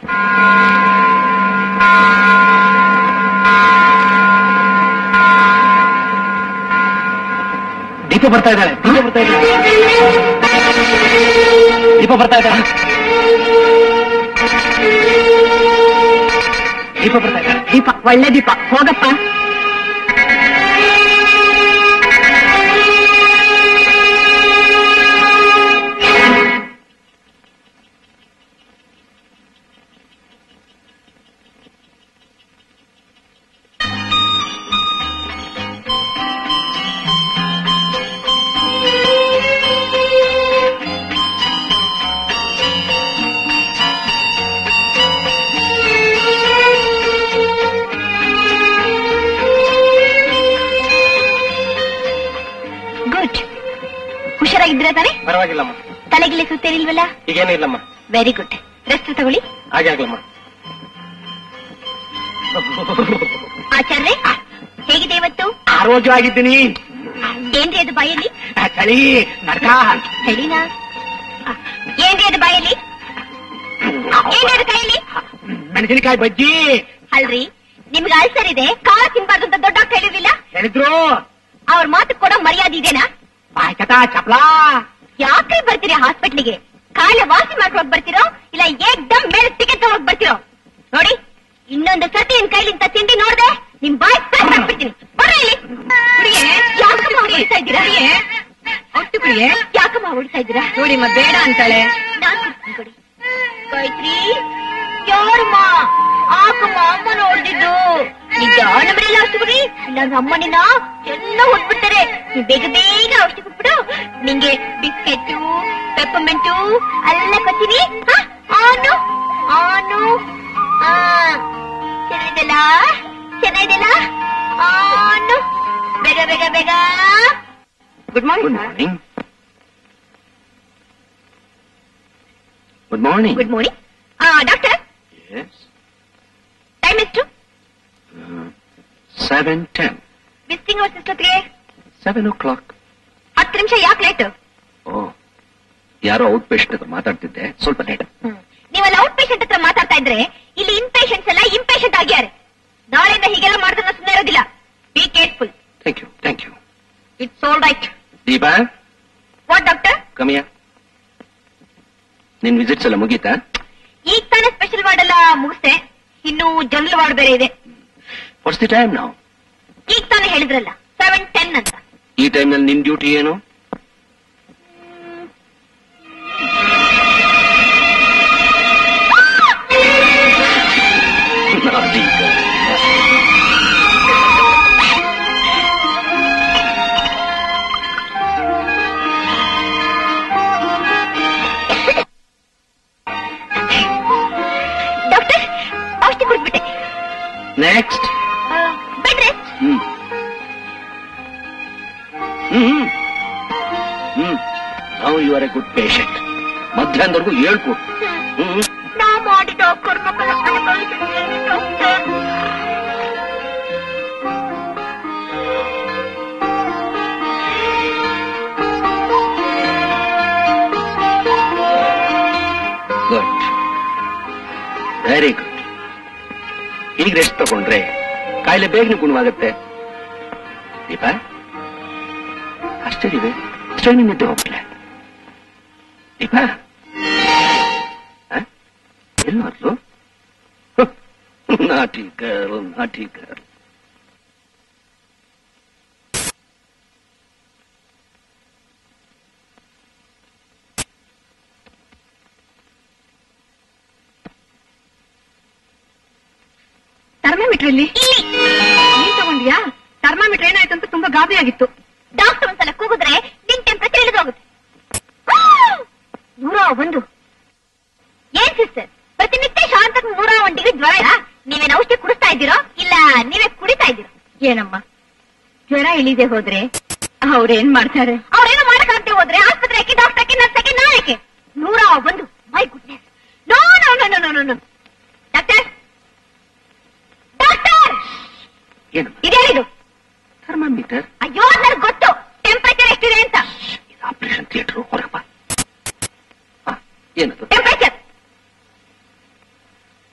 ದೀಪ ಬರ್ತಾ ಇದ್ದಾಳೆ ದೀಪ ಬರ್ತಾ ಇದ್ದಾಳೆ ದೀಪ ಬರ್ತಾ ಇದ್ದಾಳೆ ದೀಪ ಬರ್ತಾ ಇದ್ದಾಳೆ ದೀಪ ಒಳ್ಳೆ ದೀಪ ಹೋಗಪ್ಪ ಗುಡ್ ಹುಷಾರಾಗಿದ್ದೀರಾ ತಾನೆ ಪರವಾಗಿಲ್ಲಮ್ಮ ತಲೆಗಿಲೆ ಸುತ್ತೇನಿಲ್ವಲ್ಲ ಈಗೇನಿಲ್ಲಮ್ಮ ವೆರಿ ಗುಡ್ ರೆಸ್ಟ್ ತಗೊಳ್ಳಿ ಹಾಗೆ ಆಗ್ಲಮ್ಮ ಆಚಾರ್ಯ ಹೇಗಿದೆ ಇವತ್ತು ಆರೋಗ್ಯವಾಗಿದ್ದೀನಿ ಏನ್ರಿ ಅದು ಬಾಯಲ್ಲಿ ಆ, ಚಳಿ ನಡ್ಕ ಚಳಿನಾ ಏನ್ರಿ ಅದು ಬಾಯಲ್ಲಿ ಏನ್ರಿ ಅದು ಕೈಯಲ್ಲಿ ಮೆಣಸಿನಕಾಯಿ ಬಜ್ಜಿ ಅಲ್ರಿ ನಿಮ್ಗೆ ಅಲ್ಸರ್ ಇದೆ ಖಾರ ತಿನ್ಬಾರ್ದು ಅಂತ ದೊಡ್ಡ ಡಾಕ್ಟರ್ ಹೇಳಿರ್ಲಿಲ್ಲ ಹೇಳಿದ್ರು ಅವ್ರ ಮಾತು ಕೊಡೋ ಮರ್ಯಾದೆ ಇದೆನಾ ಬಾಯ್ಕಟ ಚಪ್ಲ ಯಾಕ್ರಿ ಬರ್ತೀರಿ ಹಾಸ್ಪಿಟ್ಲಿಗೆ ಕಾಯಿಲೆ ವಾಸಿ ಮಾಡ್ಕೊಳಕ್ ಬರ್ತಿರೋ ಇಲ್ಲ ಏಕ್ದಮ್ ಮೇಲೆ ಟಿಕೆಟ್ ತಗೊಳಕ್ ಬರ್ತಿರೋ ನೋಡಿ ಇನ್ನೊಂದು ಸತಿ ನಿನ್ ಕೈಲಿಂದ ತಿಂಡಿ ನೋಡ್ದೆ ನಿಮ್ ಬಾಯ್ ಹಾಕ್ಬಿಡ್ತೀನಿ ಬರ್ರಿ ಇಲ್ಲಿ ಕುಡಿಯೇ ಯಾಕಮ್ಮ ಹೊಡಿತಾ ಇದ್ದೀರಾ ಒಟ್ಟು ಕುಡಿಯೇ ಯಾಕಮ್ಮ ಹೊಡಿತಾ ಇದ್ದೀರಾ ನೋಡಿಮ್ಮ ಬೇಡ ಅಂತಾಳೆ ನಾನ್ ಕುಡ್ತೀನಿ ಕೊಡಿ ಗಾಯತ್ರಿ ಯಾರಮ್ಮ ಆಕಮ್ಮ ಅಮ್ಮನ ಹೊಡೆದಿದ್ದು ನಿಜ ನಂಬರಿಲ್ಲ ಔಷಧಿ ಕೊಡಿ ಇಲ್ಲಾಂದ್ರೆ ಅಮ್ಮ ನಿನ್ನ ಎಲ್ಲ ಹೊಡ್ಬಿಡ್ತಾರೆ ನೀವ್ ಬೇಗ ಬೇಗ ಔಷಧಿ ಕೊಟ್ಬಿಡು ನಿಂಗೆ ಬಿಸ್ಕೆಟ್ ಪೆಪ್ಪರ್ಮೆಂಟು ಎಲ್ಲ ಕೊಡ್ತೀನಿ ಹ? ಆನು ಆನು ಆ ಚೆನ್ನಾಗಿದೆಲ್ಲ ಚೆನ್ನಾಗಿದೆಲ್ಲ ಆನು ಬೇಗ ಬೇಗ ಬೇಗ good good morning morning good morning good morning doctor time ಎಷ್ಟು ಸೆವೆನ್ ಟೆನ್ ವಿಸಿಟಿಂಗ್ ಅವರ್ಸ್ ಎಷ್ಟೊತ್ತಿಗೆ ಸೆವೆನ್ ಓ ಕ್ಲಾಕ್ ಹತ್ತು ನಿಮಿಷ ಯಾಕೆ ಲೇಟ್ ಓ ಯಾರೋ ಔಟ್ ಪೇಷಂಟ್ ಹತ್ರ ಮಾತಾಡ್ತಿದ್ದೆ ಸ್ವಲ್ಪ ಲೇಟ್ ನೀವೆಲ್ಲ ಔಟ್ ಪೇಷಂಟ್ ಹತ್ರ ಮಾತಾಡ್ತಾ ಇದ್ರೆ ಇಲ್ಲಿ ಇನ್ ಪೇಷಂಟ್ಸ್ ಎಲ್ಲ ಇಂಪೇಷಂಟ್ ಆಗ್ಯಾರೆ ನಾಳೆಯಿಂದ ಹೀಗೆಲ್ಲ ಮಾಡಿದ್ರೆ ಸುಮ್ಮನೆ ಇರೋದಿಲ್ಲ be careful thank you thank you it's all right Deepa what doctor ಕಮಿಯ ನಿನ್ ವಿಸಿಟ್ಸ್ ಎಲ್ಲ ಮುಗೀತಾ ಈಗ ತಾನೇ ಸ್ಪೆಷಲ್ ವಾರ್ಡ್ ಎಲ್ಲ ಮುಗಿಸ್ದೆ ಇನ್ನು ಜನರಲ್ ವಾರ್ಡ್ ಬೇರೆ ಇದೆ ವಾಟ್ಸ್ ದಿ ಟೈಮ್ ನಾವು ಈಗ ತಾನೇ ಹೇಳಿದ್ರಲ್ಲ ಸೆವೆನ್ ಟೆನ್ ಅಂತ ಈ ಟೈಮ್ನಲ್ಲಿ ನಿನ್ ಡ್ಯೂಟಿ ಏನು Naughty girl. ಡಾಕ್ಟರ್ ಔಷಧಿ ಕೊಟ್ಬಿಟ್ಟೆ next bed rest hmm hmm hmm ನಾವು you are a good patient ಮಧ್ಯಾಹ್ನದವರೆಗೂ ಹೇಳ್ಕೊಡು ಹ್ಮ್ ನಾ ಮಾಡಿದ ಕರ್ಮಗಳ ಅನುಭವಿಸಿದ್ದೇನೆ ಡಾಕ್ಟರ್ ಗುಡ್ ವೆರಿ ಗುಡ್ ಈಗ ರೆಸ್ಟ್ ತಗೊಂಡ್ರೆ ಕಾಯಿಲೆ ಬೇಗನೆ ಗುಣವಾಗುತ್ತೆ ದೀಪ ಅಷ್ಟೇ ದಿವೆ ಅಷ್ಟೇ ನಿದ್ದೆ ಹೋಗ್ಲೆ ದೀಪ ಎಲ್ಲಾದ್ರು ನಾಟಿ ಗರ್ಲ್ ನಾಟಿ ಗರ್ಲ್ ಥರ್ಮಾಮೀಟರ್ ಇಲ್ಲಿ ನೀನ್ ತಗೊಂಡ್ಯಾ ಥರ್ಮಾಮೀಟರ್ ಏನಾಯ್ತು ಅಂತ ತುಂಬಾ ಗಾಬರಿ ಆಗಿತ್ತು ಡಾಕ್ಟರ್ ಒಂದ್ಸಲ ಕೂಗಿದ್ರೆ ನಿನ್ ಟೆಂಪರೇಚರ್ ಇಳಿದೋಗುತ್ತೆ ನೂರ ಒಂದು ಏನ್ ಸಿಸ್ಟರ್ ಪ್ರತಿನಿತ್ಯ ಶಾಂತಕ್ ನೂರ ಒಂದ್ ಡಿಗ್ರಿ ಜ್ವರ ನೀವೇನ್ ಔಷಧಿ ಕುಡಿಸ್ತಾ ಇದ್ದೀರೋ ಇಲ್ಲ ನೀವೇ ಕುಡಿತಾ ಇದ್ದೀರೋ ಏನಮ್ಮ ಜ್ವರ ಇಳಿದೆ ಹೋದ್ರೆ ಅವ್ರೇನ್ ಮಾಡ್ತಾರೆ ಅವ್ರೇನು ಮಾಡಕ್ಕಾಗದೆ ಹೋದ್ರೆ ಆಸ್ಪತ್ರೆಗೆ ಡಾಕ್ಟರ್ಗೆ ನರ್ಸಕ್ಕೆ ನಾಳೆಗೆ ನೂರ ಒಂದು my goodness no no no no no no doctor doctor ಏನು ಇದೇನಿದು ಥರ್ಮಾಮೀಟರ್ ಅಯ್ಯೋ ನನಗೆ ಗೊತ್ತು ಟೆಂಪರೇಚರ್ ಎಷ್ಟಿದೆ ಅಂತ ಇದು ಆಪರೇಷನ್ ಥಿಯೇಟರ್ ಹೊರಗೆ ಬಾ ಆ, ಏನದು ಟೆಂಪರೇಚರ್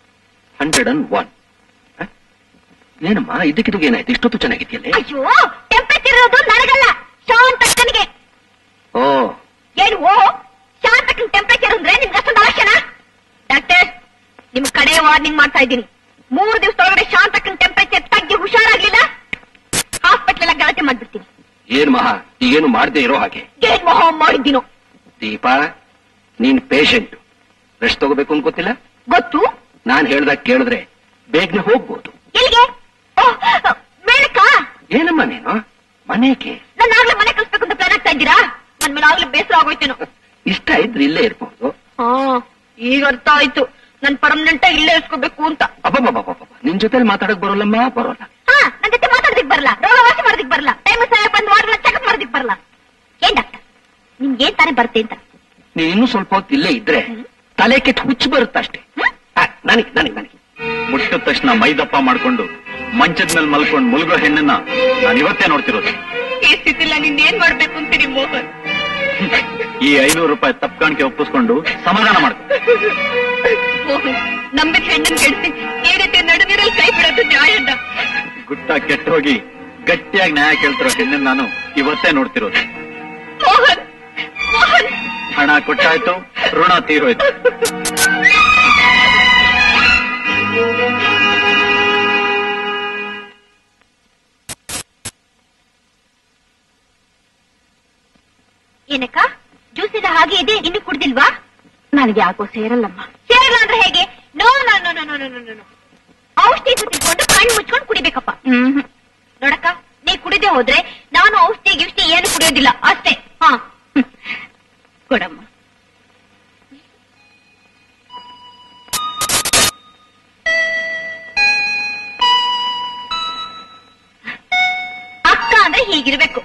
ಹಂಡ್ರೆಡ್ ಅಂಡ್ ಒನ್ ಏನಮ್ಮ ಇದಕ್ಕಿದ್ದು ಏನಾಯ್ತು ಇಷ್ಟೊತ್ತು ಚೆನ್ನಾಗಿದೆಯಲ್ಲೇ ಅಯ್ಯೋ ಟೆಂಪರೇಚರ್ ಇರೋದು ನನಗಲ್ಲ ಶಾಂತಕ್ಕನಿಗೆ ಓ ಏನು ಓ ಶಾಂತಕ್ಕನ ಟೆಂಪರೇಚರ್ ಅಂದ್ರೆ ನಿಮ್ಗೆ ಅಷ್ಟೊಂದು ಅವಶ್ಯನಾ ಡಾಕ್ಟರ್ ನಿಮ್ ಕಡೆ ವಾರ್ನಿಂಗ್ ಮಾಡ್ತಾ ಇದ್ದೀನಿ ಮೂರು ದಿವಸದೊಳಗಡೆ ಶಾಂತಕ್ಕನ ಟೆಂಪರೇಚರ್ ತಗ್ಗಿ ಹುಷಾರಾಗ್ಲಿಲ್ಲ ಹಾಸ್ಪಿಟ್ಲ್ ಎಲ್ಲ ಗಲಾಟೆ ಮಾಡ್ಬಿಡ್ತೀನಿ ಏನ್ ಮಹಾ ಈಗೇನು ಮಾಡದೆ ಇರೋ ಹಾಗೆ ಏನ್ ಮೊಹ ಮಾಡಿದ್ದೀನೋ ದೀಪಾ ನೀನ್ ಪೇಷಂಟ್ ರೆಸ್ಟ್ ತಗೋಬೇಕು ಅಂತ ಗೊತ್ತಿಲ್ಲ ಗೊತ್ತು ನಾನ್ ಹೇಳ್ದಾಗ ಕೇಳಿದ್ರೆ ಬೇಗನೆ ಹೋಗ್ಬೋದು ಎಲ್ಲಿಗೆ ಓಹ್, ಮೇಳಕ್ಕ ಏನಮ್ಮ ನೀನು ಮನೆಗೆ ನನ್ನ ಆಗ್ಲೇ ಮನೆ ಕಳಿಸ್ಬೇಕು ಅಂತ ಪ್ಲಾನ್ ಆಗ್ತಾ ಇದ್ದೀರಾ ನನ್ ಮೇಲೆ ಆಗ್ಲೇ ಬೇಸರ ಆಗೋಯ್ತೇನೋ ಇಷ್ಟ ಇದ್ರೆ ಇಲ್ಲೇ ಇರ್ಬೋದು ಹಾ ಈಗ ಅರ್ಥ ಆಯ್ತು ನನ್ ಪರ್ಮನೆಂಟ್ ಇಲ್ಲೇ ಇಸ್ಕೋಬೇಕು ಅಂತ ಅಬ್ಬಬ್ಬಬ್ಬಬ್ಬ ನಿನ್ ಜೊತೆಲಿ ಮಾತಾಡಕ್ ಬರೋಲ್ಲಮ್ಮ ಬರೋಲ್ಲ ಹಾ ನನ್ ಜೊತೆ ಮಾತಾಡೋದಿಕ್ ಬರಲ್ಲ ರೋಗ ವಾಸಿ ಮಾಡೋದಿಕ್ ಬರಲ್ಲ ಟೈಮ್ ಸಹ ಬಂದು ವಾರ್ಡ್ ಚೆಕಪ್ ಮಾಡೋದಿಕ್ ಬರಲ್ಲ ಏನ್ ಡಾಕ್ಟರ್ ನಿಮ್ಗೆ ಏನ್ ತಾನೇ ಬರುತ್ತೆ ಅಂತ ನೀನ್ ಇನ್ನೂ ಸ್ವಲ್ಪ ಹೊತ್ತು ಇಲ್ಲೇ ಇದ್ರೆ ತಲೆ ಕೆಟ್ಟು ಹುಚ್ಚು ಬರುತ್ತಷ್ಟೇ ನನಗೆ ನನಗೆ ನನಗೆ ಮುಟ್ಟಿದ ತಕ್ಷಣ ಮೈದಪ್ಪ ಮಾಡ್ಕೊಂಡು ಮಂಚದ ಮೇಲೆ ಮಲ್ಕೊಂಡು ಮುಳುಗೋ ಹೆಣ್ಣನ್ನ ನಾನು ಇವತ್ತೇ ನೋಡ್ತಿರೋದು ಈ ಸ್ಥಿತಿಲ್ಲ ನೀನ್ ಏನ್ ಮಾಡ್ಬೇಕು ಅಂತೀರಿ ಮೋಹನ್ ಈ ಐನೂರು ರೂಪಾಯಿ ತಪ್ಪು ಕಾಣಿಕೆ ಒಪ್ಪಿಸ್ಕೊಂಡು ಸಮಾಧಾನ ಮಾಡ್ಕೊ ಮೋಹನ್ ನಂಬಿದ ಹೆಣ್ಣನ್ ಕೆಡಿಸಿ ಈ ರೀತಿ ನಡುವಿರಲ್ಲಿ ಕೈ ಬಿಡೋದು ನ್ಯಾಯಣ್ಣ ಗುಟ್ಟ ಕೆಟ್ಟ ಹೋಗಿ ಗಟ್ಟಿಯಾಗಿ ನ್ಯಾಯ ಕೇಳ್ತಿರೋ ಹೆಣ್ಣನ್ನ ನಾನು ಇವತ್ತೇ ನೋಡ್ತಿರೋದು ಮೋಹನ್ ಮೋಹನ್ ಹಣ ಕೊಟ್ಟಾಯ್ತು ಋಣ ತೀರೋಯ್ತು ಏನಕ್ಕ ಜ್ಯೂಸ್ ಎಲ್ಲ ಹಾಗೆ ಇದೆ ಇನ್ನು ಕುಡ್ದಿಲ್ವಾ ನನಗೆ ಯಾಕೋ ಸೇರಲ್ಲಮ್ಮ ಸೇರಲ್ಲ ಅಂದ್ರೆ ಹೇಗೆ no no no no no no no ಔಷಧಿ ತಿಳ್ಕೊಂಡು ಕಣ್ಣು ಮುಚ್ಕೊಂಡು ಕುಡಿಬೇಕಪ್ಪ ಹ್ಮ್ ನೋಡಕ್ಕ ನೀ ಕುಡಿದೆ ಹೋದ್ರೆ ನಾನು ಔಷಧಿ ಗಿಷ್ಟಿ ಏನು ಕುಡಿಯೋದಿಲ್ಲ ಅಷ್ಟೇ ಹಾ ಕೊಡಮ್ಮ ಅಕ್ಕ ಅಂದ್ರೆ ಹೀಗಿರ್ಬೇಕು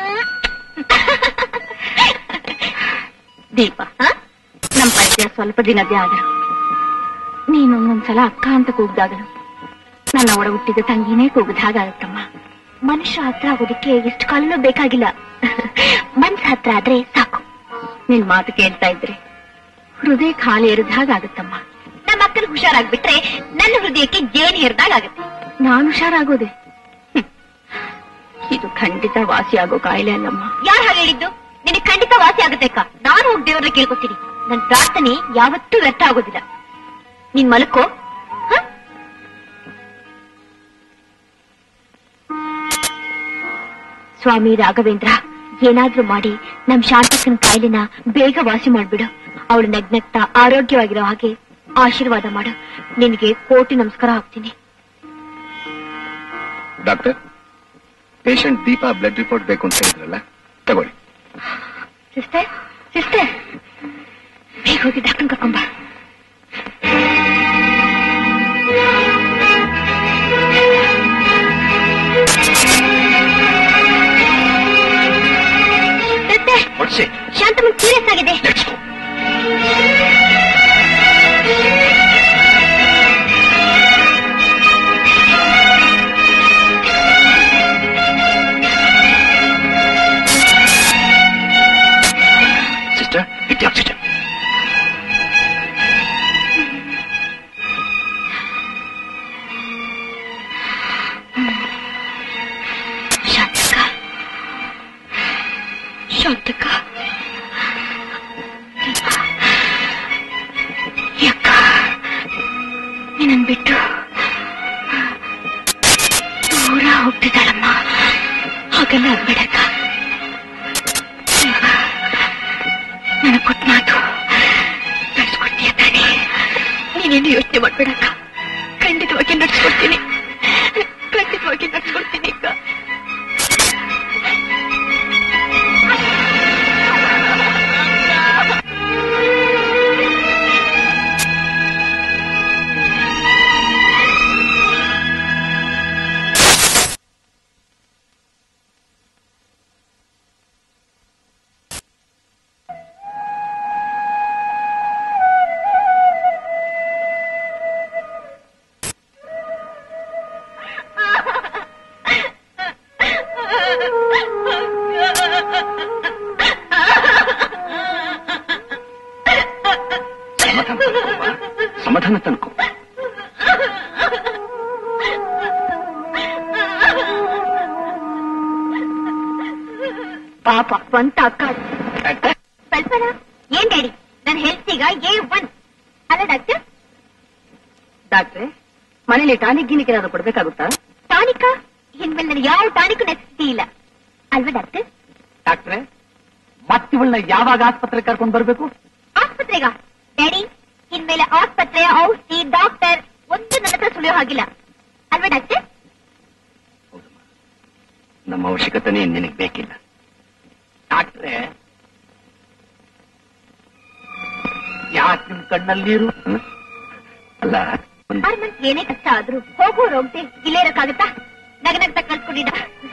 ದೀಪ ಹ? ನಮ್ ಪರಿಚಯ ಸ್ವಲ್ಪ ದಿನದೇ ಆದರು ನೀನು ಒಂದೊಂದ್ಸಲ ಅಕ್ಕ ಅಂತ ಕೂಗ್ದಾಗಲು ನನ್ನ ಒಡ ಹುಟ್ಟಿದ ತಂಗಿನೇ ಕೂಗದ ಹಾಗಾಗತ್ತಮ್ಮ ಮನುಷ್ಯ ಹತ್ರ ಆಗೋದಕ್ಕೆ ಎಷ್ಟು ಕಾಲನೂ ಬೇಕಾಗಿಲ್ಲ ಮನ್ಸ್ ಹತ್ರ ಆದ್ರೆ ಸಾಕು ನಿನ್ ಮಾತು ಕೇಳ್ತಾ ಇದ್ರೆ ಹೃದಯ ಖಾಲಿ ಎರೆದ ಹಾಗಾಗತ್ತಮ್ಮ ನಮ್ಮ ಅಕ್ಕನ ಹುಷಾರಾಗ್ಬಿಟ್ರೆ ನನ್ನ ಹೃದಯಕ್ಕೆ ಜೇನು ಹಿರಿದಾಗ ಆಗುತ್ತೆ ನಾನು ಹುಷಾರಾಗೋದೆ ಹ್ಮ್. ಇದು ಖಂಡಿತ ವಾಸಿಯಾಗೋ ಕಾಯಿಲೆ ಅಲ್ಲಮ್ಮ ಯಾರು ಹಾಗೆ ಹೇಳಿದ್ದು ನಿನಗೆ ಖಂಡಿತ ವಾಸಿ ಆಗುತ್ತೆ ಅಕ್ಕ ನಾನು ಹೋಗಿ ದೇವ್ರನ್ನ ಕೇಳ್ಕೊತೀನಿ ನನ್ನ ಪ್ರಾರ್ಥನೆ ಯಾವತ್ತೂ ವ್ಯರ್ಥ ಆಗೋದಿಲ್ಲ ನೀನ್ ಮಲ್ಕೋ ಹ? ಸ್ವಾಮಿ ರಾಘವೇಂದ್ರ ಏನಾದ್ರೂ ಮಾಡಿ ನಮ್ ಶಾಂತಕ್ಕನ ಕಾಯಿಲೆನ ಬೇಗ ವಾಸಿ ಮಾಡ್ಬಿಡು ಅವಳು ನಗ್ನಗ್ತಾ ಆರೋಗ್ಯವಾಗಿರೋ ಹಾಗೆ ಆಶೀರ್ವಾದ ಮಾಡು ನಿನಗೆ ಕೋಟಿ ನಮಸ್ಕಾರ ಹಾಕ್ತೀನಿ doctor patient Deepa blood report ಬೇಕು ಅಂತ ಹೇಳಿದ್ರಲ್ಲ ತಗೊಳ್ಳಿ ಸಿಸ್ಟರ್ ಸಿಸ್ಟರ್ ಬೇಗ ಹೋಗಿ ಡಾಕ್ಟರ್ ಕರ್ಕೊಂಬ ಹೊಡ್ಸಿ ಶಾಂತಮನ್ ಸೀರಿಯಸ್ ಆಗಿದೆ let's go sister it oxygen ಶಾಂತಕ ಶಾಂತಕ ಯಾಕ ನಿನ್ನನ್ ಬಿಟ್ಟು ದೂರ ಹೋಗ್ತಿದ್ದಾಳಮ್ಮ ಹಾಗೆಲ್ಲ ಆಗ್ಬೇಡಕ್ಕ ನನಗ್ ಕೊಟ್ಟ ಮಾತು ನಡ್ಸ್ಕೊಡ್ತೀಯ ತಾನೆ ನೀನೇನು ಯೋಚನೆ ಮಾಡ್ಬೇಡಕ್ಕ ಖಂಡಿತವಾಗಿ ನಡ್ಸ್ಕೊಡ್ತೀನಿ ಖಂಡಿತವಾಗಿ ನಡ್ಸ್ಕೊಡ್ತೀನಿ ಅಕ್ಕ ಸಮಾಧಾನ ತನ್ಕೋ ಸಮಾಧಾನ ತನ್ಕೋ ಪಾಪ ಸ್ವಂತ ಅಕ್ಕ ಸ್ವಲ್ಪನ ಏನ್ ಡ್ಯಾಡಿ ನನ್ನ ಹೆಲ್ತ್ ಈಗ ಎ ಒನ್ ಅಲ್ಲ ಡಾಕ್ಟರ್ ಡಾಕ್ಟ್ರೆ ಮನೇಲಿ ಟಾನಿಕ್ ಗಿನಿಕ್ ಏನಾದ್ರು ಕೊಡ್ಬೇಕಾಗುತ್ತಾ ಟಾನಿಕ ಇನ್ಮೇಲೆ ನನಗೆ ಯಾವ ಟಾನಿಕ್ ನೆಸಸಿಟಿ ಇಲ್ಲ ಅಲ್ವಾ ಡಾಕ್ಟರ್ ಡಾಕ್ಟ್ರೆ ಮತ್ತಿವಳನ್ನ ಯಾವಾಗ ಆಸ್ಪತ್ರೆ ಕರ್ಕೊಂಡು ಬರ್ಬೇಕು ಆಸ್ಪತ್ರೆಗ ಡ್ಯಾಡಿ ಇನ್ಮೇಲೆ ಆಸ್ಪತ್ರೆ ಔಷಧಿ ಡಾಕ್ಟರ್ ಒಂದು ನನ್ನ ಹತ್ರ ಸುಳಿಯೋ ಹಾಗಿಲ್ಲ ಅಲ್ವಾ ಡಾಕ್ಟರ್ ನಮ್ಮ ಅವಶ್ಯಕತೆನೇ ನಿನಗೆ ಬೇಕಿಲ್ಲ ಡಾಕ್ಟ್ರೆ ಯಾಕೆ ನಿಮ್ ಕಣ್ಣಲ್ಲಿ ನೀರು ಅಲ್ಲ ಒಂದ್- ಆರ್ ಮಂತ್ ಏನೇ ಕಷ್ಟ ಆದ್ರೂ ಹೋಗೋರು ಹೋಗ್ದೆ ಇಲ್ಲೇ ಇರಕ್ಕಾಗತ್ತಾ ನಗ ನಗ್ತಾ ಕಳ್ಸ್ಕೊಂಡಿದ್ದ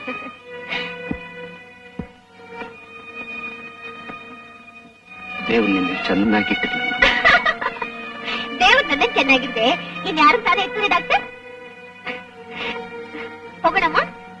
ದೇವ್ರು ನಿನ್ನ ಚೆನ್ನಾಗಿಟ್ಟಿಲ್ಲ ದೇವ್ರ ನನ್ನ ಚೆನ್ನಾಗಿದೆ ಇನ್ ಯಾರು ತಾನೇ ಇರ್ತದೆ ಡಾಕ್ಟರ್ ಹೋಗೋಣಮ್ಮ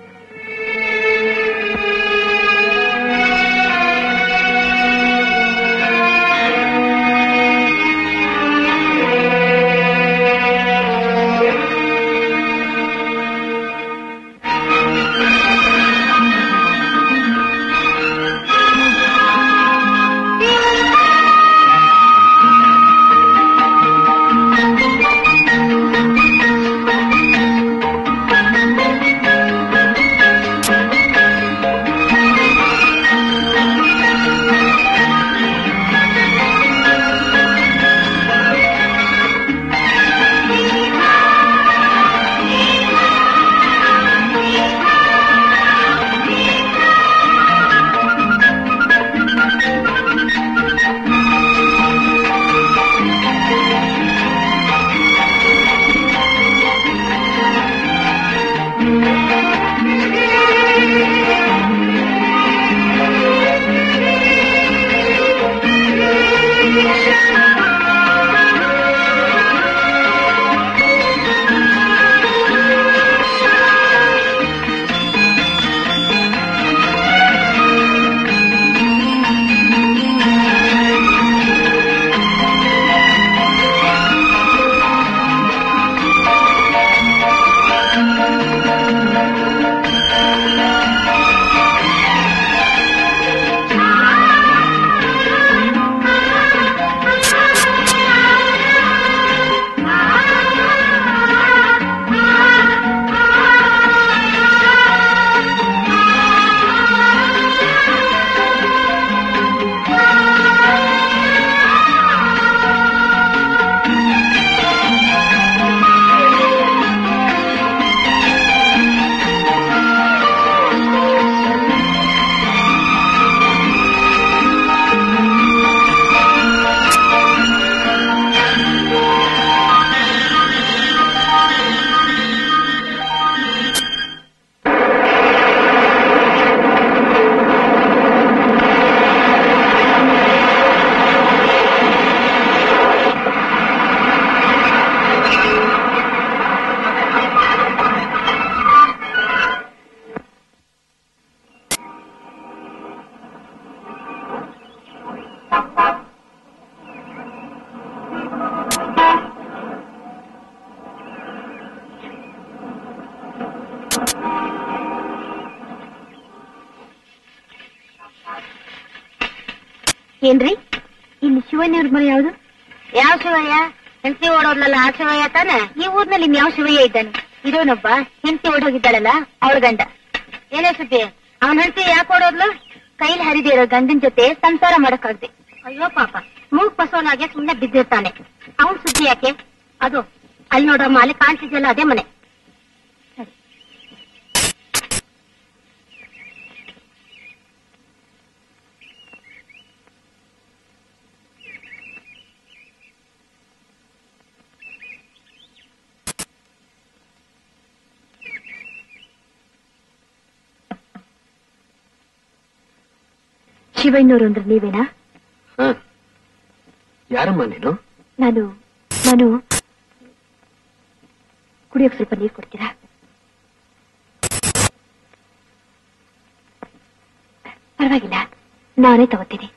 ಏನ್ರಿ ಇಲ್ಲಿ ಶಿವಯ್ಯವ್ರ ಮನೆ ಯಾವ್ದು ಯಾವ ಶಿವಯ್ಯ ಹೆಂಡತಿ ಓಡೋದ್ಲಲ್ಲ ಆ ಶಿವಯ್ಯ ತಾನೆ ಈ ಊರ್ನಲ್ಲಿ ಇನ್ ಯಾವ ಶಿವಯ್ಯ ಇದ್ದಾನೆ ಇರೋನೊಬ್ಬ ಹೆಂಡತಿ ಓಡೋಗಿದ್ದಾಳಲ್ಲ ಅವ್ರ ಗಂಡ ಏನೇ ಸುದ್ದಿ ಅವನ ಹೆಂಡತಿ ಯಾಕೆ ಓಡೋದ್ಲು ಕೈಲಿ ಹರಿದೇ ಇರೋ ಗಂಡನ್ ಜೊತೆ ಸಂಸಾರ ಮಾಡಕ್ಕಾಗ್ದೆ ಅಯ್ಯೋ ಪಾಪ ಮೂಗ್ ಬಸವನಾಗೆ ಸುಮ್ನೆ ಬಿದ್ದಿರ್ತಾನೆ ಅವನ್ ಸುದ್ದಿ ಯಾಕೆ ಅದು ಅಲ್ಲಿ ನೋಡಮ್ಮ ಅಲ್ಲಿ ಕಾಣ್ತಿದ್ಯಲ್ಲ ಅದೇ ಮನೆ ಶಿವಣ್ಣವ್ರು ಅಂದ್ರೆ ನೀವೇನಾ ಹ ಯಾರಮ್ಮ ನೀನು ನಾನು ನಾನು ಕುಡಿಯೋಕ್ ಸ್ವಲ್ಪ ನೀರು ಕೊಡ್ತೀರಾ ಪರವಾಗಿಲ್ಲ ನಾನೇ ತಗೋತೀನಿ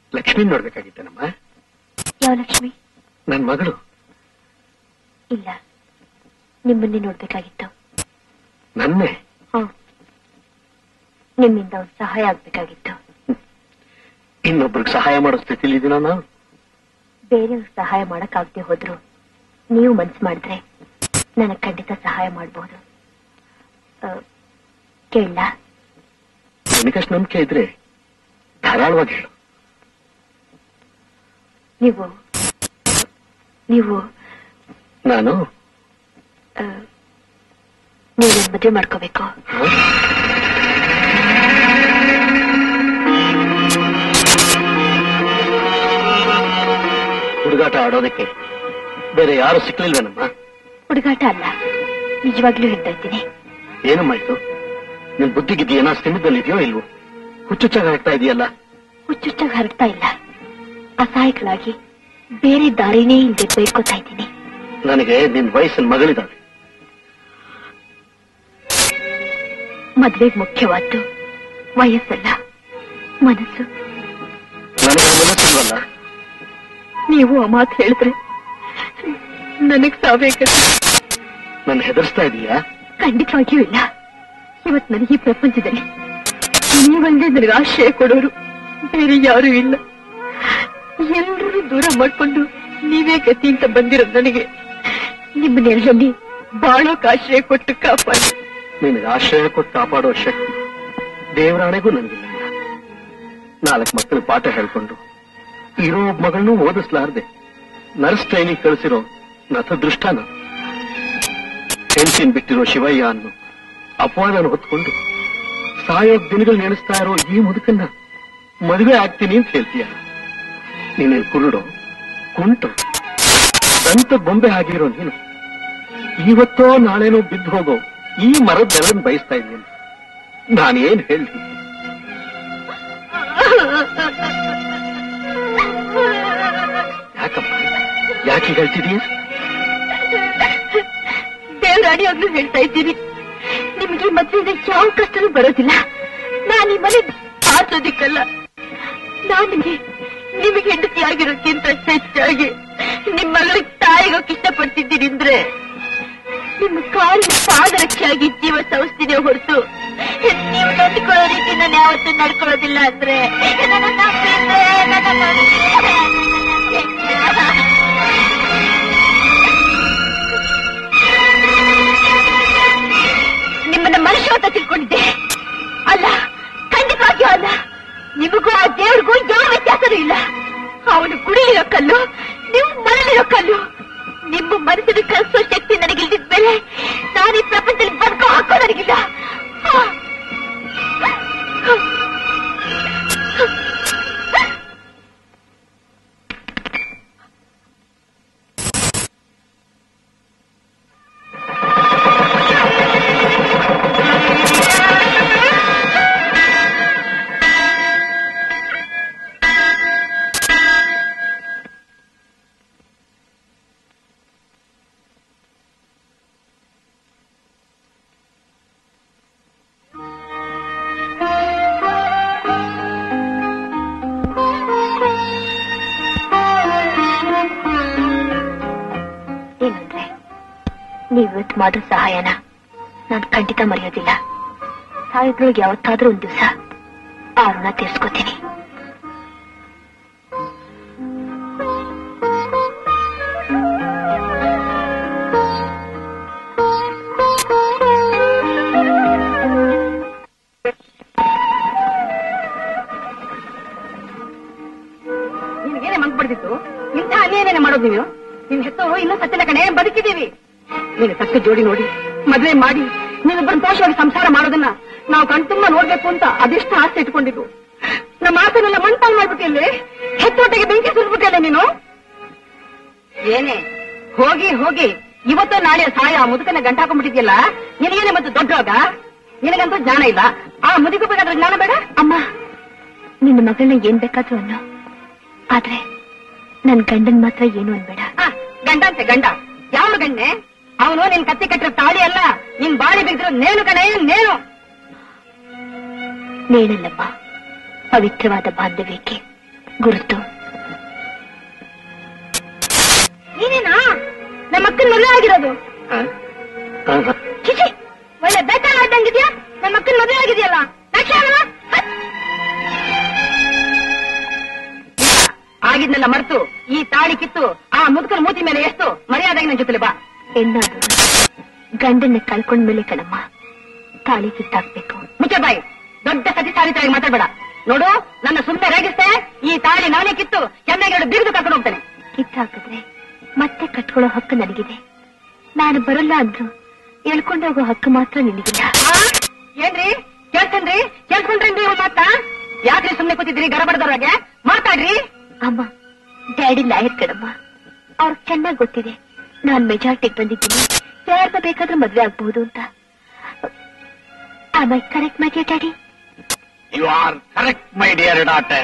ಲಕ್ಷ್ಮಿ ನೋಡ್ಬೇಕಾಗಿತ್ತೇನಮ್ಮ ಯಾವ ಲಕ್ಷ್ಮಿ ನನ್ ಮಗಳು ಇಲ್ಲ ನಿಮ್ಮನ್ನೇ ನೋಡ್ಬೇಕಾಗಿತ್ತು ನನ್ನೇ ಹ ನಿಮ್ಮಿಂದ ಒಂದು ಸಹಾಯ ಆಗ್ಬೇಕಾಗಿತ್ತು ಇನ್ನೊಬ್ರಿಗೆ ಸಹಾಯ ಮಾಡೋ ಸ್ಥಿತಿಲಿ ಇದೀನ ನಾವು ಬೇರೆಯವ್ರಿಗೆ ಸಹಾಯ ಮಾಡಕ್ಕಾಗದೆ ಹೋದ್ರು ನೀವು ಮನ್ಸು ಮಾಡಿದ್ರೆ ನನಗೆ ಖಂಡಿತ ಸಹಾಯ ಮಾಡಬಹುದು ಕೇಳ ನಿನಗಷ್ಟು ನಂಬಿಕೆ ಇದ್ರೆ ಧಾರಾಳವಾಗಿ ಹೇಳು ನೀವು ನೀವು ನಾನು ಆ, ನೀವು ನನ್ ಮದುವೆ ಮಾಡ್ಕೋಬೇಕು ಹ? ಹುಡುಗಾಟ ಆಡೋದಕ್ಕೆ ಬೇರೆ ಯಾರು ಸಿಕ್ಲಿಲ್ವೇನಮ್ಮ ಹುಡುಗಾಟ ಅಲ್ಲ ನಿಜವಾಗ್ಲೂ ಹೇಳ್ತಾ ಇದ್ದೀನಿ ಏನಮ್ಮ ಇದು ನಿನ್ ಬುದ್ಧಿಗಿದ್ದು ಏನೋ ಸ್ಥಿಮಿತದಲ್ಲಿದೆಯೋ ಇಲ್ವೋ ಹುಚ್ಚುಚ್ಚಾಗ ಆಗ್ತಾ ಇದೆಯಲ್ಲ ಹುಚ್ಚುಚ್ಚಾಗಿ ಹರಡ್ತಾ ಇಲ್ಲ ಅಸಹಾಯಕಳಾಗಿ ಬೇರೆ ದಾರಿನೇ ಇಲ್ಲದೆ ಬೈಕೋತಾ ಇದ್ದೀನಿ ನನಗೆ ನಿನ್ ವಯಸ್ಸಿನ ಮಗಳಿದ್ದಾಳೆ ಮದ್ವೆಗ್ ಮುಖ್ಯವಾದ್ದು ವಯಸ್ಸಲ್ಲ ಮನಸ್ಸು ನನಗೆ ಆ ಮನಸ್ಸಿಲ್ವಲ್ಲ ನೀವು ಆ ಮಾತು ಹೇಳಿದ್ರೆ ನನಗ್ ಸಾವೇಕತ್ತೆ ನನ್ನ ಹೆದರ್ಸ್ತಾ ಇದೀಯಾ ಖಂಡಿತವಾಗಿಯೂ ಇಲ್ಲ ಇವತ್ ನನಗೆ ಈ ಪ್ರಪಂಚದಲ್ಲಿ ನೀವಲ್ಲದೆ ನನಗೆ ಆಶ್ರಯ ಕೊಡೋರು ಬೇರೆ ಯಾರೂ ಇಲ್ಲ ಎಲ್ಲರೂ ದೂರ ಮಾಡ್ಕೊಂಡು ನೀವೇ ಗತಿ ಅಂತ ಬಂದಿರೋದು ನನಗೆ ನಿಮ್ಮನ್ನೆಲ್ಲರಲ್ಲಿ ಬಾಳೋಕ್ ಆಶ್ರಯ ಕೊಟ್ಟು ಕಾಪಾಡಿ ನಿನಗೆ ಆಶ್ರಯ ಕೊಟ್ಟು ಕಾಪಾಡೋ ಶಕ್ತಿ ದೇವರಾಣೆಗೂ ನನಗಿಲ್ಲ ನಾಲ್ಕು ಮಕ್ಕಳು ಪಾಠ ಹೇಳ್ಕೊಂಡು ಇರೋ ಒಬ್ಬ ಮಗಳನ್ನೂ ಓದಿಸ್ಲಾರ್ದೆ ನರ್ಸ್ ಟ್ರೈನಿಂಗ್ ಕಳಿಸಿರೋ ನಥದೃಷ್ಟನ ಹೆಂಡತಿನ್ ಬಿಟ್ಟಿರೋ ಶಿವಯ್ಯ ಅನ್ನು ಅಪವಾದನ ಹೊತ್ಕೊಂಡು ಸಾಯೋ ದಿನಗಳು ನೆನೆಸ್ತಾ ಇರೋ ಈ ಮುದುಕನ್ನ ಮದುವೆ ಆಗ್ತೀನಿ ಅಂತ ಹೇಳ್ತೀಯ ನೀನು ಕುರುಡೋ ಕುಂಟು ದಂತ ಬೊಂಬೆ ಆಗಿರೋ ನೀನು ಇವತ್ತೋ ನಾಳೆನೋ ಬಿದ್ದು ಹೋಗೋ ಈ ಮರದ ಬೆಳನ್ ಬಯಸ್ತಾ ಇದ್ದೀನಿ ನಾನೇನ್ ಹೇಳಿ ಯಾಕಮ್ಮ ಯಾಕೆ ಹೇಳ್ತಿದೀಯ ದೇವರಾಣಿಯಾಗ್ಲೂ ಹೇಳ್ತಾ ಇದ್ದೀನಿ ನಿಮಗೆ ಮದ್ವೆಯಿಂದ ಯಾವ ಕಷ್ಟನೂ ಬರೋದಿಲ್ಲ ನಾನು ಈ ಮನೆ ಆಸೋದಿಕ್ಕಲ್ಲ ನನಗೆ ನಿಮಗೆ ಹೆಂಡತಿ ಆಗಿರೋಕ್ಕಿಂತ ಹೆಚ್ಚಾಗಿ ನಿಮ್ಮ ಮಗಳಿಗೆ ತಾಯಿಗೋಕ್ ಇಷ್ಟಪಡ್ತಿದ್ದೀನಿ ಅಂದ್ರೆ ನಿಮ್ಮ ಕಾಲಿಗೆ ಪಾದರಕ್ಷೆಯಾಗಿ ಜೀವ ಸವಿಸ್ತಿದೆ ಹೊರತು ನೀವು ನೊಂದ್ಕೊಳ್ಳೋ ರೀತಿ ನಾನು ಯಾವತ್ತೂ ನಡ್ಕೊಳ್ಳೋದಿಲ್ಲ ಅಂದ್ರೆ ನನ್ನ ನಂಬಿದ್ರೆ, ನನ್ನ ನಂಬಿದ್ರೆ, ನನ್ನ ನಂಬಿದ್ರೆ. ನಿಮ್ಮನ್ನ ಮನುಷ್ಯ ಅಂತ ತಿಳ್ಕೊಂಡಿದ್ದೆ ಅಲ್ಲ ಖಂಡಿತವಾಗಿಯೂ ಅಲ್ಲ ನಿಮಗೂ ಆ ದೇವ್ರಿಗೂ ಯಾವ ವ್ಯತ್ಯಾಸನೂ ಇಲ್ಲ ಅವನು ಗುಡಿಲಿರೋ ಕಲ್ಲು ನೀವು ಮರಳಿರೋ ಕಲ್ಲು ನಿಮ್ಮ ಮನಸ್ಸನ್ನು ಕಲಿಸೋ ಶಕ್ತಿ ನನಗಿಲ್ದಿದ್ಮೇಲೆ ನಾನು ಈ ಪ್ರಪಂಚದಲ್ಲಿ ಬದುಕೋ ಹಾಕೋ ನನಗಿಲ್ಲ ಆ. ಏನಂದ್ರೆ ನೀವಿವತ್ತು ಮಾಡೋ ಸಹಾಯನ ನಾನು ಖಂಡಿತ ಮರೆಯೋದಿಲ್ಲ ಸಾಯಿದ್ರೊಳಗೆ ಯಾವತ್ತಾದ್ರೂ ಒಂದ್ ದಿವಸ ಆ ಋಣ ತೀರ್ಸ್ಕೊತೀನಿ ನಿನ್ಗೇನೆ ಮಂಕ್ ಬಡ್ದಿತ್ತು ಇಂಥ ಅನ್ಯಾಯನೇ ಮಾಡೋದು ನೀವು ನಿನ್ ಹೆತ್ತವರು ಇನ್ನೂ ಸತ್ತಿನ ಕಣೆ ಬದುಕಿದೀವಿ ನೀನು ತಕ್ಕ ಜೋಡಿ ನೋಡಿ ಮದ್ವೆ ಮಾಡಿ ನೀನು ಸಂತೋಷವಾಗಿ ಸಂಸಾರ ಮಾಡೋದನ್ನ ನಾವು ಕಣ್ತುಂಬ ನೋಡ್ಬೇಕು ಅಂತ ಅದೆಷ್ಟು ಆಸೆ ಇಟ್ಕೊಂಡಿದ್ದು ನಮ್ಮ ಆಸೆನೆಲ್ಲ ಮಣ್ಪಾಲ್ ಮಾಡ್ಬಿಟ್ಟಿಲ್ಲಿ ಹೆತ್ತೊಟ್ಟಿಗೆ ಬೆಂಕಿ ಸುಲ್ಬಿಟ್ಟಿಲ್ಲ ನೀನು ಏನೇ ಹೋಗಿ ಹೋಗಿ ಇವತ್ತು ನಾಳೆ ಸಾಯ ಆ ಮುದುಕನ ಗಂಟ ಹಾಕೊಂಡ್ಬಿಟ್ಟಿದ್ಯಲ್ಲ ನಿನಗೇನೆ ಮತ್ತೆ ದೊಡ್ಡವಾಗ ನಿನಗಂತೂ ಜ್ಞಾನ ಇಲ್ಲ ಆ ಮುದುಕು ಬೇಕಾದ್ರೆ ಜ್ಞಾನ ಬೇಡ ಅಮ್ಮ ನಿನ್ನ ಮಗಳನ್ನ ಏನ್ ಬೇಕಾದ್ರೂ ಅನ್ನೋ ಆದ್ರೆ ನನ್ ಗಂಡನ್ ಮಾತ್ರ ಏನು ಅನ್ಬೇಡ ಆ, ಗಂಡ ಅಂತೆ ಗಂಡ ಯಾವ ಗಂಡೆ ಅವನು ನಿನ್ ಕತ್ತಿ ಕಟ್ಟಿರೋ ತಾಳಿ ಅಲ್ಲ ನಿನ್ ಬಾಳಿ ಬಿದ್ದಿರೋ ನೇಣು ಕಣೆ ನೇಣು ನೇಣಲ್ಲಪ್ಪ ಪವಿತ್ರವಾದ ಬಾಂಧವ್ಯಕ್ಕೆ ಗುರುತು ನೀನೇನಾ ನಮ್ಮ ಅಕ್ಕನ ಮದುವೆ ಆಗಿರೋದು ಆ? ಆ, ಆ. ಚಿಚಿ ಒಳ್ಳೆ ಬೇತಾಳ ಆದಂಗಿದ್ಯಾ ನಮ್ಮ ಅಕ್ಕನ ಮದುವೆ ಆಗಿದೆಯಲ್ಲ ಲಕ್ಷಣ ಆಗಿದ್ನೆಲ್ಲ ಮರೆತು ಈ ತಾಳಿ ಕಿತ್ತು ಆ ಮುದುಕನ ಮೂತಿ ಮೇಲೆ ಎಷ್ಟು ಮರ್ಯಾದಾಗಿ ನನ್ನ ಜೊತೆ ಬಾ ಹೆಣ್ಣಾದು ಗಂಡನ್ನ ಕಳ್ಕೊಂಡ್ ಮೇಲೆ ಕಣಮ್ಮ ತಾಳಿ ಕಿತ್ತಾಕ್ಬೇಕು ಮುಚ್ಚ ಬಾಯಿ ದೊಡ್ಡ ಸತಿ ಸಾರಿತಾಗಿ ಮಾತಾಡ್ಬೇಡ ನೋಡು ನನ್ನ ಸುಮ್ಮನೆ ರೇಗಿಸ್ತೆ ಈ ತಾಳಿ ನಾನೇ ಕಿತ್ತು ಚೆನ್ನಾಗಿ ಎರಡು ಬಿಗಿದು ಕರ್ಕೊಂಡು ಹೋಗ್ತಾನೆ ಕಿತ್ತಾಕಿದ್ರೆ ಮತ್ತೆ ಕಟ್ಕೊಳ್ಳೋ ಹಕ್ಕು ನನಗಿದೆ ನಾನು ಬರಲ್ಲ ಅಂದ್ರು ಎಳ್ಕೊಂಡು ಹೋಗೋ ಹಕ್ಕು ಮಾತ್ರ ನಿನಗಿಲ್ಲ ಆ? ಏನ್ರಿ ಕೇಳ್ತೇನ್ರಿ ಕೇಳ್ಕೊಂಡ್ರಿ ನೀವು ಮಾತಾ ಯಾಕ್ರಿ ಸುಮ್ನೆ ಕೂತಿದ್ರಿ ಗರಬಡದವ್ರಾಗೆ ಮಾತಾಡ್ರಿ ಅಮ್ಮ ಡ್ಯಾಡಿ ಲಾಯರ್ ಕಣಮ್ಮ ಅವ್ರಿಗೆ ಚೆನ್ನಾಗ್ ಗೊತ್ತಿದೆ ನಾನ್ ಮೆಜಾರಿಟಿಗೆ ಬಂದಿದ್ದೀನಿ ಯಾರ್ನ ಬೇಕಾದ್ರೂ ಮದ್ವೆ ಆಗ್ಬಹುದು ಅಂತ ಆಮೇಲೆ ಕರೆಕ್ಟ್ ಮಾಡಿ daddy you are correct my dear daughter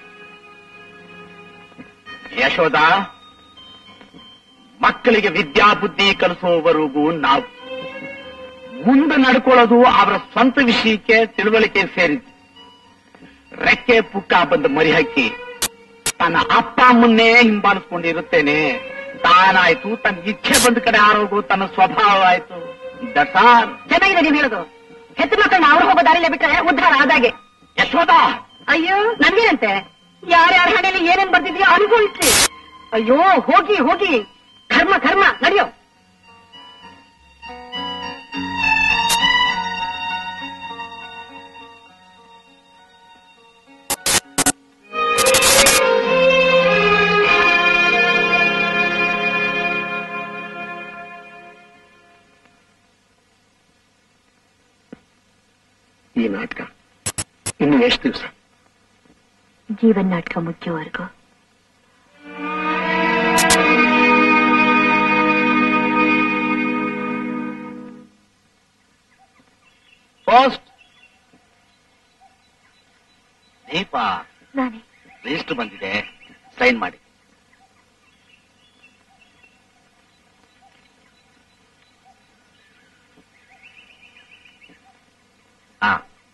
Yashoda ಮಕ್ಕಳಿಗೆ ವಿದ್ಯಾಬುದ್ಧಿ ಕಲಿಸುವವರೆಗೂ ನಾವು ಮುಂದೆ ನಡ್ಕೊಳ್ಳೋದು ಅವರ ಸ್ವಂತ ವಿಷಯಕ್ಕೆ ತಿಳುವಳಿಕೆ ಸೇರಿದ್ದು ರೆಕ್ಕೆ ಪುಕ್ಕ ಬಂದು ಮರಿ ಹಾಕಿ ತನ್ನ ಅಪ್ಪ ಅಮ್ಮನ್ನೇ ಹಿಂಬಾಲಿಸ್ಕೊಂಡಿರುತ್ತೇನೆ ತಾನಾಯ್ತು ತನ್ನ ಇಚ್ಛೆ ಬಂದ ಕಡೆ ಆರೋಗು ತನ್ನ ಸ್ವಭಾವ ಆಯ್ತು ದಟ್ಸ್ ಆಲ್ ಚೆನ್ನಾಗಿದೆ ನೀವು ಹೇಳೋದು ಹೆತ್ತು ಮಕ್ಕಳನ್ನ ಅವ್ರು ಹೋಗೋ ದಾರಿಲೇ ಬಿಟ್ರೆ ಉದ್ಧಾರ ಆದಾಗೆ ಯಶೋದ ಅಯ್ಯೋ ನನ್ಗೇನಂತೆ ಯಾರ್ಯಾರ ಹಣೆಯಲ್ಲಿ ಏನೇನ್ ಬರ್ತಿದ್ಯೋ ಅನುಭವಿಸಿ ಅಯ್ಯೋ ಹೋಗಿ ಹೋಗಿ ಕರ್ಮ ಕರ್ಮ ನಡೆಯೋ ಈ ನಾಟಕ ಇನ್ನು ಎಷ್ಟು ದಿವಸ ಜೀವನ್ ನಾಟಕ ಮುಗಿಯೋವರೆಗೂ ಪೋಸ್ಟ್ ದೀಪ ನಾನೇ ರಿಜಿಸ್ಟರ್ ಬಂದಿದೆ ಸೈನ್ ಮಾಡಿ ಹಾ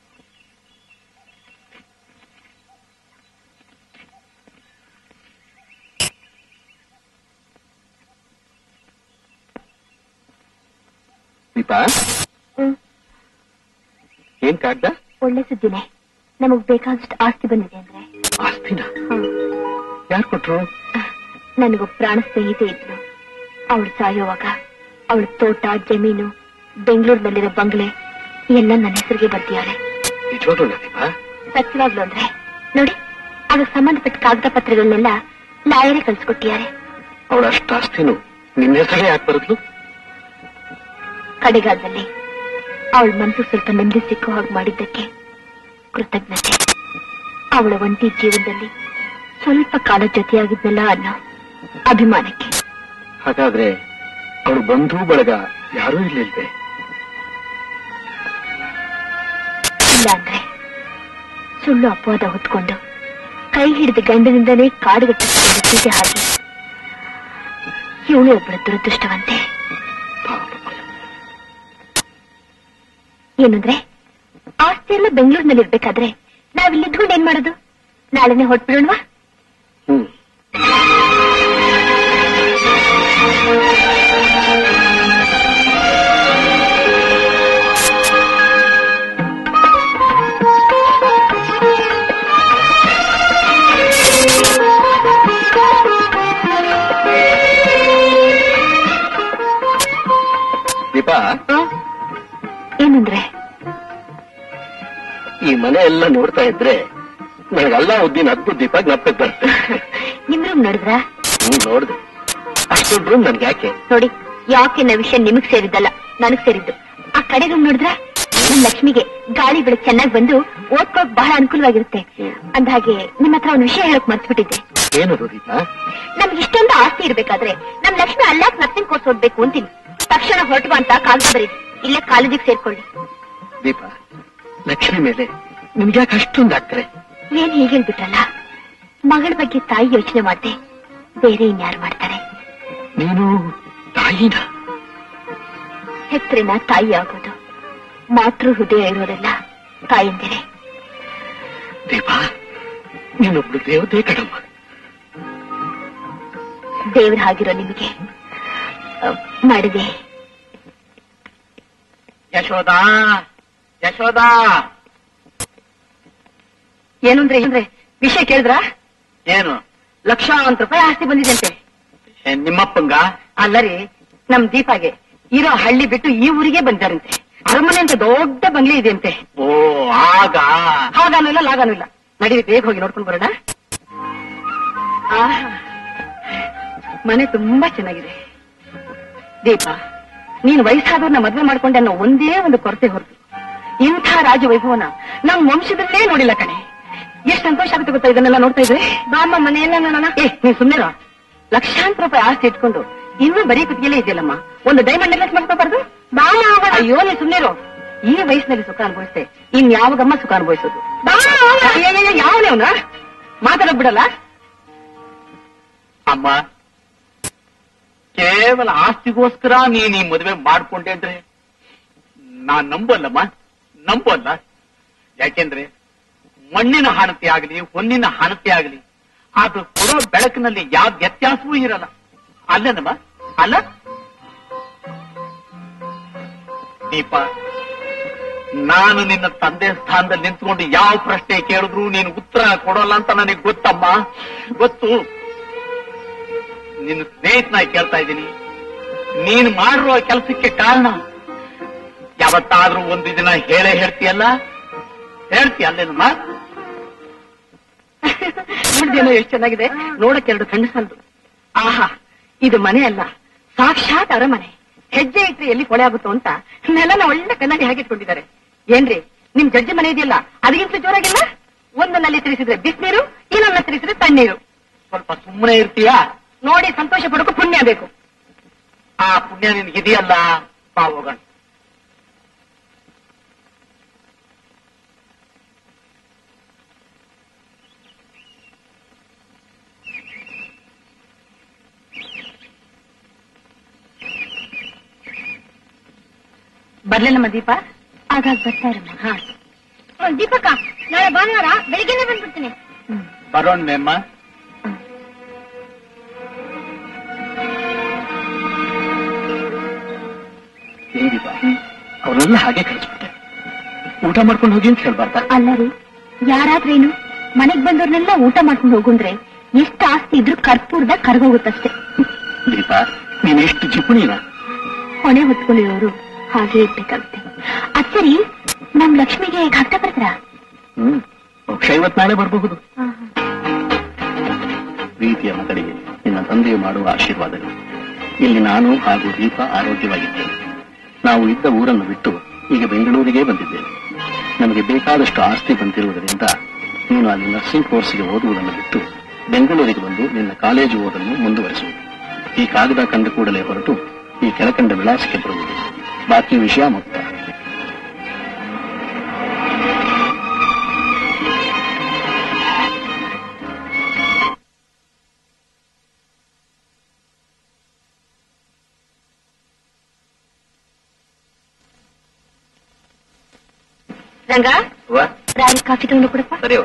ದೀಪಾ ಹ್ಮ್ ಏನ್ ಕಾಗ್ದ ಒಳ್ಳೆ ಸುದ್ದಿನೇ ನಮಗ್ ಬೇಕಾದಷ್ಟು ಆಸ್ತಿ ಬಂದಿದೆ ಅಂದ್ರೆ ಆಸ್ತಿನ ಹ್ಮ್. ಯಾರು ಕೊಟ್ರು ನನಗೊಬ್ಬ ಪ್ರಾಣ ಸ್ನೇಹಿತೆ ಇದ್ಲು ಅವಳು ಸಾಯೋವಾಗ ಅವಳ ತೋಟ ಜಮೀನು ಬೆಂಗಳೂರಿನಲ್ಲಿರೋ ಬಂಗ್ಲೆ ಎಲ್ಲ ನನ್ನ ಹೆಸರಿಗೆ ಬರ್ತಿಯಾಳೆ ನಿಜವಾಗ್ಲೂ ದೀಪಾ ಸತ್ಯವಾಗ್ಲು ಅಂದ್ರೆ ನೋಡಿ ಅದಕ್ಕೆ ಸಂಬಂಧಪಟ್ಟ ಕಾಗದ ಪತ್ರಗಳನ್ನೆಲ್ಲ ಲಾಯರೇ ಕಳ್ಸಿಕೊಟ್ಟಿದ್ದಾರೆ ಅವಳ ಅಷ್ಟು ಆಸ್ತಿನು ನಿನ್ನ ಹೆಸರೇ ಯಾಕೆ ಬರದ್ಲು ಕಡೆಗಾಲದಲ್ಲಿ ಅವಳ ಮನಸ್ಸು ಸ್ವಲ್ಪ ನೆಮ್ಮದಿ ಸಿಕ್ಕೋ ಹಾಗೆ ಮಾಡಿದ್ದಕ್ಕೆ ಕೃತಜ್ಞತೆ ಅವಳ ಒಂಟಿ ಜೀವನದಲ್ಲಿ ಸ್ವಲ್ಪ ಕಾಲ ಜೊತೆಯಾಗಿದ್ನಲ್ಲ ಅನ್ನೋ ಅಭಿಮಾನಕ್ಕೆ ಹಾಗಾದ್ರೆ ಅವಳು ಬಂಧು ಬಳಗ ಯಾರೂ ಇಲ್ಲಿಲ್ದೆ ಇಲ್ಲ ಅಂದ್ರೆ ಸುಳ್ಳು ಅಪವಾದ ಹೊತ್ಕೊಂಡು ಕೈ ಹಿಡಿದ ಗಂಡನಿಂದಲೇ ಕಾಡುಗಟ್ಟಿಸಿಕೊಂಡು ಸೀತೆ ಹಾಗೆ ಇವಳು ಒಬ್ಬಳ ದುರದೃಷ್ಟವಂತೆ ಪಾಪ ಏನಂದ್ರೆ ಆಸ್ತಿ ಎಲ್ಲ ಬೆಂಗಳೂರಿನಲ್ಲಿ ಇರ್ಬೇಕಾದ್ರೆ ನಾವಿಲ್ಲಿ ಇದ್ಕೊಂಡು ಏನ್ ಮಾಡೋದು ನಾಳೆನೆ ಹೊಟ್ಬಿಡೋಣವಾ ಹ್ಮ್ ದೀಪಾ ಏನಂದ್ರೆ ಈ ಮನೆ ಎಲ್ಲ ನೋಡ್ತಾ ಇದ್ರೆ ನನಗಲ್ಲ ಉದ್ದಿನ ಅದ್ಭುತ ದೀಪ ಜ್ಞಾಪಕ ಬರುತ್ತೆ ನಿಮ್ ರೂಮ್ ನೋಡಿದ್ರಾ ಹ್ಮ್ ನೋಡ್ದೆ ಅಷ್ಟು ದೊಡ್ಡ ರೂಮ್ ನನ್ಗೆ ಯಾಕೆ ನೋಡಿ ಯಾಕೆ ನಾ ವಿಷಯ ನಿಮಗ್ ಸೇರಿದ್ದಲ್ಲ ನನಗ್ ಸೇರಿದ್ದು ಆ ಕಡೆ ರೂಮ್ ನೋಡಿದ್ರ ನಮ್ ಲಕ್ಷ್ಮಿಗೆ ಗಾಳಿ ಬೆಳಕು ಚೆನ್ನಾಗಿ ಬಂದು ಓದ್ಕೋಕ್ ಬಹಳ ಅನುಕೂಲವಾಗಿರುತ್ತೆ ಅಂದ್ಹಾಗೆ ನಿಮ್ ಹತ್ರ ಒಂದ್ ವಿಷಯ ಹೇಳಕ್ ಮರ್ತ್ಬಿಟ್ಟಿದ್ದೆ ಏನದು ದೀಪ ನಮ್ಗೆ ಇಷ್ಟೊಂದು ಆಸ್ತಿ ಇರ್ಬೇಕಾದ್ರೆ ನಮ್ ಲಕ್ಷ್ಮಿ ಅಲ್ಲಾಕ್ ನರ್ಸಿಂಗ್ ಕೋರ್ಸ್ ಓದ್ಬೇಕು ಅಂತೀನಿ ತಕ್ಷಣ ಹೊರಟು ಅಂತ ಕಾಗದ ಬರೀರಿ ಇಲ್ಲೇ ಕಾಲೇಜಿಗೆ ಸೇರ್ಕೊಳ್ಳಿ ದೀಪ ಲಕ್ಷ್ಮಿ ಮೇಲೆ ನಿಮ್ಗೆ ಯಾಕೆ ಅಷ್ಟೊಂದು ಆಗ್ತಾರೆ ಏನ್ ಹೀಗೆ ಹೇಳ್ಬಿಟ್ರಲ್ಲ ಮಗಳ ಬಗ್ಗೆ ತಾಯಿ ಯೋಚನೆ ಮಾಡ್ದೆ ಬೇರೆ ಇನ್ಯಾರು ಮಾಡ್ತಾರೆ ನೀನು ತಾಯಿನ ಹೆತ್ತರಿನ ತಾಯಿ ಆಗೋದು ಮಾತೃ ಹೃದಯ ಇರೋದೆಲ್ಲ ತಾಯಿಂದಿರೆ ದೀಪ ನೀನೊಬ್ಳು ದೇವತೆ ಕಣಮ್ಮ ದೇವ್ರ ಹಾಗಿರೋ ನಿಮಗೆ ಆ, ಮಾಡಿದೆ ಯಶೋದಾ ಯಶೋದಾ ಏನು ಅಂದ್ರೆ ಅಂದ್ರೆ ವಿಷಯ ಕೇಳಿದ್ರ ಏನು ಲಕ್ಷಾಂತರ ರೂಪಾಯಿ ಆಸ್ತಿ ಬಂದಿದಂತೆ ಏ, ನಿಮ್ಮಪ್ಪಂಗ ಅಲ್ಲರಿ ನಮ್ ದೀಪಾಗೆ ಇರೋ ಹಳ್ಳಿ ಬಿಟ್ಟು ಈ ಊರಿಗೆ ಬಂದಾರಂತೆ ಅರಮನೆ ಅಂತ ದೊಡ್ಡ ಬಂಗ್ಲೆ ಇದೆ ಅಂತೆ ಓ ಆಗ ಹಾಗಾನು ಇಲ್ಲ ಲಾಗಾನು ಇಲ್ಲ ನಡೀರಿ ಬೇಗ ಹೋಗಿ ನೋಡ್ಕೊಂಡು ಬರೋಣ ಆಹಾ, ಮನೆ ತುಂಬಾ ಚೆನ್ನಾಗಿದೆ ದೀಪ ನೀನು ವಯಸ್ಸಾದವ್ರನ್ನ ಮದ್ವೆ ಮಾಡ್ಕೊಂಡೆ ಅನ್ನೋ ಒಂದೇ ಒಂದು ಕೊರತೆ ಹೊರತು ಇಂಥ ರಾಜ ವೈಭವನ ನಮ್ ವಂಶದಲ್ಲೇ ನೋಡಿಲ್ಲ ಕಣೆ ಎಷ್ಟ್ ಸಂತೋಷ ಆಗುತ್ತೆ ಗೊತ್ತಾ ಇದನ್ನೆಲ್ಲ ನೋಡ್ತಾ ಇದ್ರೆ ಬಾಮ್ಮ ಮನೆಯಲ್ಲ ನೋಡೋಣ ಏ ನೀನ್ ಸುಮ್ಮನೆ ಲಕ್ಷಾಂತರ ರೂಪಾಯಿ ಆಸ್ತಿ ಇಟ್ಕೊಂಡು ಇನ್ನೂ ಬರೀ ಕುತ್ತಿಗೆಲೇ ಇದೆಯಲ್ಲಮ್ಮ ಒಂದು ಡೈಮಂಡ್ ನೆಕ್ಲೆಸ್ ಮಾಡ್ಕೋಬಾರ್ದು ಅಯ್ಯೋ ನೀ ಸುಮ್ಮನೆ ಈ ವಯಸ್ಸಿನಲ್ಲಿ ಸುಖ ಅನುಭವಿಸ್ತೆ ಇನ್ ಯಾವಾಗಮ್ಮ ಸುಖ ಅನುಭವಿಸೋದು ಯಾವನೇ ಅವನ ಮಾತಾಡೋಕ್ ಬಿಡಲ್ಲ ಅಮ್ಮ ಕೇವಲ ಆಸ್ತಿಗೋಸ್ಕರ ನೀನ್ ಈ ಮದುವೆ ಮಾಡ್ಕೊಂಡೆ ಅಂದ್ರೆ ನಾನ್ ನಂಬಲ್ಲಮ್ಮ ನಂಬಲ್ಲ ಯಾಕೆಂದ್ರೆ ಮಣ್ಣಿನ ಹಣತೆ ಆಗಲಿ ಹೊನ್ನಿನ ಹಣತೆ ಆಗಲಿ ಅದು ಕೊಡೋ ಬೆಳಕಿನಲ್ಲಿ ಯಾವ ವ್ಯತ್ಯಾಸವೂ ಇರಲ್ಲ ಅಲ್ಲನಮ್ಮ ಅಲ್ಲ ದೀಪ ನಾನು ನಿನ್ನ ತಂದೆ ಸ್ಥಾನದಲ್ಲಿ ನಿಂತ್ಕೊಂಡು ಯಾವ ಪ್ರಶ್ನೆ ಕೇಳಿದ್ರು ನೀನು ಉತ್ತರ ಕೊಡೋಲ್ಲ ಅಂತ ನನಗೆ ಗೊತ್ತಮ್ಮ ಗೊತ್ತು ನಿನ್ನ ಸ್ನೇಹಿತನಾಗಿ ಕೇಳ್ತಾ ಇದ್ದೀನಿ ನೀನು ಮಾಡಿರುವ ಕೆಲಸಕ್ಕೆ ಕಾರಣ ಯಾವತ್ತಾದ್ರೂ ಒಂದು ದಿನ ಹೇಳೇ ಹೇಳ್ತೀಯಲ್ಲ ಹೇಳ್ತೀಯ ಅಲ್ಲೇನಮ್ಮ ನೋಡ್ದೇನೋ ಎಷ್ಟು ಚೆನ್ನಾಗಿದೆ ನೋಡಕ್ಕೆ ಎರಡು ಕಣ್ಣು ಸಾಲದು ಆಹಾ ಇದು ಮನೆ ಅಲ್ಲ ಸಾಕ್ಷಾತ್ ಅರಮನೆ ಹೆಜ್ಜೆ ಇಟ್ರೆ ಎಲ್ಲಿ ಕೊಳೆ ಆಗುತ್ತೋ ಅಂತ ನೆಲನ ಒಳ್ಳೆ ಕನ್ನಡಿ ಹಾಕಿಟ್ಕೊಂಡಿದ್ದಾರೆ ಏನ್ರಿ ನಿಮ್ ಜಡ್ಜಿ ಮನೆ ಇದೆಯಲ್ಲ ಅದಕ್ಕಿಂತ ಜೋರಾಗಿಲ್ಲ ಒಂದನ್ನಲ್ಲಿ ತಿರ್ಸಿದ್ರೆ ಬಿಸಿನೀರು ಇನ್ನೊಂದ ತಿರ್ಸಿದ್ರೆ ತಣ್ಣೀರು ಸ್ವಲ್ಪ ಸುಮ್ಮನೆ ಇರ್ತೀಯಾ ನೋಡಿ ಸಂತೋಷ ಪಡೋಕು ಪುಣ್ಯ ಬೇಕು ಆ ಪುಣ್ಯ ನಿನ್ಗಿದೆಯಲ್ಲ ಬಾ ಹೋಗೋಣ ಬರ್ಲೇನಮ್ಮ ದೀಪ ಆಗಾಗ ಬರ್ತಾ ಇರಮ್ಮ ಹಾ ದೀಪಕ್ಕ ನಾಳೆ ಭಾನುವಾರ ಬೆಳಿಗ್ಗೆನೆ ಬಂದ್ಬಿಡ್ತೀನಿ ಬರೋಣ ಮೇಮ್ಮ ಏನ್ ದೀಪ ಅವರೆಲ್ಲ ಹಾಗೆ ಕಳಿಸ್ಬಿಟ್ಟೆ ಊಟ ಮಾಡ್ಕೊಂಡು ಹೋಗಿ ಅಂತ ಹೇಳ್ಬಾರ್ದ ಅಲ್ಲ ರೀ ಯಾರಾದ್ರೇನು ಮನೆಗ್ ಬಂದವ್ರನ್ನೆಲ್ಲ ಊಟ ಮಾಡ್ಕೊಂಡು ಹೋಗುಂದ್ರೆ ಎಷ್ಟು ಆಸ್ತಿ ಇದ್ರೂ ಕರ್ಪೂರ್ದ ಕರ್ಗೋಗುತ್ತಷ್ಟೇ ದೀಪ ನೀನ್ ಎಷ್ಟು ಜಿಪುಣಿನ ಹೊಣೆ ಹೊತ್ಕೊಂಡಿರೋರು ಹಾಗೆ ಇರ್ಬೇಕಾಗುತ್ತೆ ಅದ್ ಸರಿ ನಮ್ ಲಕ್ಷ್ಮಿಗೆ ಘಾಟ ಬರ್ತಾರ ಹ್ಮ್ ಬಹುಶಃ ಇವತ್ ನಾಳೆ ಬರಬಹುದು ಪ್ರೀತಿಯ ಮಗಳಿಗೆ ನಿನ್ನ ತಂದೆಯು ಮಾಡುವ ಆಶೀರ್ವಾದಗಳು ಇಲ್ಲಿ ನಾನು ಹಾಗೂ ದೀಪ ಆರೋಗ್ಯವಾಗಿದ್ದೇವೆ ನಾವು ಇದ್ದ ಊರನ್ನು ಬಿಟ್ಟು ಈಗ ಬೆಂಗಳೂರಿಗೆ ಬಂದಿದ್ದೇವೆ ನಮಗೆ ಬೇಕಾದಷ್ಟು ಆಸ್ತಿ ಬಂದಿರುವುದರಿಂದ ನೀನು ಅಲ್ಲಿ ನರ್ಸಿಂಗ್ ಕೋರ್ಸ್ಗೆ ಓದುವುದನ್ನು ಬಿಟ್ಟು ಬೆಂಗಳೂರಿಗೆ ಬಂದು ನಿನ್ನ ಕಾಲೇಜು ಓದನ್ನು ಮುಂದುವರಿಸುವುದು ಈ ಕಾಗದ ಕಂಡ ಕೂಡಲೇ ಹೊರಟು ಈ ಕೆಳಕಂಡ ವಿಳಾಸಕ್ಕೆ ಬರುವುದು ಬಾಕಿ ವಿಷಯ ಮುಕ್ತ ರಂಗ ವಾ ರಾಣಿ ಕಾಫಿ ತಗೊಂಡು ಕೊಡಪ್ಪ ಸರಿ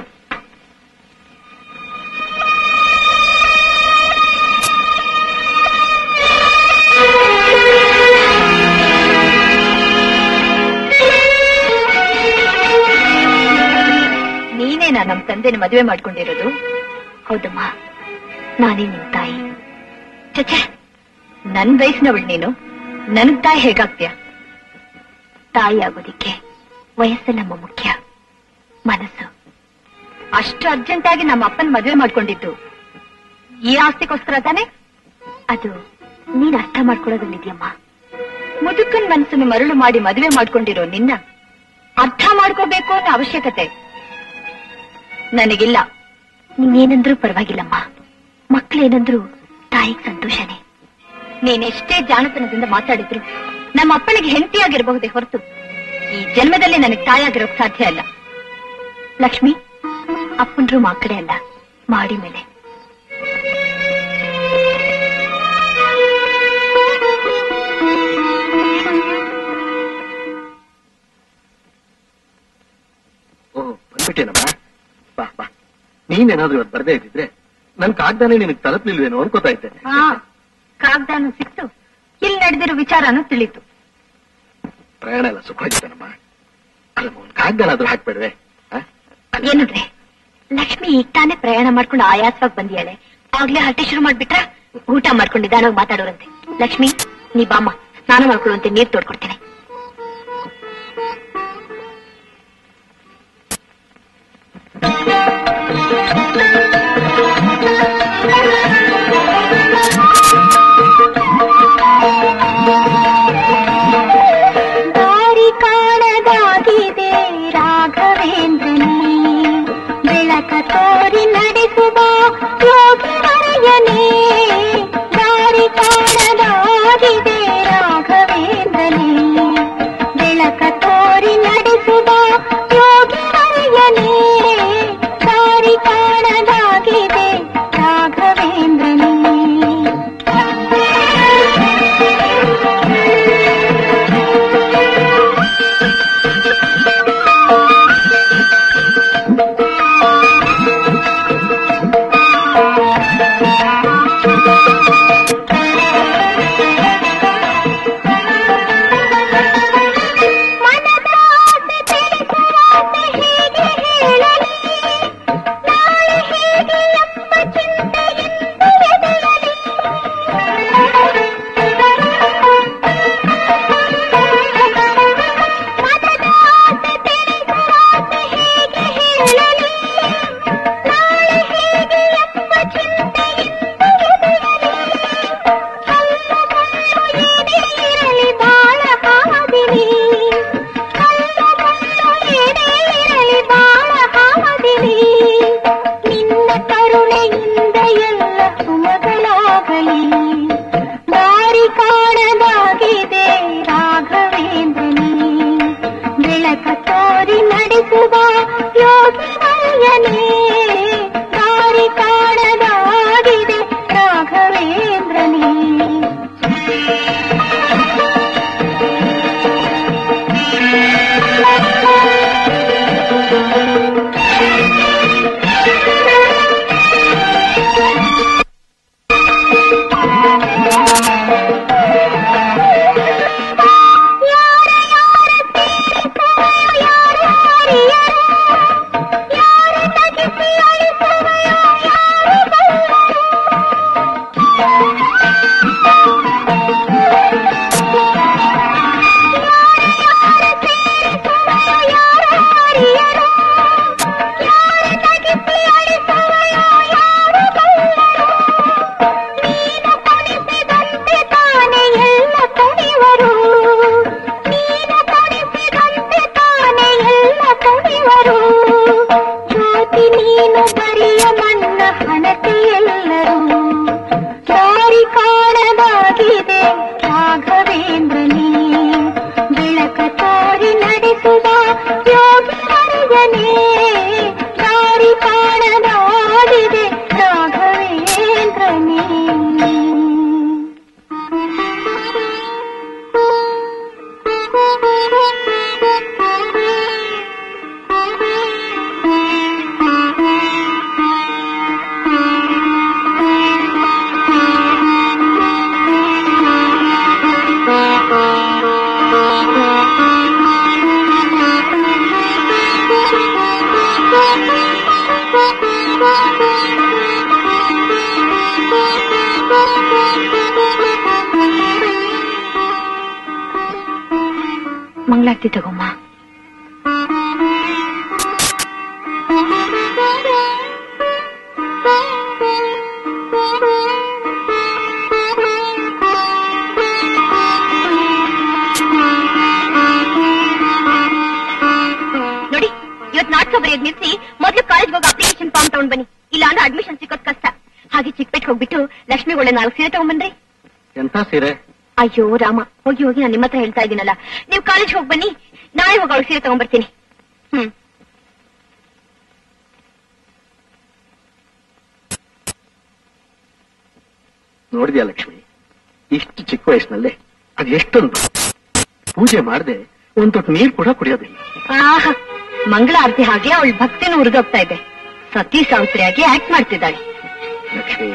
ನೀನೇನಾ ನಮ್ ತಂದೆನ ಮದುವೆ ಮಾಡ್ಕೊಂಡಿರೋದು ಹೌದಮ್ಮ ನಾನೇ ನಿಮ್ ತಾಯಿ ಚಚೆ ನನ್ ವಯಸ್ಸಿನವಳು ನೀನು ನನ್ ತಾಯಿ ಹೇಗಾಗ್ತೀಯ ತಾಯಿ ಆಗೋದಿಕ್ಕೆ ವಯಸ್ಸಲ್ಲಮ್ಮ ಮುಖ್ಯ ಮನಸ್ಸು ಅಷ್ಟು ಅರ್ಜೆಂಟ್ ಆಗಿ ನಮ್ಮ ಅಪ್ಪನ ಮದುವೆ ಮಾಡ್ಕೊಂಡಿದ್ದು ಈ ಆಸ್ತಿಗೋಸ್ಕರ ತಾನೆ ಅದು ನೀನ್ ಅರ್ಥ ಮಾಡ್ಕೊಳ್ಳೋದಲ್ಲಿದ್ಯಮ್ಮ ಮುದುಕನ್ ಮನಸ್ಸನ್ನು ಮರಳು ಮಾಡಿ ಮದುವೆ ಮಾಡ್ಕೊಂಡಿರೋ ನಿನ್ನ ಅರ್ಥ ಮಾಡ್ಕೋಬೇಕು ಅನ್ನೋ ಅವಶ್ಯಕತೆ ನನಗಿಲ್ಲ ನೀನೇನಂದ್ರೂ ಪರವಾಗಿಲ್ಲಮ್ಮ ಮಕ್ಳೇನಂದ್ರೂ ತಾಯಿಗ್ ಸಂತೋಷನೇ ನೀನೆಷ್ಟೇ ಜಾಣತನದಿಂದ ಮಾತಾಡಿದ್ರು ನಮ್ಮ ಅಪ್ಪನಿಗೆ ಹೆಂಡತಿಯಾಗಿರಬಹುದೇ ಹೊರತು ಈ ಜನ್ಮದಲ್ಲಿ ನನಗೆ ತಾಯಾಗಿರೋಕ್ ಸಾಧ್ಯ ಅಲ್ಲ ಲಕ್ಷ್ಮಿ ಅಪ್ಪನ್ರು ಮಕ್ಕಳೇ ಅಲ್ಲ ಮಾಡಿ ಮೇಲೆ ಓ ಬಂದ್ಬಿಟ್ಟೇನಮ್ಮ ಬಾ ಬಾ ನೀ ನೀನೇನಾದ್ರೂ ಇವತ್ತು ಬರ್ದೇ ಇದ್ದಿದ್ರೆ ನನ್ ಕಾಗ್ದಾನೆ ನಿನಗೆ ತಲುಪ್ಲಿಲ್ವೇನೋ ಅನ್ಕೋತಾ ಇದ್ದೆ ಹಾ ಕಾಗ್ದಾನು ಸಿಕ್ತು ಇಲ್ಲಿ ನಡೆದಿರೋ ವಿಚಾರನೂ ತಿಳಿತು ಪ್ರಯಾಣ ಎಲ್ಲ ಸುಖವಾಗಿತ್ತನಮ್ಮ ಅಲ್ಲ ಒಂದ್ ಕಾಗ್ದಾನಾದ್ರೂ ಹಾಕ್ಬೇಡ್ವೆ ಆ? ಏನಂದ್ರೆ ಲಕ್ಷ್ಮಿ ಈಗ ತಾನೇ ಪ್ರಯಾಣ ಮಾಡ್ಕೊಂಡು ಆಯಾಸವಾಗಿ ಬಂದಿಯಾಳೆ ಆಗ್ಲೇ ಹರಟೆ ಶುರು ಮಾಡ್ಬಿಟ್ರ ಊಟ ಮಾಡ್ಕೊಂಡು ನಿಧಾನವಾಗಿ ಮಾತಾಡೋರಂತೆ ಲಕ್ಷ್ಮಿ ನೀ ಬಾಮ್ಮ ಸ್ನಾನ ಮಾಡ್ಕೊಳ್ಳುವಂತೆ ನೀರ್ ತೋಡ್ಕೊಡ್ತೇನೆ ದಾರಿ ಕಾಣದಾಗಿದೆ ರಾಘವೇಂದ್ರನೇ ಬೆಳಕ ತೋರಿ ನಡೆಸುವ ಯೋಗಿ ವರಯನೇ ದಾರಿ ಕಾಣದಾಗಿದೆ ರಾಘವೇಂದ್ರನೇ ಬೆಳಕ ತೋರಿ ನಡೆಸುವ ಯೋಗಿ ವರಯನೇ ದಾರಿ ಕಾಣದಾಗಿದೆ ರಾಘವೇಂದ್ರನೇ ಮನದಾಸೆ ತಿಳಿಸುವಾಸೆ ಹೇಗೆ ಹೇಳಲಿ ನಾಳೆ ಹೇಗೆ ಎಂಬ ಚಿಂತೆಯಿಂದ ಎದುರಲಿ ಮನದಾಸೆ ತಿಳಿಸುವಾಸೆ ಹೇಗೆ ಹೇಳಲಿ ನಾಳೆ ಹೇಗೆ ಎಂಬ ಚಿಂತೆಯಿಂದ ಎದುರಲಿ ಕಲ್ಲು ಮುಳ್ಳು ಏನೇ ಇರಲಿ ಬಾಳ ಹಾದಿನಿ ಕಲ್ಲು ಮುಳ್ಳು ಏನೇ ಇರಲಿ ಬಾಳ ಹಾದಿನಿ ನಿನ್ನ ಕರುಣೆಯಿಂದ ಎಲ್ಲ ಸುಮಗಳಾಗಲಿ ದಾರಿ ಕಾಣದಾಗಿದೆ ರಾಘವೇಂದ್ರನೇ ಬೆಳಕ ತೋರಿ ನಡೆಸುವ ಯೋಗಿ ವರ್ಯನೇ ದಾರಿ ಕಾಣದಾಗಿದೆ ರಾಘವೇಂದ್ರನೇ ಯಾರ ಯಾರ ಸೇರಿಸುವೆಯೋ ಯಾರ ಹರಿಯರು ಯಾರ ತಗಿಸಿ ಅಳಿಸುವೆಯೋ ಯಾರು ಬಲ್ಲರು ಯಾರ ಸೇರಿಸುವೆಯೋ ಯಾರ ಹರಿಯರು ಯಾರ ತಗಿಸಿ ಅಳಿಸುವೆಯೋ ಯಾರು ಬಲ್ಲರು ನೀನು ಕೊಡಿಸಿದಂತೆ ತಾನೇ ಎಲ್ಲ ಕುಣಿವರು ನೀನು ಕೊಡಿಸಿದಂತೆ ತಾನೇ ಎಲ್ಲ ಕುಣಿವರು ಜ್ಯೋತಿ ನೀನು ಬರಿಯ ಮನ್ನ ಹಣತೆ ಎಲ್ಲರೂ ದಾರಿ ಕಾಣದಾಗಿದೆ ರಾಘವೇಂದ್ರನೇ ಬೆಳಕ ತೋರಿ ನಡೆಸುವ ಯೋಗಿ ವರಯನೇ ದಾರಿ ಕಾಣದಾಗಿದೆ ರಾಘವೇಂದ್ರನೇ ಮಂಗಳಾರತಿ ತಗೊಮ್ಮ ನೋಡಿ ಇವತ್ ನಾಟಕ ಬರೆಯೋದ್ ನಿಲ್ಸಿ ಮೊದ್ಲು ಕಾಲೇಜ್ ಹೋಗಿ ಅಪ್ಲಿಕೇಶನ್ ಫಾರ್ಮ್ ತಗೊಂಡ್ ಬನ್ನಿ ಇಲ್ಲ ಅಂದ್ರೆ ಅಡ್ಮಿಷನ್ ಸಿಗೋದ್ ಕಷ್ಟ ಹಾಗೆ ಚಿಕ್ಕಪೇಟ್ ಹೋಗ್ಬಿಟ್ಟು ಲಕ್ಷ್ಮಿ ಒಳ್ಳೆ ನಾಲ್ಕು ಸೀರೆ ತಗೊಂಡ್ಬನ್ರಿ ಎಂತ ಸೀರೆ ಅಯ್ಯೋ ರಾಮ ಹೋಗಿ ಹೋಗಿ ನಾನು ನಿಮ್ಮ ಹತ್ರ ಹೇಳ್ತಾ ಇದ್ದೀನಲ್ಲ ನೀವು ಕಾಲೇಜ್ ಹೋಗಿ ಬನ್ನಿ ನಾಳೆ ಹೋಗಿ ಅವಳು ಸೀರೆ ತಗೊಂಡ್ಬರ್ತೀನಿ ಹ್ಮ್ ನೋಡಿದ್ಯಾ ಲಕ್ಷ್ಮಿ ಇಷ್ಟು ಚಿಕ್ಕ ವಯಸ್ಸಿನಲ್ಲೇ ಅದು ಎಷ್ಟೊಂದು ಪೂಜೆ ಮಾಡದೆ ಒಂದ್ ತೊಟ್ಟು ನೀರು ಕೂಡ ಕುಡಿಯೋದಿಲ್ಲ ಆಹಾ ಮಂಗಳಾರತಿ ಹಾಗೆ ಅವಳ ಭಕ್ತಿನೂ ಉರಿದೋಗ್ತಾ ಇದೆ ಸತಿ ಸಾವಿತ್ರಿಯಾಗಿ ಆಕ್ಟ್ ಮಾಡ್ತಿದ್ದಾಳೆ ಲಕ್ಷ್ಮಿ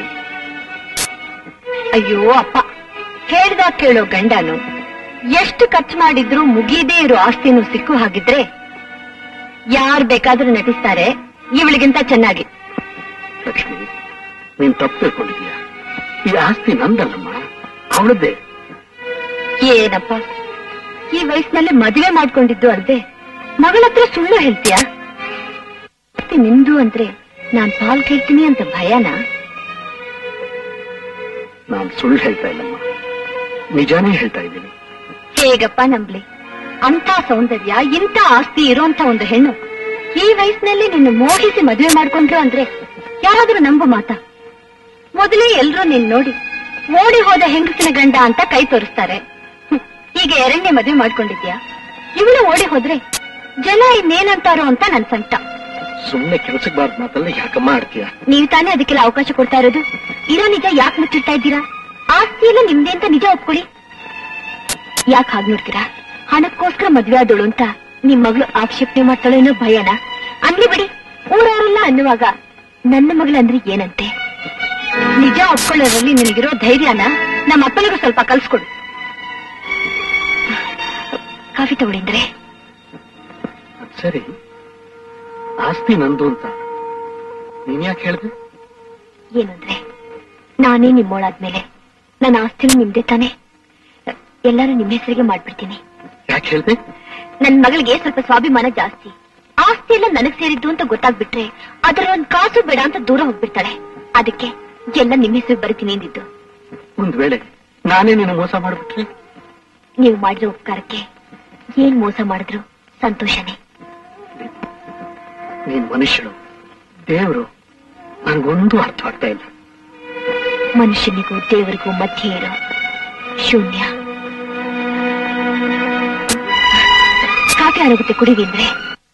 ಅಯ್ಯೋ ಅಪ್ಪ ಹೇಳ್ದಾಗ ಕೇಳೋ ಗಂಡನು ಎಷ್ಟು ಖರ್ಚು ಮಾಡಿದ್ರು ಮುಗೀದೇ ಇರೋ ಆಸ್ತಿನೂ ಸಿಕ್ಕು ಹಾಗಿದ್ರೆ ಯಾರ್ ಬೇಕಾದ್ರೂ ನಟಿಸ್ತಾರೆ ಇವಳಿಗಿಂತ ಚೆನ್ನಾಗಿ ಲಕ್ಷ್ಮಿ ನೀನ್ ತಪ್ಪು ತಿಳ್ಕೊಂಡಿದ್ಯಾ ಈ ಆಸ್ತಿ ನಂದಲ್ಲಮ್ಮ ಅವಳದ್ದೇ ಏನಪ್ಪ ಈ ವಯಸ್ಸಿನಲ್ಲಿ ಮದುವೆ ಮಾಡ್ಕೊಂಡಿದ್ದು ಅಲ್ದೆ ಮಗಳ ಹತ್ರ ಸುಳ್ಳು ಹೇಳ್ತೀಯಾ ಆಸ್ತಿ ನಿಂದು ಅಂದ್ರೆ ನಾನ್ ಪಾಲ್ ಕೇಳ್ತೀನಿ ಅಂತ ಭಯನಾ ನಾನ್ ಸುಳ್ಳು ಹೇಳ್ತಾ ಇಲ್ಲಮ್ಮ ನಿಜಾನೇ ಹೇಳ್ತಾ ಇದ್ದೀನಿ ಹೇಗಪ್ಪ ನಂಬ್ಲಿ ಅಂತ ಸೌಂದರ್ಯ ಇಂಥ ಆಸ್ತಿ ಇರೋಂತ ಒಂದು ಹೆಣ್ಣು ಈ ವಯಸ್ಸಿನಲ್ಲಿ ನಿನ್ನ ಮೋಹಿಸಿ ಮದುವೆ ಮಾಡ್ಕೊಂಡ್ರು ಅಂದ್ರೆ ಯಾರಾದ್ರೂ ನಂಬು ಮಾತಾ ಮೊದಲೇ ಎಲ್ರೂ ನಿನ್ ನೋಡಿ ಓಡಿ ಹೋದ ಹೆಂಗಸಿನ ಗಂಡ ಅಂತ ಕೈ ತೋರಿಸ್ತಾರೆ ಹ್ಮ್, ಈಗ ಎರಡನೇ ಮದುವೆ ಮಾಡ್ಕೊಂಡಿದ್ಯಾ ಇವಳು ಓಡಿ ಹೋದ್ರೆ ಜನ ಇನ್ನೇನಂತಾರೋ ಅಂತ ನನ್ ಸಂಕಟ ಸುಮ್ಮನೆ ಕೆಲ್ಸಕ್ಕೆ ಬಾರ್ದು ಮಾತಲ್ಲ ಯಾಕಮ್ಮ ಆಡ್ತೀಯ ನೀವು ತಾನೇ ಅದಕ್ಕೆಲ್ಲ ಅವಕಾಶ ಕೊಡ್ತಾ ಇರೋದು ಇರೋ ನಿಜ ಯಾಕೆ ಮುಚ್ಚಿಡ್ತಾ ಇದ್ದೀರಾ ಆಸ್ತಿ ಎಲ್ಲ ನಿಮ್ದೇ ಅಂತ ನಿಜ ಒಪ್ಕೊಳ್ಳಿ ಯಾಕೆ ಹಾಗೆ ನೋಡ್ತೀರಾ ಹಣಕ್ಕೋಸ್ಕರ ಮದ್ವೆ ಆದಳು ಅಂತ ನಿಮ್ ಮಗಳು ಆಕ್ಷೇಪಣೆ ಮಾಡ್ತಾಳೋ ಅನ್ನೋ ಭಯನ ಅನ್ಲಿ ಬಿಡಿ ಊರವರೆಲ್ಲ ಅನ್ನುವಾಗ ನನ್ನ ಮಗಳಂದ್ರೆ ಏನಂತೆ ನಿಜ ಒಪ್ಕೊಳ್ಳೋದ್ರಲ್ಲಿ ನಿನಗಿರೋ ಧೈರ್ಯನ ನಮ್ಮ ಅಪ್ಪನಿಗೂ ಸ್ವಲ್ಪ ಕಲ್ಸ್ಕೊಡು ಕಾಫಿ ತಗೊಳಿಂದ್ರೆ ಸರಿ ಆಸ್ತಿ ನಂದು ಅಂತ ನೀನ್ ಯಾಕೆ ಹೇಳ್ದೆ ಏನಂದ್ರೆ ನಾನೇ ನಿಮ್ಮೋಳಾದ್ಮೇಲೆ ನನ್ನ ಆಸ್ತಿನೂ ನಿಮ್ದೆ ತಾನೆ ಎಲ್ಲರೂ ನಿಮ್ಮ ಹೆಸರಿಗೆ ಮಾಡ್ಬಿಡ್ತೀನಿ ಯಾಕೆ ಹೇಳ್ದೆ ನನ್ ಮಗಳಿಗೆ ಸ್ವಲ್ಪ ಸ್ವಾಭಿಮಾನ ಜಾಸ್ತಿ ಆಸ್ತಿ ಎಲ್ಲ ನನಗ್ ಸೇರಿದ್ದು ಅಂತ ಗೊತ್ತಾಗ್ಬಿಟ್ರೆ ಅದ್ರ ಒಂದ್ ಕಾಸು ಬೇಡ ಅಂತ ದೂರ ಹೋಗ್ಬಿಡ್ತಾಳೆ ಅದಕ್ಕೆ ಎಲ್ಲ ನಿಮ್ಮ ಹೆಸರಿಗೆ ಬರಿತೀನಿ ಎಂದಿದ್ದು ಒಂದ್ ವೇಳೆ ನಾನೇ ನಿನ್ನ ಮೋಸ ಮಾಡ್ಬಿಟ್ರೆ ನೀವು ಮಾಡಿರೋ ಉಪಕಾರಕ್ಕೆ ಏನ್ ಮೋಸ ಮಾಡಿದ್ರು ಸಂತೋಷನೇ ನೀನ್ ಮನುಷ್ಯರು ದೇವರು ನನ್ಗೊಂದು ಅರ್ಥ ಆಗ್ತಾ ಇಲ್ಲ ಮನುಷ್ಯನಿಗೂ ದೇವರಿಗೂ ಮಧ್ಯೆ ಇರೋ ಶೂನ್ಯ ಕಾಫಿ ಆರೋಗುತ್ತೆ ಕುಡಿವಿಂದ್ರೆ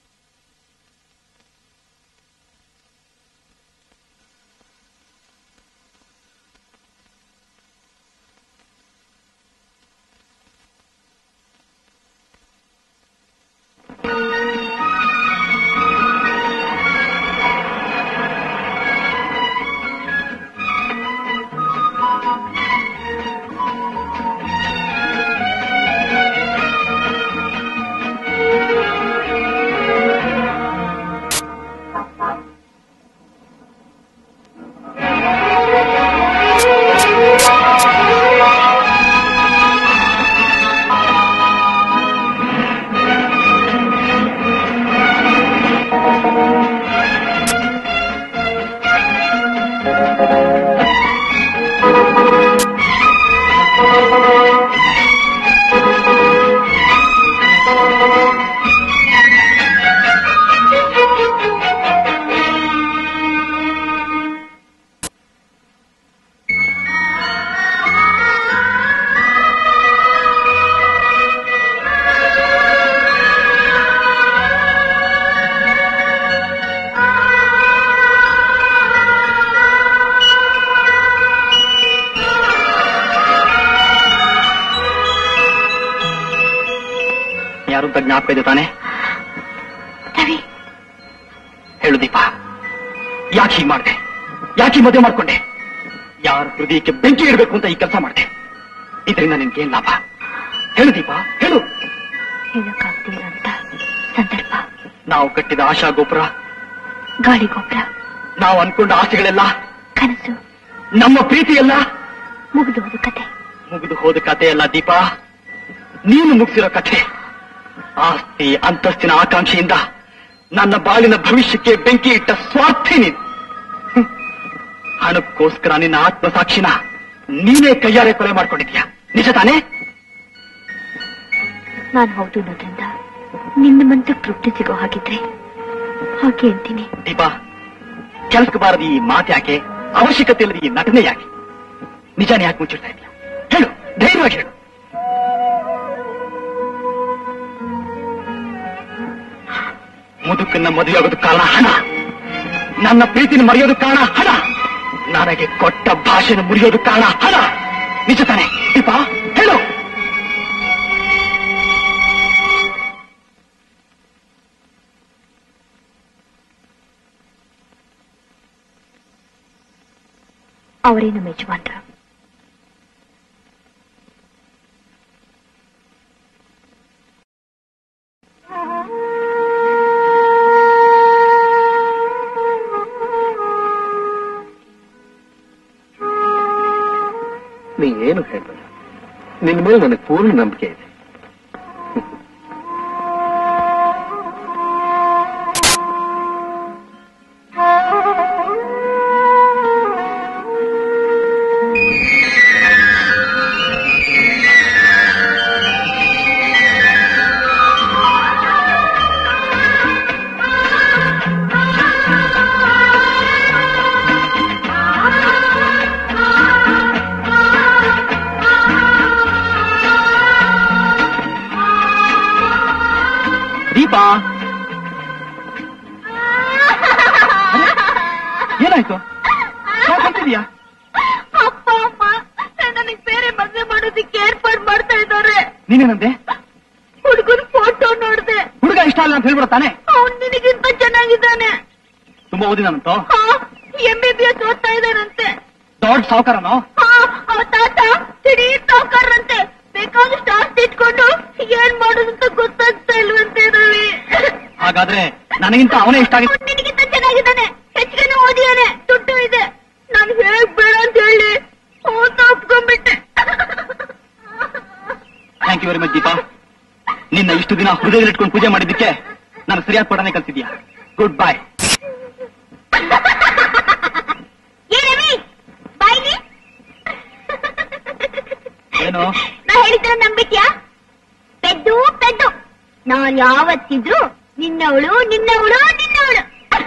ಯಾರು ಅಂತ ಜ್ಞಾಪಕ ಇದೆ ತಾನೆ ರವಿ ಹೇಳು ದೀಪ ಯಾಕೆ ಹೀಗೆ ಮಾಡಿದೆ ಯಾಕೆ ಈ ಮದುವೆ ಮಾಡ್ಕೊಂಡೆ ಯಾರ ಹೃದಯಕ್ಕೆ ಬೆಂಕಿ ಇಡಬೇಕು ಅಂತ ಈ ಕೆಲಸ ಮಾಡಿದೆ ಇದರಿಂದ ನಿನ್ಗೇನ್ ಲಾಭ ಹೇಳು ದೀಪ ಹೇಳು ಹೇಳಕ್ಕಾಗ್ತಿರೋಂತ ಸಂದರ್ಭ ನಾವು ಕಟ್ಟಿದ ಆಶಾ ಗೋಪುರ ಗಾಳಿ ಗೊಬ್ಬರ ನಾವು ಅನ್ಕೊಂಡ ಆಸೆಗಳೆಲ್ಲ ಕನಸು ನಮ್ಮ ಪ್ರೀತಿ ಎಲ್ಲ ಮುಗಿದು ಹೋದ ಕತೆ ಮುಗಿದು ಹೋದ ಕಥೆ ಅಲ್ಲ ದೀಪ ನೀನು ಮುಗಿಸಿರೋ ಕಥೆ ಆಸ್ತಿ ಅಂತಸ್ತಿನ ಆಕಾಂಕ್ಷೆಯಿಂದ ನನ್ನ ಬಾಳಿನ ಭವಿಷ್ಯಕ್ಕೆ ಬೆಂಕಿ ಇಟ್ಟ ಸ್ವಾರ್ಥಿ ನೀನು ಹ್ಮ್. ಹಣಕ್ಕೋಸ್ಕರ ನಿನ್ನ ಆತ್ಮಸಾಕ್ಷಿನ ನೀನೇ ಕೈಯಾರೆ ಕೊಲೆ ಮಾಡ್ಕೊಂಡಿದ್ಯಾ ನಿಜ ತಾನೇ ನಾನು ಹೌದು ಅನ್ನೋದ್ರಿಂದ ನಿನ್ನ ಮನಸ್ಸಿಗೆ ತೃಪ್ತಿ ಸಿಗೋ ಹಾಗಿದ್ರೆ ಹಾಗೆ ಅಂತೀನಿ ದೀಪ ಕೆಲ್ಸಕ್ಕೆ ಬಾರದ ಈ ಮಾತು ಯಾಕೆ ಅವಶ್ಯಕತೆ ಇಲ್ಲದ ಈ ನಟನೆ ಯಾಕೆ ನಿಜಾನೇ ಯಾಕೆ ಮುಚ್ಚಿಡ್ತಾ ಇದೆಯಾ ಹೇಳು ಧೈರ್ಯವಾಗಿ ಹೇಳು ಮುದುಕನ್ನ ಮದುವೆಯಾಗೋದು ಕಾರಣ ಹಣ ನನ್ನ ಪ್ರೀತಿನ ಮರೆಯೋದು ಕಾರಣ ಹಣ ನನಗೆ ಕೊಟ್ಟ ಭಾಷೆನ ಮುರಿಯೋದು ಕಾರಣ ಹಣ ನಿಜ ತಾನೆ ದೀಪ ಹೇಳು ಅವರೇ ನಮ್ಮ ಯಜಮಾನ್ರು ನೀ ಏನು ಹೇಳ್ಬೇಡ ನಿನ್ನ ಮೇಲೆ ನನಗೆ ಪೂರ್ಣ ನಂಬಿಕೆ ಇದೆ ದೀಪಾ ಏನಾಯ್ತು ಯಾಕಂತಿದ್ಯಾ ಅಪ್ಪ ಅಮ್ಮ ನನಗ್ ಬೇರೆ ಮದ್ವೆ ಮಾಡೋದಕ್ಕೆ ಏರ್ಪಾಡ್ ಮಾಡ್ತಾ ಇದ್ದಾರೆ ನೀನೇನಂತೆ ಹುಡುಗನ ಫೋಟೋ ನೋಡ್ದೆ ಹುಡುಗ ಇಷ್ಟ ಅಲ್ಲ ಅಂತ ಹೇಳ್ಬಿಡ ತಾನೆ ಅವ್ನ್ ನಿನಗಿಂತ ಚೆನ್ನಾಗಿದ್ದಾನೆ ತುಂಬಾ ಓದಿದಂತೋ ಎಂ ಬಿ ಬಿ ಎಸ್ ಓದ್ತಾ ಇದ್ದಾನಂತೆ ದೊಡ್ಡ ಸಾವುಕಾರನೋ ಹಾ, ಆ ತಾತ ದಿಢೀರ್ ಸಾವುಕಾರಂತೆ ಬೇಕಾದಷ್ಟು ಆಸ್ತಿ ಇಟ್ಕೊಂಡು ಏನ್ ಮಾಡೋದಂತ ಗೊತ್ತಾಗ್ತಾ ಇಲ್ವಂತೆ ರವಿ ಹಾಗಾದ್ರೆ ನನಗಿಂತ ಅವನೇ ಇಷ್ಟ ಆಗಿ ಅವ್ನ್ ನಿನಗಿಂತ ಚೆನ್ನಾಗಿದ್ದಾನೆ ಹೆಚ್ಚಿಗೆನೂ ಓದಿಯಾನೆ ದುಡ್ಡು ಇದೆ ನಾನು ಹೇಗ್ ಬೇಡ ಅಂತ ಹೇಳಿ ಓದ ಒಪ್ಕೊಂಡ್ಬಿಟ್ಟೆ thank you very much Deepa ನಿನ್ನ ಇಷ್ಟು ದಿನ ಹೃದಯದಲ್ಲಿ ಇಟ್ಕೊಂಡು ಪೂಜೆ ಮಾಡಿದ್ದಕ್ಕೆ ನಾನು ಸರಿಯಾದ ಪಡನೆ ಕಲ್ತಿದ್ಯಾ ಗುಡ್ ಬಾಯ್ ಏ ರವಿ ಬಾಯ್ಲಿ ಏನು ನಾ ಹೇಳಿದ್ರೆ ನಂಬಿದ್ಯಾ ಪೆದ್ದು ಪೆದ್ದು ನಾನ್ ಯಾವತ್ತಿದ್ರು ನಿನ್ನವಳು ನಿನ್ನವಳು ನಿನ್ನವಳು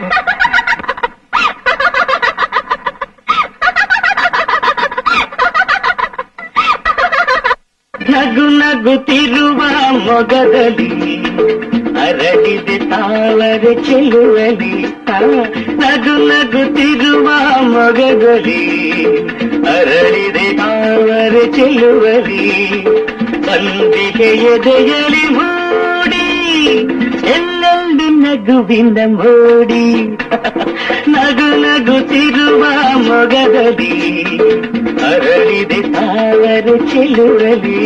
ನಗು ನಗುತ್ತಿರುವ ಮೊಗದಲ್ಲಿ ಅರಳಿದೆ ತಾವರೆ ಚೆಲುವಲಿ ಆ, ನಗು ನಗುತ್ತಿರುವ ಮೊಗದಲ್ಲಿ ಅರಳಿದೆ ತಾವರೆ ಚೆಲುವಲಿ ಬಂದಿಗೆ ಎದೆಯಲಿ ಮೂಡಿ ಎಲ್ಲೆಲ್ಲಿ ನಗುವಿನ ಮೋಡಿ ನಗು ನಗುತ್ತಿರುವ ಮೊಗದಲ್ಲಿ ಅರಳಿದೆ ತಾವರೆ ಚೆಲುವಲಿ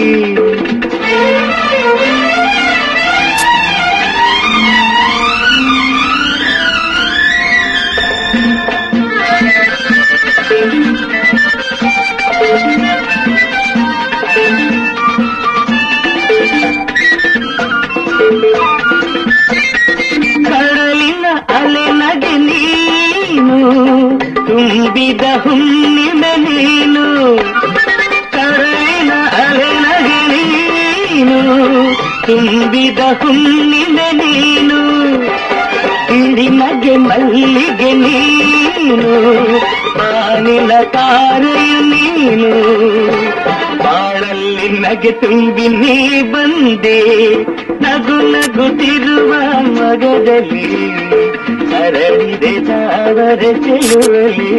ಕಡಲಿನ ಅಲೆ ನಗೆ ನೀನು ತುಂಬಿದ ಹುಣ್ಣಿಮೆ ನೀನು ಕಡಲಿನ ಅಲೆ ನಗೆ ನೀನು ತುಂಬಿದ ಹುಣ್ಣಿಮೆ ನೀನು ಇಡಿ ನಗೆ ಮಲ್ಲಿಗೆ ನೀನು ಬಾನಿನ ತಾರೆಯು ನೀನು ಬಾಳಲ್ಲಿ ನಗೆ ತುಂಬಿ ನೀ ಬಂದೆ ನಗು ನಗುತ್ತಿರುವ ಮಗದಲ್ಲಿ ಹರಡಿದೆ ತಾವರ ಚೆಲುವಲಿ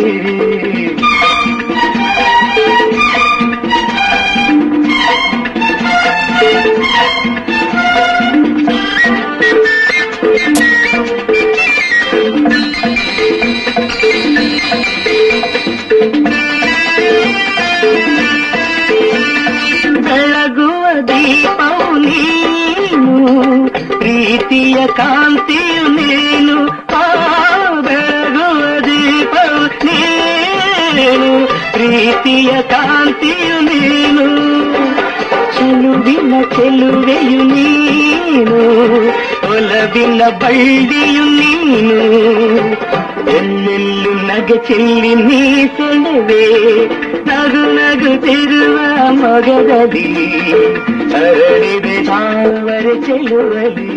ಬೆಳಗುವ ದೀಪವು ನೀನು ಪ್ರೀತಿಯ ಕಾಂತಿಯು ನೀನು ಆ ಬೆಳಗುವ ದೀಪವು ನೀನು ಪ್ರೀತಿಯ ಕಾಂತಿಯು ನೀನು ಚೆಲುವಿನ ಚೆಲುವೆಯು ನೀನು ಒಲವಿನ ಬಳ್ಳಿಯು ನೀನು ಎಲ್ಲೆಲ್ಲೂ ನಗೆ ಚೆಲ್ಲಿ ನೀ ಸೆಳೆವೆ ನಗು ನಗುತ್ತಿರುವ ಮಗದಲ್ಲಿ ಹರಡಿದೆ ತಾವರ ಚೆಲುವಲಿ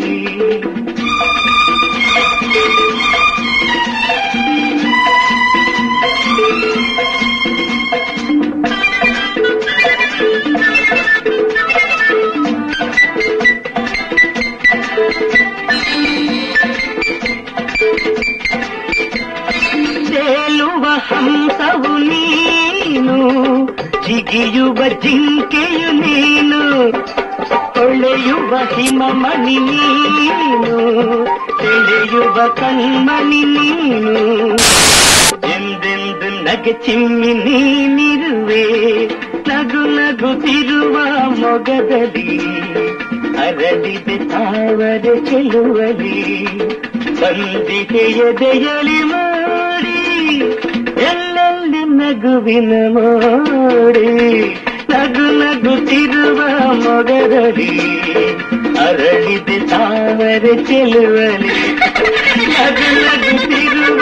ತೇಲುವ ಹಂಸವು ನೀನು ಜಿಗಿಯುವ ಜಿಂಕೆಯು ನೀನು ಹೊಳೆಯುವ ಹಿಮಮಣಿ ನೀನು ಸೆಳೆಯುವ ಕಣ್ಮಣಿ ನೀನು ಎಂದೆಂದು ನಗೆ ಚಿಮ್ಮಿ ನೀನಿರುವೆ ನಗು ನಗುತ್ತಿರುವ ಮೊಗದಲ್ಲಿ ಅರಳಿದೆ ತಾವರ ಚೆಲುವಲಿ ಸಂದಿಗೆ ಎದೆಯಲಿ ಮಾಡಿ ಎಲ್ಲೆಲ್ಲಿ ನಗುವಿನ ಮೋಡಿ ನಗು ನಗುತ್ತಿರುವ ಮೊಗದಲ್ಲಿ ಅರಳಿದೆ ತಾವರ ಚೆಲುವಲಿ ನಗು ನಗುತ್ತಿರುವ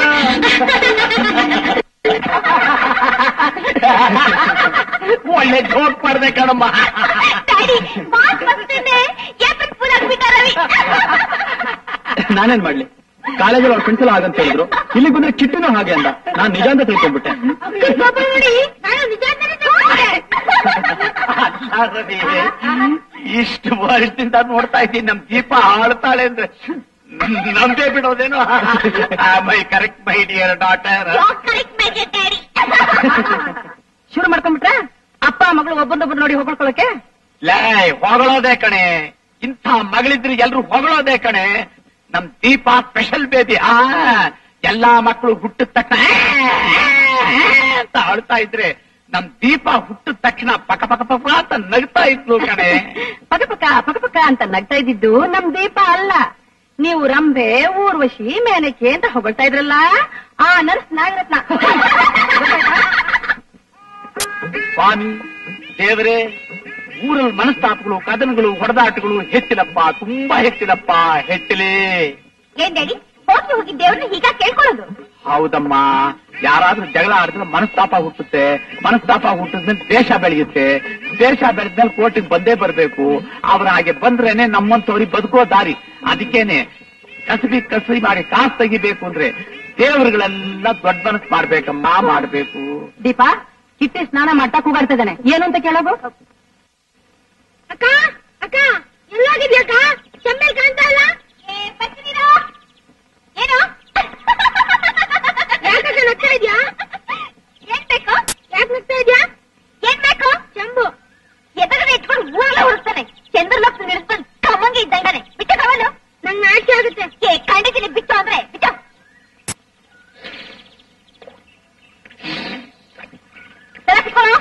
ಒಳ್ಳೆ ಜೋಕ್ ಮಾಡ್ದೆ ಕಣಮ್ಮ ಡ್ಯಾಡಿ ಮಾತ್ ಬರ್ತಿದೆ ಏಪ್ರಿಲ್ ಫುಲ್ ಆಗ್ಬಿಟ್ಟ ರವಿ ನಾನೇನ್ ಮಾಡ್ಲಿ ಕಾಲೇಜಲ್ಲಿ ಅವ್ರ ಫ್ರೆಂಡ್ಸ್ ಎಲ್ಲ ಹಾಗಂತ ಹೇಳಿದ್ರು ಇಲ್ಲಿ ಬಂದ್ರೆ ಕಿಟ್ಟನು ಹಾಗೆ ಅಂದ ನಾನ್ ನಿಜ ಅಂತ ತಿಳ್ಕೊಂಡ್ಬಿಟ್ಟೆ ಪಾಪ ನೋಡಿ ನಾನು ನಿಜ ಅಂತಾನೆ ತಿಳ್ಕೊಂಡೆ. ಅಲ್ಲ ರವಿ, ಇಷ್ಟು ವರ್ಷದಿಂದ ನೋಡ್ತಾ ಇದ್ದೀನಿ ನಮ್ ದೀಪ ಆಳ್ತಾಳೆ ಅಂದ್ರೆ ನಮ್ದೇ ಬಿಡೋದೇನು my correct my dear daughter You're correct, my dear daddy. ಶುರು ಮಾಡ್ಕೊಂಡ್ಬಿಟ್ರ ಅಪ್ಪ ಮಗಳು ಒಬ್ಬೊಂದೊಬ್ಬರು ನೋಡಿ ಹೊಗಳ್ಕೊಳಕ್ಕೆ ಲೇ ಹೊಗಳೋದೇ ಕಣೆ ಇಂಥ ಮಗಳಿದ್ರೆ ಎಲ್ರು ಹೊಗಳೋದೇ ಕಣೆ ನಮ್ ದೀಪ ಸ್ಪೆಷಲ್ ಬೇಬಿ ಆ ಎಲ್ಲಾ ಮಕ್ಕಳು ಹುಟ್ಟಿದ ತಕ್ಷಣ ಅಂತ ಅಳ್ತಾ ಇದ್ರೆ ನಮ್ ದೀಪ ಹುಟ್ಟಿದ ತಕ್ಷಣ ಪಕ ಪಕ ಪಕ ಅಂತ ನಗ್ತಾ ಇದ್ಲು ಕಣೆ ಪಕ ಪಕ ಪಕ ಪಕ ಅಂತ ನಗ್ತಾ ಇದ್ದಿದ್ದು ನಮ್ ದೀಪ ಅಲ್ಲ ನೀವು ರಂಬೆ ಊರ್ವಶಿ ಮೇನಕೆ ಅಂತ ಹೊಗಳ್ತಾ ಇದ್ರಲ್ಲ ಆ ನರ್ಸ್ ನಾಗರತ್ನ ಸ್ವಾಮಿ ದೇವರೇ ಊರಲ್ಲಿ ಮನಸ್ತಾಪಗಳು ಕದನಗಳು ಹೊಡೆದಾಟಗಳು ಹೆಚ್ಚಿನಪ್ಪ ತುಂಬಾ ಹೆಚ್ಚಿನಪ್ಪ ಹೆಚ್ಚಲಿ ಏನ್ ಡ್ಯಾಡಿ ಹೋಗಿ ಹೋಗಿ ದೇವ್ರನ್ನ ಹೀಗ ಕೇಳ್ಕೊಳ್ಳೋದು ಹೌದಮ್ಮ ಯಾರಾದ್ರೂ ಜಗಳ ಆಡಿದ್ರೆ ಮನಸ್ತಾಪ ಹುಟ್ಟುತ್ತೆ ಮನಸ್ತಾಪ ಹುಟ್ಟಿದ್ಮೇಲೆ ದೇಶ ಬೆಳೆಯುತ್ತೆ ದೇಶ ಬೆಳೆದ್ಮೇಲೆ ಕೋರ್ಟಿಗೆ ಬಂದೇ ಬರ್ಬೇಕು ಅವ್ರ ಹಾಗೆ ಬಂದ್ರೇನೆ ನಮ್ಮಂತವ್ರಿಗೆ ಬದುಕೋ ದಾರಿ ಅದಕ್ಕೇನೆ ಕಸಬಿ ಕಸಬಿ ಮಾಡಿ ಕಾಸು ತೆಗಿಬೇಕು ಅಂದ್ರೆ ದೇವರುಗಳೆಲ್ಲ ದೊಡ್ಡ ಮನಸ್ಸು ಮಾಡ್ಬೇಕಮ್ಮ ಮಾಡ್ಬೇಕು ದೀಪ ಕಿಟ್ಟಿ ಸ್ನಾನ ಮಾಡ್ತಾ ಕೂಗಾಡ್ತಾ ಇದ್ದಾನೆ ಏನು ಅಂತ ಕೇಳೋದು ಅಕ್ಕ ಅಕ್ಕ ಎಲ್ಲೋಗಿದ್ಯಾ ಅಕ್ಕ ಚೆಮ್ಮೇಲ್ ಕಾಣ್ತಾ ಇಲ್ಲ ಬರ್ತೀನಿರೋ ಏನು ಯಾಕಕ್ಕ ನಗ್ತಾ ಇದ್ಯಾ ಏನ್ ಬೇಕು ಯಾಕೆ ನಗ್ತಾ ಇದ್ಯಾ ಏನ್ ಬೇಕು ಚೆಂಬು ಎದುರುಗಡೆ ಇಟ್ಕೊಂಡು ಊರಲ್ಲ ಹುಡುಕ್ತಾನೆ ಚಂದ್ರಲೋಕ್ ನಿಲ್ಸ್ಕೊಂಡು ಕಮ್ಮಂಗೆ ಇದ್ದಂಗಾನೆ ಬಿಟ್ಟು ಕವಲು ನಂಗೆ ನಾಚಿಕೆ ಆಗುತ್ತೆ ಏ ಕಂಡಿದ್ದೀನಿ ಬಿಟ್ಟು ಅಂದ್ರೆ ಬಿಟ್ಟು ತರಪಿಕೊಳ್ಳೋ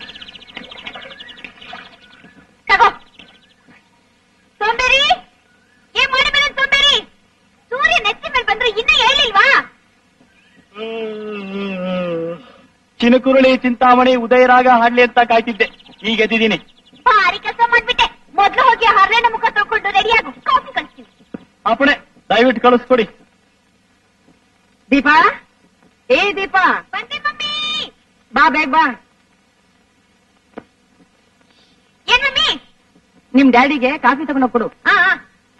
ತಗೋ ಸೋಂಬೇರಿ ಏನ್ ಮಾಡಿ ಮೇಲೆ ಸೋಂಬೇರಿ ಸೂರ್ಯ ನೆತ್ತಿ ಮೇಲೆ ಬಂದ್ರೆ ಇನ್ನೂ ಹೇಳಿಲ್ವಾ ಚಿನಕುರುಳಿ ಚಿಂತಾಮಣಿ ಉದಯರಾಗ ಹಾಡ್ಲಿ ಅಂತ ಕಾಯ್ತಿದ್ದೆ ಈಗ ಎದ್ದಿದ್ದೀನಿ ಭಾರಿ ಕೆಲಸ ಮಾಡ್ಬಿಟ್ಟೆ ಮೊದ್ಲು ಹೋಗಿ ಹರ್ರೆನ ಮುಖ ತಗೊಂಡು ರೆಡಿಯಾಗು ಕಾಫಿ ಕಳಿಸ್ತೀನಿ ಅಪ್ಪಣೆ ದಯವಿಟ್ಟು ಕಳಿಸ್ಕೊಡಿ ದೀಪ ಏ ದೀಪ ಬಂದೆ ಮಮ್ಮಿ ಬಾ ಬೇಗ ಬಾ ಏನ್ ಮಮ್ಮಿ ನಿಮ್ ಡ್ಯಾಡಿಗೆ ಕಾಫಿ ತಗೊಂಡೋಗ್ ಕೊಡು ಆ ಆ.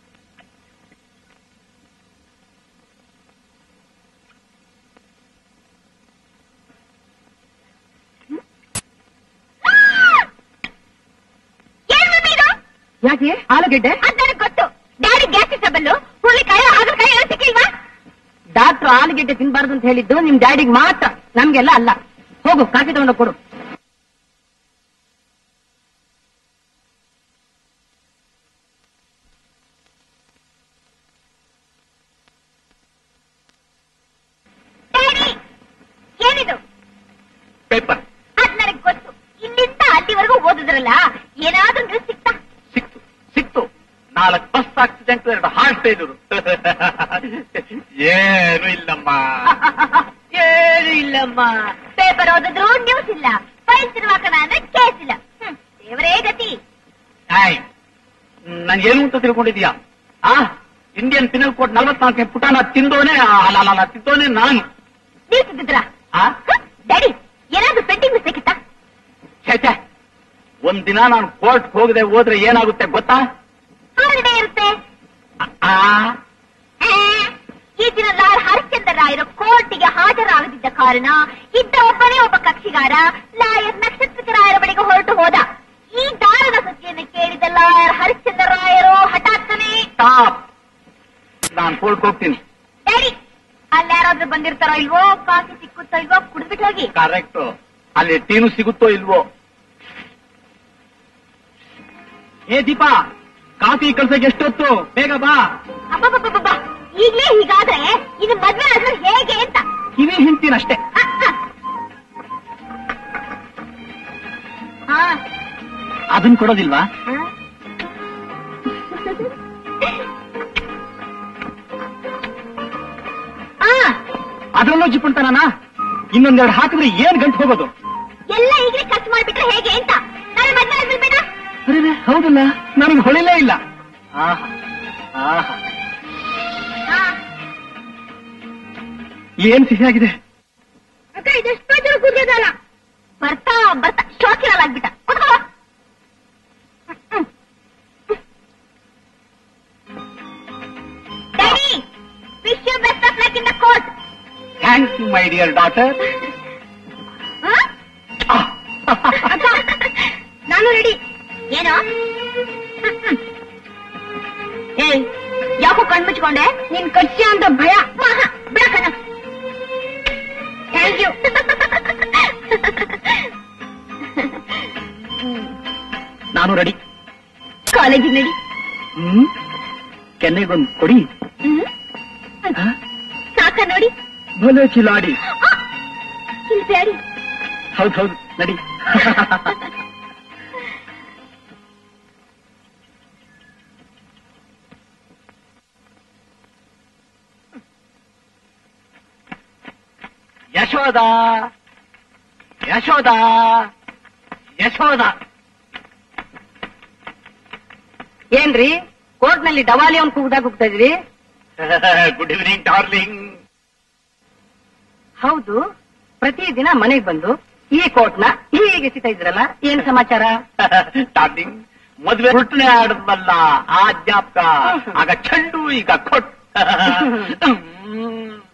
ಏನ್ ಮಮ್ಮಿ ಇದು ಯಾಕೆ ಆಲೂಗೆಡ್ಡೆ ಅದ್ ನನಗ್ ಗೊತ್ತು ಡ್ಯಾಡಿ ಗ್ಯಾಸ್ ಟ್ರಬಲ್ಲು ಹುರುಳಿಕಾಯಿ ಹಾಗಲಕಾಯಿ ಎಲ್ಲ ಸಿಕ್ಕಿಲ್ವಾ ಡಾಕ್ಟರ್ ಆಲೂಗೆಡ್ಡೆ ತಿನ್ಬಾರ್ದು ಅಂತ ಹೇಳಿದ್ದು ನಿಮ್ ಡ್ಯಾಡಿಗೆ ಮಾತ್ರ ನಮ್ಗೆಲ್ಲ ಅಲ್ಲ ಹೋಗು ಕಾಫಿ ತಗೊಂಡೋಗ್ ಕೊಡು ಡ್ಯಾಡಿ ಏನಿದು ಪೇಪರ್ ಅದ್ ನನಗ್ ಗೊತ್ತು ಇಲ್ಲಿಂದ ಅಲ್ಲಿವರೆಗೂ ಓದಿದ್ರಲ್ಲ ಏನಾದ್ರೂ ನ್ಯೂಸ್ ಸಿಕ್ತಾ ಸಿಕ್ತು ಸಿಕ್ತು ನಾಲ್ಕು ಬಸ್ ಆಕ್ಸಿಡೆಂಟ್ ಎರಡು ಹಾರ್ಟ್ ಫೇಲ್ಯೂರ್ ಏನು ಇಲ್ಲಮ್ಮ ಏನು ಇಲ್ಲಮ್ಮ ಪೇಪರ್ ಓದಿದ್ರು ನ್ಯೂಸ್ ಇಲ್ಲ ಫೈಲ್ ತಿರುವಾಕಣ ಅಂದ್ರೆ ಕೇಸ್ ಇಲ್ಲ ಹ್ಮ್, ದೇವರೇ ಗತಿ ಆಯ್ ನನ್ಗೇನು ಅಂತ ತಿಳ್ಕೊಂಡಿದ್ಯಾ ಆ ಇಂಡಿಯನ್ ಪಿನಲ್ ಕೋಡ್ ನಲ್ವತ್ನಾಲ್ಕನೇ ಪುಟಾನ ತಿಂದೋನೆ ಅಲ್ಲ ಅಲ್ಲ, ಅಲ್ಲ ತಿಂದೋನೆ ನಾನು ನೀವು ತಿದ್ದಿದ್ರಾ ಆ ಡ್ಯಾಡಿ ಏನಾದ್ರೂ ಪೆಂಡಿಂಗ್ ಮಿಸ್ಟೇಕ್ ಇತ್ತಾ ಛೇ ಛೇ ಒಂದ್ ದಿನ ನಾನು ಕೋರ್ಟ್ ಹೋಗದೆ ಹೋದ್ರೆ ಏನಾಗುತ್ತೆ ಗೊತ್ತಾ ಹಾಲಿಡೇ ಇರುತ್ತೆ ಆ, ಆ ಆ, ಈ ದಿನ ಲಾರ್ಡ್ ಹರಿಶ್ಚಂದ್ರ ರಾಯರು ಕೋರ್ಟಿಗೆ ಹಾಜರಾಗದಿದ್ದ ಕಾರಣ ಇದ್ದ ಒಬ್ಬನೇ ಒಬ್ಬ ಕಕ್ಷಿಗಾರ ಲಾಯರ್ ನಕ್ಷತ್ರ ರಾಯರ ಬಳಿಗೆ ಹೊರಟು ಹೋದ ಈ ದಾರುಣ ಸುದ್ದಿಯನ್ನು ಕೇಳಿದ ಲಾಯರ್ ಹರಿಶ್ಚಂದ್ರ ರಾಯರು ಹಠಾತ್ತನೆ ಸ್ಟಾಪ್ ನಾನು ಕೋರ್ಟ್ ಹೋಗ್ತೀನಿ ಡ್ಯಾಡಿ ಅಲ್ಲಿ ಯಾರಾದ್ರೂ ಬಂದಿರ್ತಾರೋ ಇಲ್ವೋ ಕಾಫಿ ಸಿಕ್ಕುತ್ತೋ ಇಲ್ವೋ ಕುಡ್ದ್ಬಿಟ್ಟು ಹೋಗಿ ಕರೆಕ್ಟ್ ಅಲ್ಲಿ ಟೀನು ಸಿಗುತ್ತೋ ಇಲ್ವೋ ಏ ದೀಪಾ ಕಾಫಿ ಕಳ್ಸಕ್ಕೆ ಎಷ್ಟೊತ್ತು ಬೇಗ ಬಾ ಅಬ್ಬಬ್ಬಬ್ಬಬ್ಬ ಈಗ್ಲೇ ಹೀಗಾದ್ರೆ ಇದು ಮದ್ವೆ ಆದ್ರೆ ಹೇಗೆ ಅಂತ ಕಿವಿ ಹಿಂಡ್ತೀನಷ್ಟೇ ಅಕ್ಕ, ಹಾ ಅದನ್ ಕೊಡೋದಿಲ್ವಾ ಹಾ? ಆ, ಅದ್ರಲ್ಲೂ ಜಿಪ್ಪುಂತಾನ ಇನ್ನೊಂದೆರಡು ಹಾಕಿದ್ರೆ ಏನ್ ಗಂಟು ಹೋಗೋದು ಎಲ್ಲ ಈಗಲೇ ಖರ್ಚು ಮಾಡ್ಬಿಟ್ರೆ ಹೇಗೆ ಅಂತ ನಾನು ಮದ್ವೆ ಬಿಡ್ಬೇಡ ಅರೆ ಹೌದಲ್ಲ ನನಗೆ ಹೊಳಿಲೇ ಇಲ್ಲ ಆಹಾ ಆಹಾ ಏನ್ ಸಿಹಿಯಾಗಿದೆ ಅಕ್ಕ ಇದೆಷ್ಟೋ ಜನ ಕೂತಿದಲ್ಲ ಬರ್ತಾ ಬರ್ತಾ ಶೋಕಿರಲ್ಲ ಆಗ್ಬಿಟ್ಟ ಕೂತ್ಕೋ daddy wish you best of luck in the court thank you my dear daughter ನಾನು ರೆಡಿ ಏನೋ ಏಯ್ ಯಾಕೋ ಕಣ್ಮುಚ್ಕೊಂಡೆ ನೀನ್ ಕಚ್ಚಿ ಅಂತ ಭಯ ಬಿಡಕಣ ಥ್ಯಾಂಕ್ ಯು ನಾನು ರೆಡಿ ಕಾಲೇಜಿಗೆ ನಡಿ ಹ್ಮ್ ಕೆನ್ನೆಗೊಂದು ಕೊಡಿ ಹ್ಮ್? ಸಾಕ ನೋಡಿ ಭಲೆ ಚಿಲಾಡಿ ಆ, ಇಲ್ಲಿ ಬ್ಯಾಡಿ ಹೌದು ಹೌದು ನಡಿ ಯಶೋದ ಯಶೋದ ಯಶೋದ ಏನ್ರಿ ಕೋರ್ಟ್ ನಲ್ಲಿ ಡವಾಲಿ ಅವ್ನ್ ಕೂಗ್ದಾಗ ಹೋಗ್ತಾ ಇದ್ರಿ ಗುಡ್ ಈವ್ನಿಂಗ್ ಡಾರ್ಲಿಂಗ್ ಹೌದು ಪ್ರತಿದಿನ ಮನೆಗ್ ಬಂದು ಈ ಕೋರ್ಟ್ ನ ಹೀಗೆ ಸಿಗ್ತಾ ಇದ್ರಲ್ಲ ಏನ್ ಸಮಾಚಾರ ಡಾರ್ಲಿಂಗ್ ಮದ್ವೆ ಹುಟ್ಟನೆ ಆಡದ್ವಲ್ಲ ಆ ಜ್ಞಾಪಕ ಆಗ ಚೆಂಡು ಈಗ ಕೊಟ್ ಹ್ಮ್.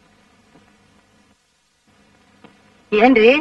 ಏನ್ರಿ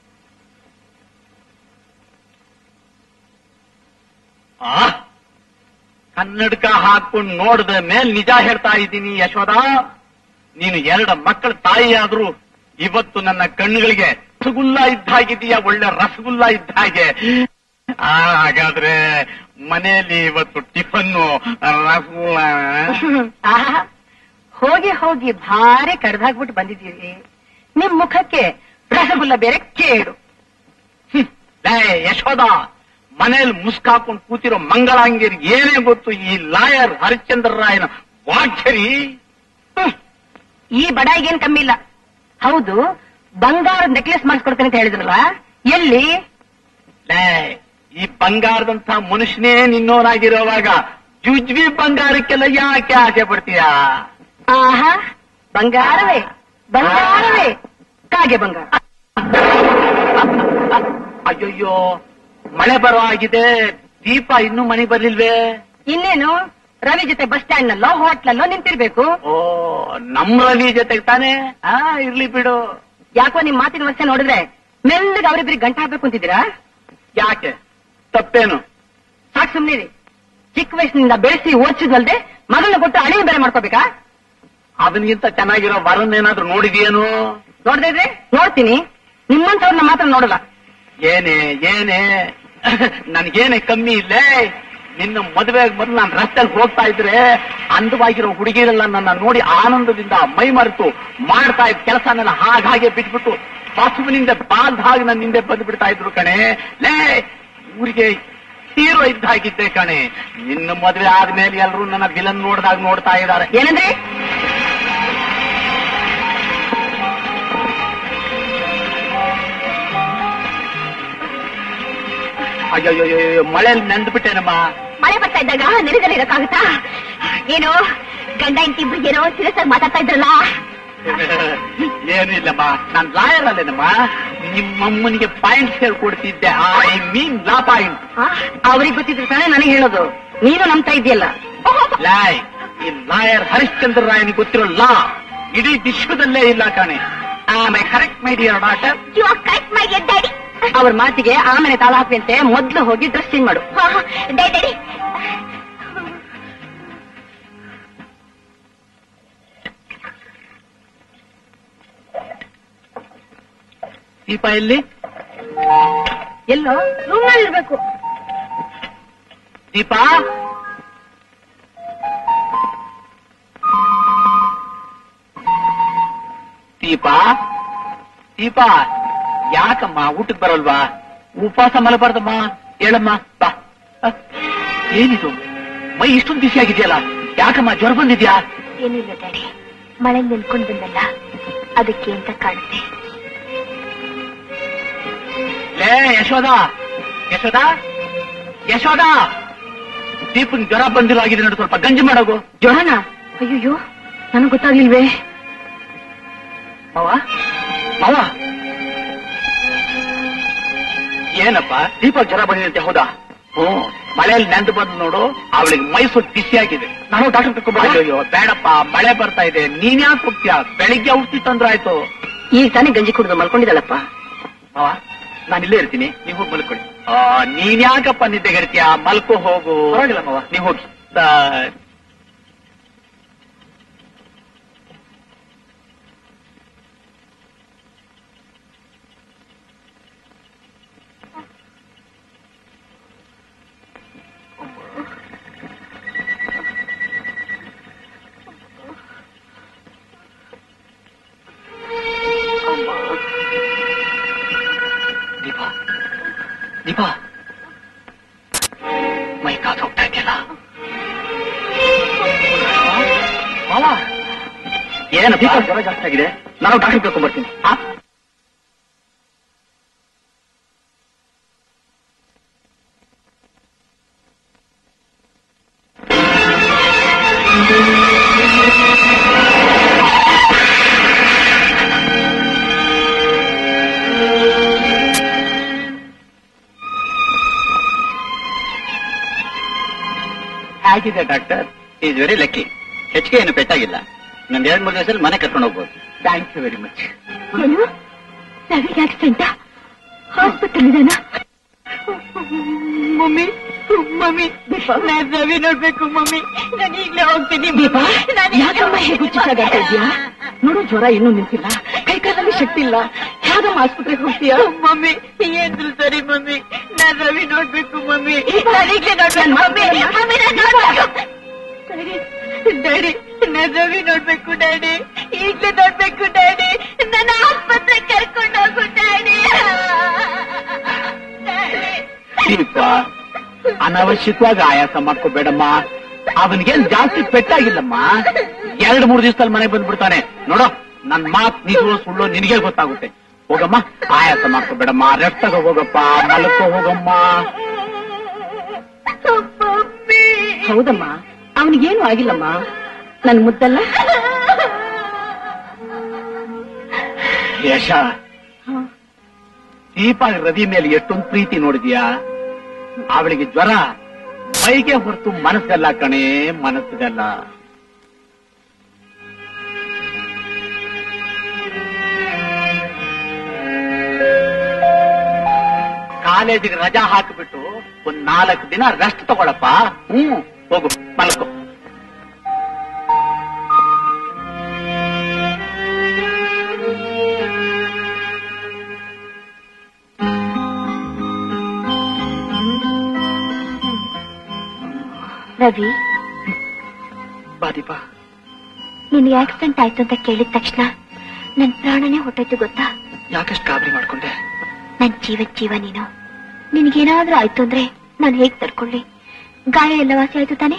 ಆ ಕನ್ನಡಕ ಹಾಕೊಂಡು ನೋಡಿದ ಮೇಲ್ ನಿಜ ಹೇಳ್ತಾ ಇದ್ದೀನಿ ಯಶೋದ ನೀನು ಎರಡು ಮಕ್ಕಳ ತಾಯಿಯಾದ್ರೂ ಇವತ್ತು ನನ್ನ ಕಣ್ಣುಗಳಿಗೆ ರಸಗುಲ್ಲ ಇದ್ದ ಹಾಗಿದೀಯ ಒಳ್ಳೆ ರಸಗುಲ್ಲ ಇದ್ದ ಹಾಗೆ ಆ, ಹಾಗಾದ್ರೆ ಮನೆಯಲ್ಲಿ ಇವತ್ತು ಟಿಫನ್ನು ರಸಗುಲ್ಲ ಆಹಾ, ಹೋಗಿ ಹೋಗಿ ಭಾರಿ ಕಡ್ದಾಗ್ಬಿಟ್ಟು ಬಂದಿದ್ದೀರಿ ನಿಮ್ ಮುಖಕ್ಕೆ ರಸಗುಲ್ಲ ಬೇರೆ ಕೇಡು ಹ್ಮ್. ಲೇ ಯಶೋದ ಮನೇಲಿ ಮುಸ್ಕಾಕೊಂಡು ಕೂತಿರೋ ಮಂಗಳಾಂಗಿರಿಗೆ ಏನೇ ಗೊತ್ತು ಈ ಲಾಯರ್ ಹರಿಶ್ಚಂದ್ರ ರಾಯನ ವಾಗ್ಯರಿ ಹ್ಮ್. ಈ ಬಡಾಯಿಗೇನ್ ಕಮ್ಮಿ ಇಲ್ಲ ಹೌದು ಬಂಗಾರದ ನೆಕ್ಲೆಸ್ ಮಾಡಿಸ್ಕೊಡ್ತೇನೆ ಅಂತ ಹೇಳಿದ್ರಲ್ಲ ಎಲ್ಲಿ ಲೇ ಈ ಬಂಗಾರದಂತ ಮನುಷ್ಯನೇ ನಿನ್ನೋನಾಗಿರೋವಾಗ ಜುಜ್ವಿ ಬಂಗಾರಕ್ಕೆಲ್ಲ ಯಾಕೆ ಆಸೆ ಪಡ್ತೀಯಾ ಆಹಾ ಬಂಗಾರವೇ ಬಂಗಾರವೇ ಕಾಗೆ ಬಂಗಾರ ಅಯ್ಯಯ್ಯೋ ಮಳೆ ಬರೋ ಆಗಿದೆ ದೀಪ ಇನ್ನೂ ಮನೆ ಬರ್ಲಿಲ್ವೇ ಇನ್ನೇನು ರವಿ ಜೊತೆ ಬಸ್ ಸ್ಟ್ಯಾಂಡ್ ನಲ್ಲೋ ಹೋಟ್ಲಲ್ಲೋ ನಿಂತಿರ್ಬೇಕು ಓ ನಮ್ ರವಿ ಜೊತೆಗೆ ತಾನೆ ಆ ಇರ್ಲಿ ಬಿಡು ಯಾಕೋ ನಿಮ್ ಮಾತಿನ ವರ್ಷ ನೋಡಿದ್ರೆ ಮೆಲ್ಲಗೆ ಅವರಿಬ್ರಿಗೆ ಗಂಟ ಹಾಕ್ಬೇಕು ಅಂತಿದ್ದೀರಾ ಯಾಕೆ ತಪ್ಪೇನು ಸಾಕ್ ಸುಮ್ನಿರಿ ಚಿಕ್ಕ ವಯಸ್ಸಿನಿಂದ ಬೆಳೆಸಿ ಓದಿಸಿದ್ವಲ್ದೆ ಮಗಳನ್ನ ಕೊಟ್ಟು ಅಳಿಯ ಬೇರೆ ಮಾಡ್ಕೋಬೇಕಾ ಅದನ್ಗಿಂತ ಚೆನ್ನಾಗಿರೋ ವರನ್ನೇನಾದ್ರೂ ನೋಡಿದ್ಯೇನು ನೋಡ್ದೇ ಇದ್ರೆ ನೋಡ್ತೀನಿ ನಿಮ್ಮಂತವ್ರನ್ನ ಮಾತ್ರ ನೋಡಲ್ಲ ಏನೇ ಏನೇ ನನ್ಗೇನೆ ಕಮ್ಮಿ ಇಲ್ಲೇ ನಿನ್ನ ಮದುವೆ ಮೊದಲು ನಾನು ರಸ್ತೆಯಲ್ಲಿ ಹೋಗ್ತಾ ಇದ್ರೆ ಅಂದವಾಗಿರೋ ಹುಡುಗಿರೆಲ್ಲ ನನ್ನ ನೋಡಿ ಆನಂದದಿಂದ ಮೈ ಮರೆತು ಮಾಡ್ತಾ ಇದ್ದ ಕೆಲಸನೆಲ್ಲ ಹಾಗೆ ಬಿಟ್ಬಿಟ್ಟು ಹಸುವಿನಿಂದ ಬಾಲ್ದ ಹಾಗೆ ನನ್ನ ಹಿಂದೆ ಬಂದು ಬಿಡ್ತಾ ಇದ್ರು ಕಣೆ ಲೇ ಊರಿಗೆ ಹೀರೋ ಇದ್ದ ಹಾಗಿದ್ದೆ ಕಣೆ ನಿನ್ನ ಮದುವೆ ಆದ್ಮೇಲೆ ಎಲ್ಲರೂ ನನ್ನ ವಿಲನ್ ನೋಡ್ದಾಗ ನೋಡ್ತಾ ಇದ್ದಾರೆ ಏನಂದ್ರೆ ಅಯ್ಯೋ ಮಳೆಯಲ್ಲಿ ನೆಂದ್ಬಿಟ್ಟೇನಮ್ಮ ಮಳೆ ಬರ್ತಾ ಇದ್ದಾಗ ನೆರೆದಲ್ಲಿ ಇರಕ್ಕಾಗುತ್ತಾ ಏನು ಗಂಡ ಹೆಂಡತಿ ಏನೋ ಸೀರಿಯಸ್ ಆಗಿ ಮಾತಾಡ್ತಾ ಇದ್ರಲ್ಲ ಏನು ಇಲ್ಲಮ್ಮ ನಾನ್ ಲಾಯರ್ ಅಲ್ಲೇನಮ್ಮ ನಿಮ್ಮಮ್ಮನಿಗೆ ಪಾಯಿಂಟ್ಸ್ ಹೇಳ್ಕೊಡ್ತಿದ್ದೆ ಐ ಮೀನ್ ಲಾ ಪಾಯಿಂಟ್ ಆ? ಅವ್ರಿಗೆ ಗೊತ್ತಿದ್ರೆ ತಾನೇ ನನಗೆ ಹೇಳೋದು ನೀನು ನಂಬ್ತಾ ಇದೆಯಲ್ಲ ಲಾಯ್ ಈ ಲಾಯರ್ ಹರಿಶ್ಚಂದ್ರ ರಾಯನಿಗೆ ಗೊತ್ತಿರೋ ಲಾ ಇಡೀ ವಿಶ್ವದಲ್ಲೇ ಇಲ್ಲ ಕಾಣೆ ಆಮೇಲೆ correct my dear daughter you are correct my dear daddy ಅವ್ರ ಮಾತಿಗೆ ಆಮೇಲೆ ತಾಳ ಹಾಕುವಂತೆ ಮೊದ್ಲು ಹೋಗಿ ಡ್ರೆಸ್ ಚೇಂಜ್ ಮಾಡು ಡ್ಯಾಡಿ ದೀಪ ಎಲ್ಲಿ ಎಲ್ಲೋ ರೂಮ್ ನಲ್ಲಿ ಇರ್ಬೇಕು ದೀಪ ದೀಪ ದೀಪ ಯಾಕಮ್ಮ ಊಟಕ್ಕೆ ಬರಲ್ವಾ ಉಪವಾಸ ಮಲಬಾರ್ದಮ್ಮ ಹೇಳಮ್ಮ ಬಾ ಆ, ಏನಿದು ಮೈ ಇಷ್ಟೊಂದು ಬಿಸಿ ಆಗಿದೆಯಲ್ಲ ಯಾಕಮ್ಮ ಜ್ವರ ಬಂದಿದ್ಯಾ ಏನಿಲ್ಲ ಡ್ಯಾಡಿ ಮಳೆ ನಿಲ್ಕೊಂಡು ಬಂದಲ್ಲ ಅದಕ್ಕೆ ಅಂತ ಕಾಣುತ್ತೆ ಲೇ ಯಶೋದ ಯಶೋದ ಯಶೋದ ದೀಪನ್ ಜ್ವರ ಬಂದಿರೋ ಆಗಿದೆ ನೋಡು ಸ್ವಲ್ಪ ಗಂಜಿ ಮಾಡೋಗು ಜ್ವರನ ಅಯ್ಯೋ ನನಗ್ ಗೊತ್ತಾಗ್ಲಿಲ್ವೇ ಮಾವ ಮಾವ ಏನಪ್ಪ ದೀಪ ಜ್ವರ ಬಂದಿದೆ ಹೌದಾ ಹ್ಮ್ ಮಳೆಯಲ್ಲಿ ನೆಂದು ಬಂದು ನೋಡು ಅವಳಿಗೆ ಮೈಸೂರು ಬಿಸಿಯಾಗಿದೆ ನಾನು ಡಾಕ್ಟರ್ ಅಯ್ಯೋ ಬೇಡಪ್ಪ ಮಳೆ ಬರ್ತಾ ಇದೆ ನೀನ್ ಯಾಕೆ ಹೋಗ್ತೀಯ ಬೆಳಿಗ್ಗೆ ಔಷಧಿ ತಂದ್ರೆ ಆಯ್ತು ಈಗ ತಾನೇ ಗಂಜಿ ಕುಡಿದು ಮಲ್ಕೊಂಡಿದ್ದಾಳಪ್ಪ ಮಾವ ನಾನು ಇಲ್ಲೇ ಇರ್ತೀನಿ ನೀವು ಹೋಗಿ ಮಲ್ಕೊಳ್ಳಿ ಆ, ನೀನ್ ಯಾಕಪ್ಪ ನಿದ್ದೆಗೆಡ್ತೀಯ ಮಲ್ಕೋ ಹೋಗು ಪರವಾಗಿಲ್ಲ ಮಾವ ನೀವು ಹೋಗಿ ದ- ದೀಪ ದೀಪ ಮೈ ಕಾದು ಹೋಗ್ತಾ ಇದೆಯಲ್ಲ ಮಾವ ಏನು ದೀಪ ಜ್ವರ ಜಾಸ್ತಿ ಆಗಿದೆ ನಾನು ಡಾಕ್ಟರ್ ಕರ್ಕೊಂಡ್ ಬರ್ತೀನಿ ಹೇಗಿದೆ ಡಾಕ್ಟರ್ ಈಸ್ ವೆರಿ ಲಕ್ಕಿ ಹೆಚ್ಚಿಗೆ ಏನು ಪೆಟ್ಟಾಗಿಲ್ಲ ಇನ್ನೊಂದ್ ಎರಡ್ ಮೂರು ದಿವಸದಲ್ಲಿ ಮನೆ ಕರ್ಕೊಂಡು ಹೋಗ್ಬೋದು ಥ್ಯಾಂಕ್ ಯು ವೆರಿ ಮಚ್ ಏನು ರವಿಗೆ ಆಕ್ಸಿಡೆಂಟ್ ಹಾಸ್ಪಿಟಲ್ ಇದಾನ ಮಮ್ಮಿ ಮಮ್ಮಿ ನಾನ್ ರವಿ ನೋಡ್ಬೇಕು ಮಮ್ಮಿ ನಾನು ಈಗ್ಲೇ ಹೋಗ್ತೀನಿ ದೀಪ ನಾನ್ ಯಾಕಮ್ಮ ಹೇಗೆ ಹುಚ್ಚಿಸಾಗ್ತಾ ಇದ್ಯಾ ನೋಡು ಜ್ವರ ಇನ್ನೂ ನಿಂತಿಲ್ಲ ಕೈ ಕಾಲಲ್ಲಿ ಶಕ್ತಿ ಇಲ್ಲ ಯಾವ್ದಮ್ಮ ಆಸ್ಪತ್ರೆಗೆ ಹೋಗ್ತೀಯಾ ಮಮ್ಮಿ ಏನ್ರು ಸರಿ ಮಮ್ಮಿ ನಾನ್ ರವಿ ನೋಡ್ಬೇಕು ಮಮ್ಮಿ ನಾನ್ ಈಗ್ಲೇ ನೋಡ್ಬೇಕು ಮಮ್ಮಿ ಮಮ್ಮಿ ನಾನ್ ನೋಡ್ಬೇಕು ಡ್ಯಾಡಿ ನಾನ್ ರವಿ ನೋಡ್ಬೇಕು ಡ್ಯಾಡಿ ಈಗ್ಲೇ ನೋಡ್ಬೇಕು ಡ್ಯಾಡಿ ನನ್ನ ಆಸ್ಪತ್ರೆ ಕರ್ಕೊಂಡು ಹೋಗು ಡ್ಯಾಡಿ ದೀಪ ಅನಾವಶ್ಯಕವಾಗಿ ಆಯಾಸ ಮಾಡ್ಕೋಬೇಡಮ್ಮ ಅವನಿಗೇನ್ ಜಾಸ್ತಿ ಪೆಟ್ಟಾಗಿಲ್ಲಮ್ಮ ಎರಡ್ ಮೂರು ದಿವಸದಲ್ಲಿ ಮನೆಗೆ ಬಂದ್ಬಿಡ್ತಾನೆ ನೋಡೋ ನನ್ ಮಾತ್ ನಿಜವೋ ಸುಳ್ಳು ನಿನಗೆ ಗೊತ್ತಾಗುತ್ತೆ ಹೋಗಮ್ಮ ಆಯಾಸ ಮಾಡ್ಕೋಬೇಡಮ್ಮ ರೆಸ್ಟ್ ತಗೋ ಹೋಗಪ್ಪ ಮಲಕ್ಕೋ ಹೋಗಮ್ಮ ಹೌದಮ್ಮ ಅವನಿಗೇನು ಆಗಿಲ್ಲಮ್ಮ ನನ್ ಮುದ್ದಲ್ಲ ಯಶ ದೀಪ ರವಿ ಮೇಲೆ ಎಷ್ಟೊಂದು ಪ್ರೀತಿ ನೋಡಿದ್ಯಾ ಅವಳಿಗೆ ಜ್ವರ ಮೈಗೆ ಹೊರತು ಮನಸ್ಸಲ್ಲ ಕಣೆ ಮನಸ್ಸಿಗಲ್ಲ ಕಾಲೇಜಿಗೆ ರಜಾ ಹಾಕಿಬಿಟ್ಟು ಒಂದ್ ನಾಲ್ಕು ದಿನ ರೆಸ್ಟ್ ತಗೊಳಪ್ಪ ಹ್ಮ್ ಹೋಗು ಮಲಕೋ ರವಿ ಬಾ ದೀಪ ನಿನ್ಗೆ ಆಕ್ಸಿಡೆಂಟ್ ಆಯ್ತು ಅಂತ ಕೇಳಿದ ತಕ್ಷಣ ನನ್ ಪ್ರಾಣನೇ ಹೊಟ್ಟೋಯ್ತು ಗೊತ್ತಾ ಯಾಕಷ್ಟು ಗಾಬರಿ ಮಾಡ್ಕೊಂಡೆ ನನ್ ಜೀವದ ಜೀವ ನೀನು ನಿನ್ಗೇನಾದ್ರೂ ಆಯ್ತು ಅಂದ್ರೆ ನಾನು ಹೇಗ್ ತಡ್ಕೊಳ್ಳಿ ಗಾಯ ಎಲ್ಲ ವಾಸಿ ಆಯ್ತು ತಾನೆ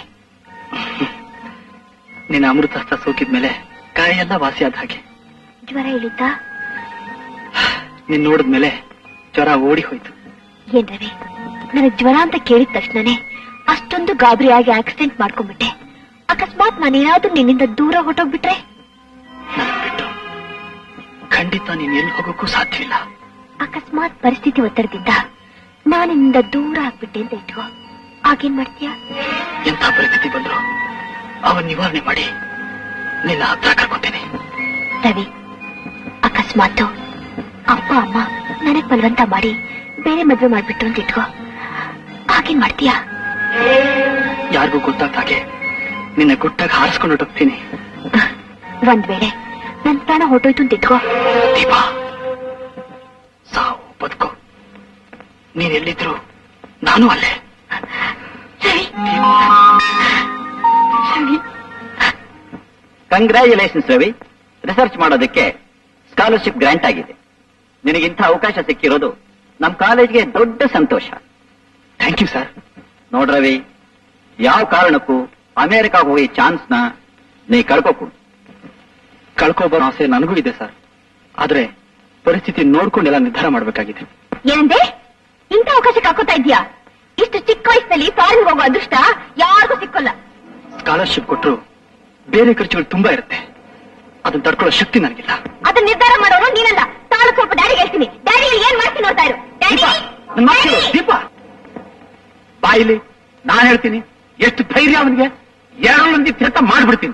ನಿನ್ನ ಅಮೃತ ಹಸ್ತ ಸೋಕಿದ್ಮೇಲೆ ಗಾಯ ಎಲ್ಲ ವಾಸಿ ಆದ ಹಾಗೆ ಜ್ವರ ಇಳಿತಾ ನಿನ್ ನೋಡಿದ್ಮೇಲೆ ಜ್ವರ ಓಡಿ ಹೋಯ್ತು ಏನ್ ರವಿ ನನಗ್ ಜ್ವರ ಅಂತ ಕೇಳಿದ ತಕ್ಷಣನೇ ಅಷ್ಟೊಂದು ಗಾಬರಿಯಾಗಿ ಆಕ್ಸಿಡೆಂಟ್ ಮಾಡ್ಕೊಂಡ್ಬಿಟ್ಟೆ ಅಕಸ್ಮಾತ್ ನಾನೇನಾದ್ರೂ ನಿನ್ನಿಂದ ದೂರ ಹೊಟ್ಟೋಗ್ಬಿಟ್ರೆ ನನ್ನ ಬಿಟ್ಟು ಖಂಡಿತ ನೀನ್ ಎಲ್ಲಿ ಹೋಗೋಕ್ಕೂ ಸಾಧ್ಯವಿಲ್ಲ ಅಕಸ್ಮಾತ್ ಪರಿಸ್ಥಿತಿ ಒತ್ತಡದಿಂದ ನಾನು ನಿನ್ನಿಂದ ದೂರ ಆಗ್ಬಿಟ್ಟೆ ಅಂತ ಇಟ್ಕೋ ಆಗೇನ್ ಮಾಡ್ತೀಯಾ ಎಂಥ ಪರಿಸ್ಥಿತಿ ಬಂದ್ರು ಅವನ್ ನಿವಾರಣೆ ಮಾಡಿ ನಿನ್ನ ಹತ್ರ ಕರ್ಕೊಂತೀನಿ ರವಿ ಅಕಸ್ಮಾತ್ ಅಪ್ಪ ಅಮ್ಮ ನನಗ್ ಬಲವಂತ ಮಾಡಿ ಬೇರೆ ಮದ್ವೆ ಮಾಡ್ಬಿಟ್ಟು ಅಂತ ಇಟ್ಕೋ ಆಗೇನ್ ಮಾಡ್ತೀಯಾ ಯಾರಿಗೂ ಗೊತ್ತಾಗ್ದ ಹಾಗೆ ನಿನ್ನ ಗುಟ್ಟಾಗಿ ಹಾರಿಸ್ಕೊಂಡು ಹೊಟ್ಟೋಗ್ತೀನಿ ಒಂದ್ ವೇಳೆ ನನ್ ಪ್ರಾಣ ಹೊಟ್ಟೋಯ್ತು ಅಂತ ಇಟ್ಕೋ ದೀಪ ಸಾವು ಬದುಕು ನೀನ್ ಎಲ್ಲಿದ್ರು ನಾನು ಅಲ್ಲೇ ರವಿ ರವಿ ಕಂಗ್ರ್ಯಾಚುಲೇಷನ್ಸ್ ರವಿ ರಿಸರ್ಚ್ ಮಾಡೋದಕ್ಕೆ ಸ್ಕಾಲರ್ಶಿಪ್ ಗ್ರಾಂಟ್ ಆಗಿದೆ ನಿನಗಿಂಥ ಅವಕಾಶ ಸಿಕ್ಕಿರೋದು ನಮ್ ಕಾಲೇಜ್ಗೆ ದೊಡ್ಡ ಸಂತೋಷ ಥ್ಯಾಂಕ್ ಯು ಸರ್ ನೋಡ್ರವಿ ಯಾವ ಕಾರಣಕ್ಕೂ ಅಮೆರಿಕಾಗ ಹೋಗಿ ಚಾನ್ಸ್ ನ ನೀ ಕಳ್ಕೊಕೊಡು ಕಳ್ಕೊಬರೋ ಆಸೆ ನನಗೂ ಇದೆ ಸರ್ ಆದ್ರೆ ಪರಿಸ್ಥಿತಿ ನೋಡ್ಕೊಂಡೆಲ್ಲ ನಿರ್ಧಾರ ಮಾಡಬೇಕಾಗಿದೆ ಏನಂದೆ ಇಂಥ ಅವಕಾಶ ಕಾಕೋತಾ ಇದ್ಯಾ ಇಷ್ಟು ಚಿಕ್ಕ ವಯಸ್ಸಲ್ಲಿ ಫಾರಿನ್ ಹೋಗೋ ಅದೃಷ್ಟ ಯಾರಿಗೂ ಸಿಕ್ಕೋಲ್ಲ ಸ್ಕಾಲರ್ಶಿಪ್ ಕೊಟ್ಟರು ಬೇರೆ ಖರ್ಚುಗಳು ತುಂಬಾ ಇರುತ್ತೆ ಅದನ್ನ ತಡ್ಕೊಳ್ಳೋ ಶಕ್ತಿ ನನಗಿಲ್ಲ ಅದನ್ನ ನಿರ್ಧಾರ ಮಾಡೋರು ನೀನಲ್ಲ ತಾಳು ಸ್ವಲ್ಪ ಡ್ಯಾಡಿಗೆ ಹೇಳ್ತೀನಿ ಡ್ಯಾಡಿ ಏನ್ ಮಾಡ್ತೀನಿ ನೋಡ್ತಾ ಇರು ಡ್ಯಾಡಿ ನನ್ ಮಾತ್ ಕೇಳು, ದೀಪ ಬಾಯಿಲಿ ನಾನ್ ಹೇಳ್ತೀನಿ ಎಷ್ಟು ಧೈರ್ಯ ಅವನಿಗೆ ಎರಡು ಮಂದಿ ತೀರ್ಥ ಮಾಡ್ಬಿಡ್ತೀನಿ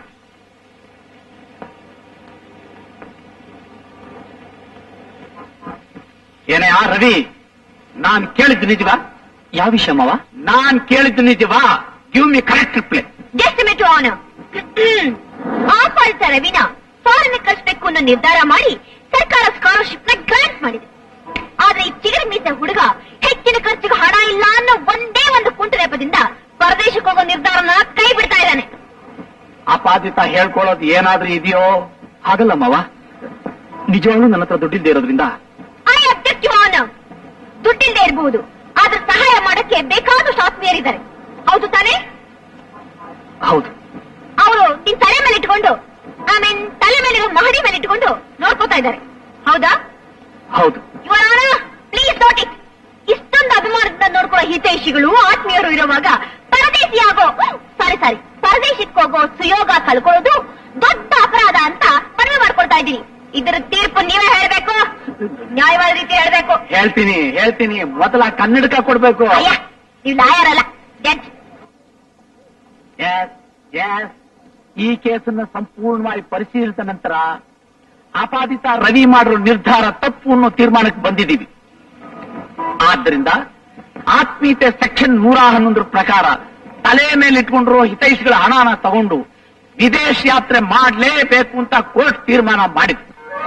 ಏನೇ ಆ ರವಿ ನಾನ್ ಕೇಳಿದ್ದು ನಿಜವಾ ಯಾವ ವಿಷಯ ಮಾವ ನಾನ್ ಕೇಳಿದ್ದು ನಿಜವಾ give me correct reply just ಮಿಟ್ ಆನ್ ಆ ಫಾಲ್ಸ ರವಿನ ಫಾರಿನ್ ಕಳಿಸ್ಬೇಕು ಅನ್ನೋ ನಿರ್ಧಾರ ಮಾಡಿ ಸರ್ಕಾರ ಸ್ಕಾಲರ್ಶಿಪ್ ನ ಗ್ರಾಂಟ್ ಮಾಡಿದೆ ಆದ್ರೆ ಈ ಚಿಗರಿ ಮೀಸ ಹುಡುಗ ಹೆಚ್ಚಿನ ಖರ್ಚಿಗೆ ಹಣ ಇಲ್ಲ ಅನ್ನೋ ಒಂದೇ ಒಂದು ಕುಂಟು ನೆಪದಿಂದ ಪರದೇಶಕ್ಕೆ ಹೋಗೋ ನಿರ್ಧಾರನ ಕೈ ಬಿಡ್ತಾ ಇದ್ದಾನೆ ಅಪಾದಿತ ಹೇಳ್ಕೊಳ್ಳೋದು ಏನಾದ್ರೂ ಇದೆಯೋ ಹಾಗಲ್ಲ ಮಾವ ನಿಜವಾಗ್ಲೂ ನನ್ನ ಹತ್ರ ದುಡ್ಡಿಲ್ದೇ ಇರೋದ್ರಿಂದ ಐ ಅಬ್ಜೆಕ್ಟ್ ಯು ಆನ್ ದುಡ್ಡಿಲ್ಲದೆ ಇರಬಹುದು ಆದ್ರೆ ಸಹಾಯ ಮಾಡಕ್ಕೆ ಬೇಕಾದಷ್ಟು ಆತ್ಮೀಯರಿದ್ದಾರೆ ಹೌದು ತಾನೇ ಹೌದು ಅವರು ನಿನ್ ತಲೆ ಮೇಲೆ ಇಟ್ಕೊಂಡು ಐ ಮೀನ್ ತಲೆ ಮೇಲೆ ಮಹಡಿ ಮೇಲೆ ಇಟ್ಕೊಂಡು ನೋಡ್ಕೋತಾ ಇದ್ದಾರೆ ಹೌದಾ ಹೌದು ಇವರ ಪ್ಲೀಸ್ ನೋಟ್ ಇಟ್ ಇಷ್ಟೊಂದು ಅಭಿಮಾನದಿಂದ ನೋಡ್ಕೊಳ್ಳೋ ಹಿತೈಷಿಗಳು ಆತ್ಮೀಯರು ಇರುವಾಗ ಪರದೇಶಿ ಆಗೋ ಸಾರಿ ಸಾರಿ ಪರದೇಶಕ್ಕೆ ಹೋಗೋ ಸುಯೋಗ ಕಳ್ಕೊಳ್ಳೋದು ದೊಡ್ಡ ಅಪರಾಧ ಅಂತ ಮನವಿ ಮಾಡ್ಕೊಳ್ತಾ ಇದ್ದೀನಿ ಇದರ ತೀರ್ಪು ನೀವೇ ಹೇಳ್ಬೇಕು ನ್ಯಾಯವಾದ ರೀತಿ ಹೇಳ್ಬೇಕು ಹೇಳ್ತೀನಿ ಹೇಳ್ತೀನಿ ಮೊದಲ ಕನ್ನಡಕ ಕೊಡ್ಬೇಕು ಅಯ್ಯ ನೀವು ಲಾಯರ್ ಅಲ್ಲ ಜಡ್ಜ್ Yes, yes. ಈ ಕೇಸನ್ನ ಸಂಪೂರ್ಣವಾಗಿ ಪರಿಶೀಲಿಸಿದ ನಂತರ ಆಪಾದಿತ ರವಿ ಮಾಡಿರೋ ನಿರ್ಧಾರ ತಪ್ಪು ಅನ್ನೋ ತೀರ್ಮಾನಕ್ಕೆ ಬಂದಿದ್ದೀವಿ ಆದ್ದರಿಂದ ಆತ್ಮೀಯತೆ ಸೆಕ್ಷನ್ ನೂರ ಹನ್ನೊಂದರ ಪ್ರಕಾರ ತಲೆ ಮೇಲೆ ಇಟ್ಕೊಂಡಿರೋ ಹಿತೈಷಿಗಳ ಹಣನ ತಗೊಂಡು ವಿದೇಶ ಯಾತ್ರೆ ಮಾಡಲೇಬೇಕು ಅಂತ ಕೋರ್ಟ್ ತೀರ್ಮಾನ ಮಾಡಿದೆ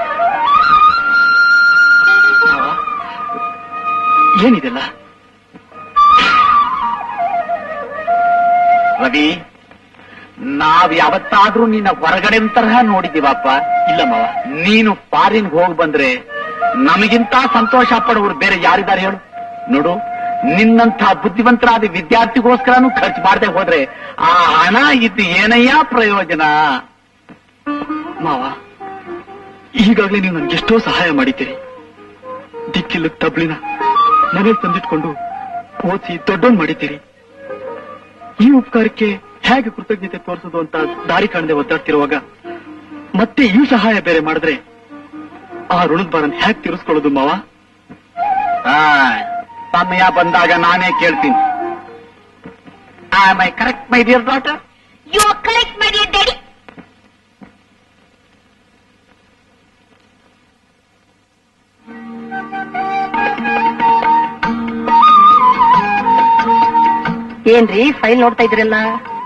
ಮಾವ ಏನಿದೆಲ್ಲ ರವಿ ನಾವ್ ಯಾವತ್ತಾದ್ರೂ ನಿನ್ನ ಹೊರಗಡೆ ತರಹ ನೋಡಿದೀವಪ್ಪ ಇಲ್ಲ ಮಾವ ನೀನು ಫಾರಿನ್ ಹೋಗಿ ಬಂದ್ರೆ ನಮಗಿಂತ ಸಂತೋಷ ಪಡುವವರು ಬೇರೆ ಯಾರಿದ್ದಾರೆ ಹೇಳು ನೋಡು ನಿನ್ನಂಥ ಬುದ್ಧಿವಂತರಾದ ವಿದ್ಯಾರ್ಥಿಗೋಸ್ಕರನೂ ಖರ್ಚು ಮಾಡದೆ ಹೋದ್ರೆ ಆ ಹಣ ಇದ್ದು ಏನಯ್ಯ ಪ್ರಯೋಜನ ಮಾವ ಈಗಾಗಲೇ ನೀವು ನನ್ಗೆ ಎಷ್ಟೋ ಸಹಾಯ ಮಾಡಿದ್ದೀರಿ ದಿಕ್ಕಿಲ್ಲ ತಬ್ಲಿನ ಮನೇಲಿ ತಂದಿಟ್ಕೊಂಡು ಓದಿಸಿ ದೊಡ್ಡೋನ್ ಮಾಡಿದ್ದೀರಿ ಈ ಉಪಕಾರಕ್ಕೆ ಹೇಗೆ ಕೃತಜ್ಞತೆ ತೋರಿಸೋದು ಅಂತ ದಾರಿ ಕಾಣದೆ ಒದ್ದಾಡ್ತಿರುವಾಗ ಮತ್ತೆ ಈ ಸಹಾಯ ಬೇರೆ ಮಾಡಿದ್ರೆ ಆ ಋಣದ ಬಾರನ್ ಹೇಗೆ ತೀರಿಸ್ಕೊಳ್ಳೋದು ಮಾವ ಆ, ಸಮಯ ಬಂದಾಗ ನಾನೇ ಕೇಳ್ತೀನಿ my correct my dear daughter you are correct my dear daddy ಏನ್ರಿ ಫೈಲ್ ನೋಡ್ತಾ ಇದ್ರಲ್ಲ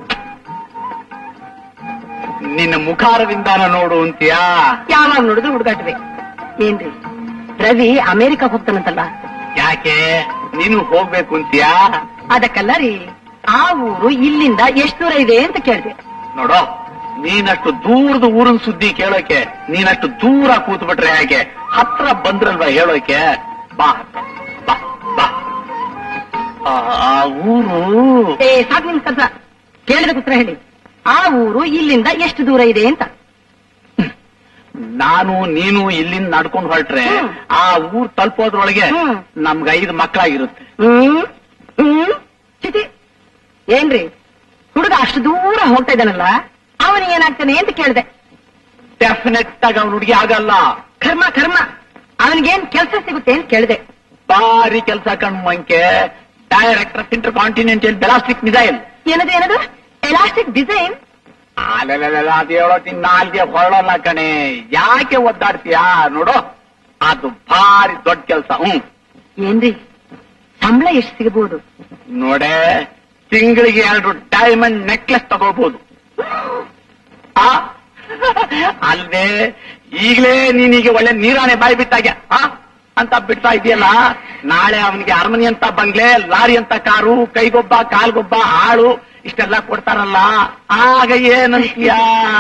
ನಿನ್ನ ಮುಖಾರವಿಂದಾನ ನೋಡು ಅಂತೀಯಾ ಯಾವಾಗ ನೋಡಿದ್ರು ಹುಡುಗಾಟ್ವೆ ಏನ್ರಿ ರವಿ ಅಮೆರಿಕ ಹೋಗ್ತಾನಂತಲ್ಲ ಯಾಕೆ ನೀನು ಹೋಗ್ಬೇಕು ಅಂತೀಯಾ ಅದಕ್ಕಲ್ಲ ರೀ ಆ ಊರು ಇಲ್ಲಿಂದ ಎಷ್ಟು ದೂರ ಇದೆ ಅಂತ ಕೇಳಿದೆ ನೋಡೋ ನೀನಷ್ಟು ದೂರದ ಊರಿನ ಸುದ್ದಿ ಕೇಳೋಕೆ ನೀನಷ್ಟು ದೂರ ಕೂತ್ ಬಿಟ್ರೆ ಹೇಗೆ ಹತ್ರ ಬಂದ್ರಲ್ವಾ ಹೇಳೋಕೆ ಬಾ ಬಾ ಬಾ ಆ ಆ ಊರು ಏ ಸಾಕು ನಿಮ್ ಕೆಲಸ ಕೇಳಿದ ಉತ್ತರ ಹೇಳಿ ಆ ಊರು ಇಲ್ಲಿಂದ ಎಷ್ಟು ದೂರ ಇದೆ ಅಂತ ನಾನು ನೀನು ಇಲ್ಲಿಂದ ನಡ್ಕೊಂಡು ಹೊರಟ್ರೆ ಹ್ಮ್. ಆ ಊರ್ ತಲುಪೋದ್ರೊಳಗೆ ಹ್ಮ್. ನಮ್ಗೆ ಐದು ಮಕ್ಕಳಾಗಿರುತ್ತೆ ಹ್ಮ್ ಹ್ಮ್ ಚಿತಿ ಏನ್ರಿ ಹುಡುಗ ಅಷ್ಟು ದೂರ ಹೋಗ್ತಾ ಇದ್ದಾನಲ್ಲ ಅವನಿಗೆ ಏನಾಗ್ತಾನೆ ಅಂತ ಕೇಳಿದೆ ಡೆಫಿನೆಟ್ ಆಗಿ ಅವ್ನ ಹುಡುಗಿ ಆಗಲ್ಲ ಕರ್ಮ ಕರ್ಮ ಅವನಿಗೇನ್ ಕೆಲಸ ಸಿಗುತ್ತೆ ಅಂತ ಕೇಳಿದೆ ಭಾರಿ ಕೆಲಸ ಕಣ್ ಮಂಕೆ director of intercontinental ballistic missile ಏನದು ಏನದು ಎಲಾಸ್ಟಿಕ್ ಡಿಸೈನ್ ಅಲೆಲೆಲೆಲೆ, ಅದು ಹೇಳೋತಿನ್ ನಾಲ್ಗೆ ಹೊರಳಲ್ಲ ಕಣೆ ಯಾಕೆ ಒದ್ದಾಡ್ತೀಯಾ ನೋಡು ಅದು ಭಾರಿ ದೊಡ್ಡ ಕೆಲಸ ಹ್ಮ್ ಏನ್ರಿ ಸಂಬಳ ಎಷ್ಟು ಸಿಗಬಹುದು ನೋಡೆ ತಿಂಗಳಿಗೆ ಎರಡು ಡೈಮಂಡ್ ನೆಕ್ಲೆಸ್ ತಗೋಬಹುದು ಆ ಅಲ್ವೇ ಈಗಲೇ ನೀನೀಗ ಒಳ್ಳೆ ನೀರಾಣೆ ಬಾಯಿ ಬಿಟ್ಟಾಗ ಆ ಅಂತ ಬಿಡ್ತಾ ಇದೆಯಲ್ಲ ನಾಳೆ ಅವನಿಗೆ ಅರಮನೆ ಅಂತ ಬಂಗ್ಲೆ ಲಾರಿ ಅಂತ ಕಾರು ಕೈಗೊಬ್ಬ ಕಾಲ್ಗೊಬ್ಬ ಆಳು ಇಷ್ಟೆಲ್ಲ ಕೊಡ್ತಾರಲ್ಲ ಆಗ ಏನಂತೀಯ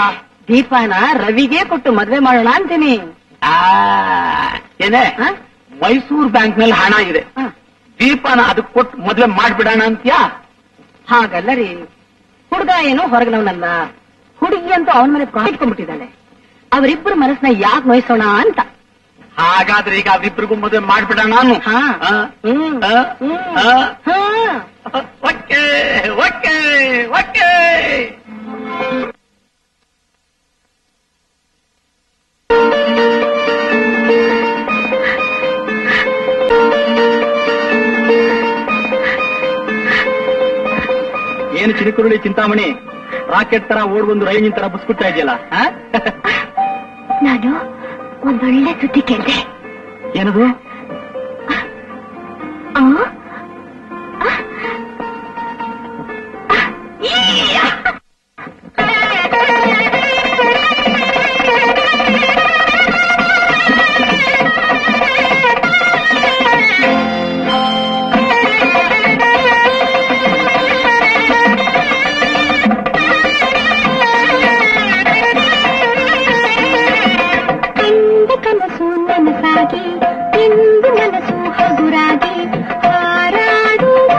ದೀಪಾನ ರವಿಗೆ ಕೊಟ್ಟು ಮದ್ವೆ ಮಾಡೋಣ ಅಂತೀನಿ ಆ ಏನೇ ಆ? ಮೈಸೂರು ಬ್ಯಾಂಕ್ ನಲ್ಲಿ ಹಣ ಇದೆ ದೀಪನ ಅದಕ್ಕೆ ಕೊಟ್ಟು ಮೊದಲೇ ಮಾಡ್ಬಿಡೋಣ ಅಂತ್ಯಾ ಹಾಗಲ್ಲ ರೀ ಹುಡುಗ ಏನೋ ಹೊರಗಿನವನಲ್ಲ ಹುಡುಗಿ ಅಂತೂ ಅವನ ಮೇಲೆ ಪ್ರಾಣಿಟ್ಕೊಂಡ್ಬಿಟ್ಟಿದ್ದಾಳೆ ಅವರಿಬ್ಬರು ಮನಸ್ಸನ್ನ ಯಾಕೆ ನೋಯಿಸೋಣ ಅಂತ ಹಾಗಾದ್ರೆ ಈಗ ಅವರಿಬ್ಬರಿಗೂ ಮದುವೆ ಮಾಡ್ಬಿಡೋಣ ನಾನು ಹಾ. ಆ? ಹ್ಮ್. ಆ? ಹ್ಮ್. ಆ? ಹಾ. ಓಕೆ ಓಕೆ ಓಕೆ ಏನು ಚಿಡಿಕುರುಳಿ ಚಿಂತಾಮಣಿ ರಾಕೆಟ್ ತರ ಓಡ್ ಬಂದು ರೈಲಿನ ತರ ಬುಸ್ಕುತ್ತಾ ಇದೆಯಲ್ಲ ನಾನು ಒಂದೊಳ್ಳೆ ಸುದ್ದಿ ಕೇಳಿದೆ ಏನದು ಆ? ಕಂಡ ಕನಸು ನನಸಾಗಿ ಇಂದು ಮನಸ್ಸು ಹಗುರಾಗಿ ಹಾರಾಡುವ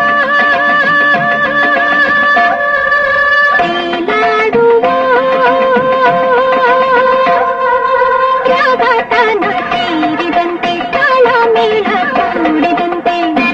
ತೇಲಾಡುವ ಯಾವತನ ಸೇರಿದಂತೆ ತಾಳ ಮೇಳ ಕೂಡಿದಂತೆ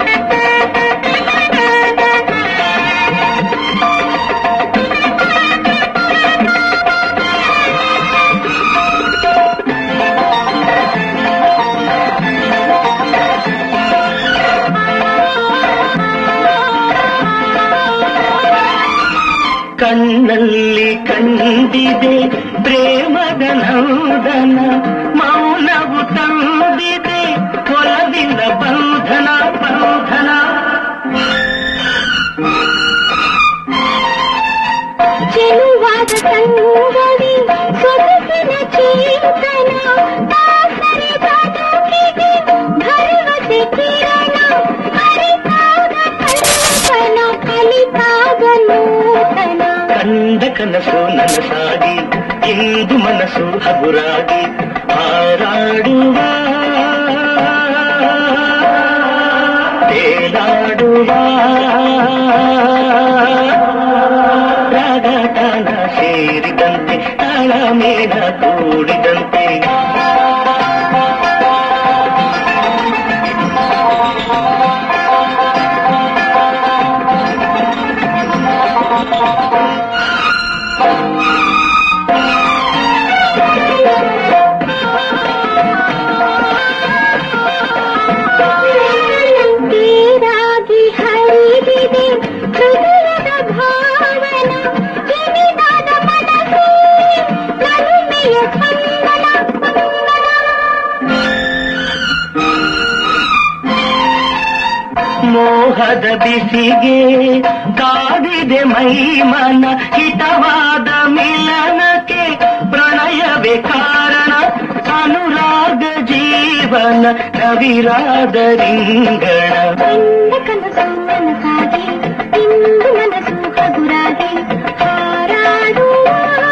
ಕಣ್ಣಲ್ಲಿ ಕಂಡಿದೆ ಪ್ರೇಮದ ನಂದನ ಮೌನವು ತಂದಿದೆ ಕೊಲದಿಂದ ಬಂಧನ ಬಂಧನ ಚೆಲುವಾದ ಸಂಗವಿ ಸೊಗಸಿನ ಚೇತನ ದಾಸರಿ ಬದುಕಿಗೆ ಭರವಸೆ ಕಿರಣ ಅರಿತಾಗ ಕಲ್ಪನ ಕಲಿತಾಗ ನೂತನ ಕಂಡ ಕನಸು ನನಸಾಗಿ ಇಂದು ಮನಸ್ಸು ಹಗುರಾಗಿ ಹಾರಾಡುವ ತೇಲಾಡುವ ರಾಗತಾನ ಸೇರಿದಂತೆ ತಾಳ ಮೇಳ ಕೂಡಿದಂತೆ ತೀರಾಗಿ ಹರಿದಿದೆ ಹೃದಯದ ಭಾವನ ಕಿವಿದಾದ ಮನಸ್ಸು ನಲುಮೆಯ ಸ್ಪಂದನ ಮೋಹದ ಬಿಸಿಗೆ ಕಾದಿದೆ ಮೈಮನ ಹಿತವಾದ ಮಿಲನಕ್ಕೆ ಪ್ರಣಯವೇ ಕಾರಣ ಅನುರಾಗ ಜೀವನ ನವಿರಾದ ರಿಂಗಣ ಕಂಡ ಕನಸು ನನಸಾಗಿ ಇಂದು ಮನಸ್ಸು ಹಗುರಾಗಿ ಹಾರಾಡುವ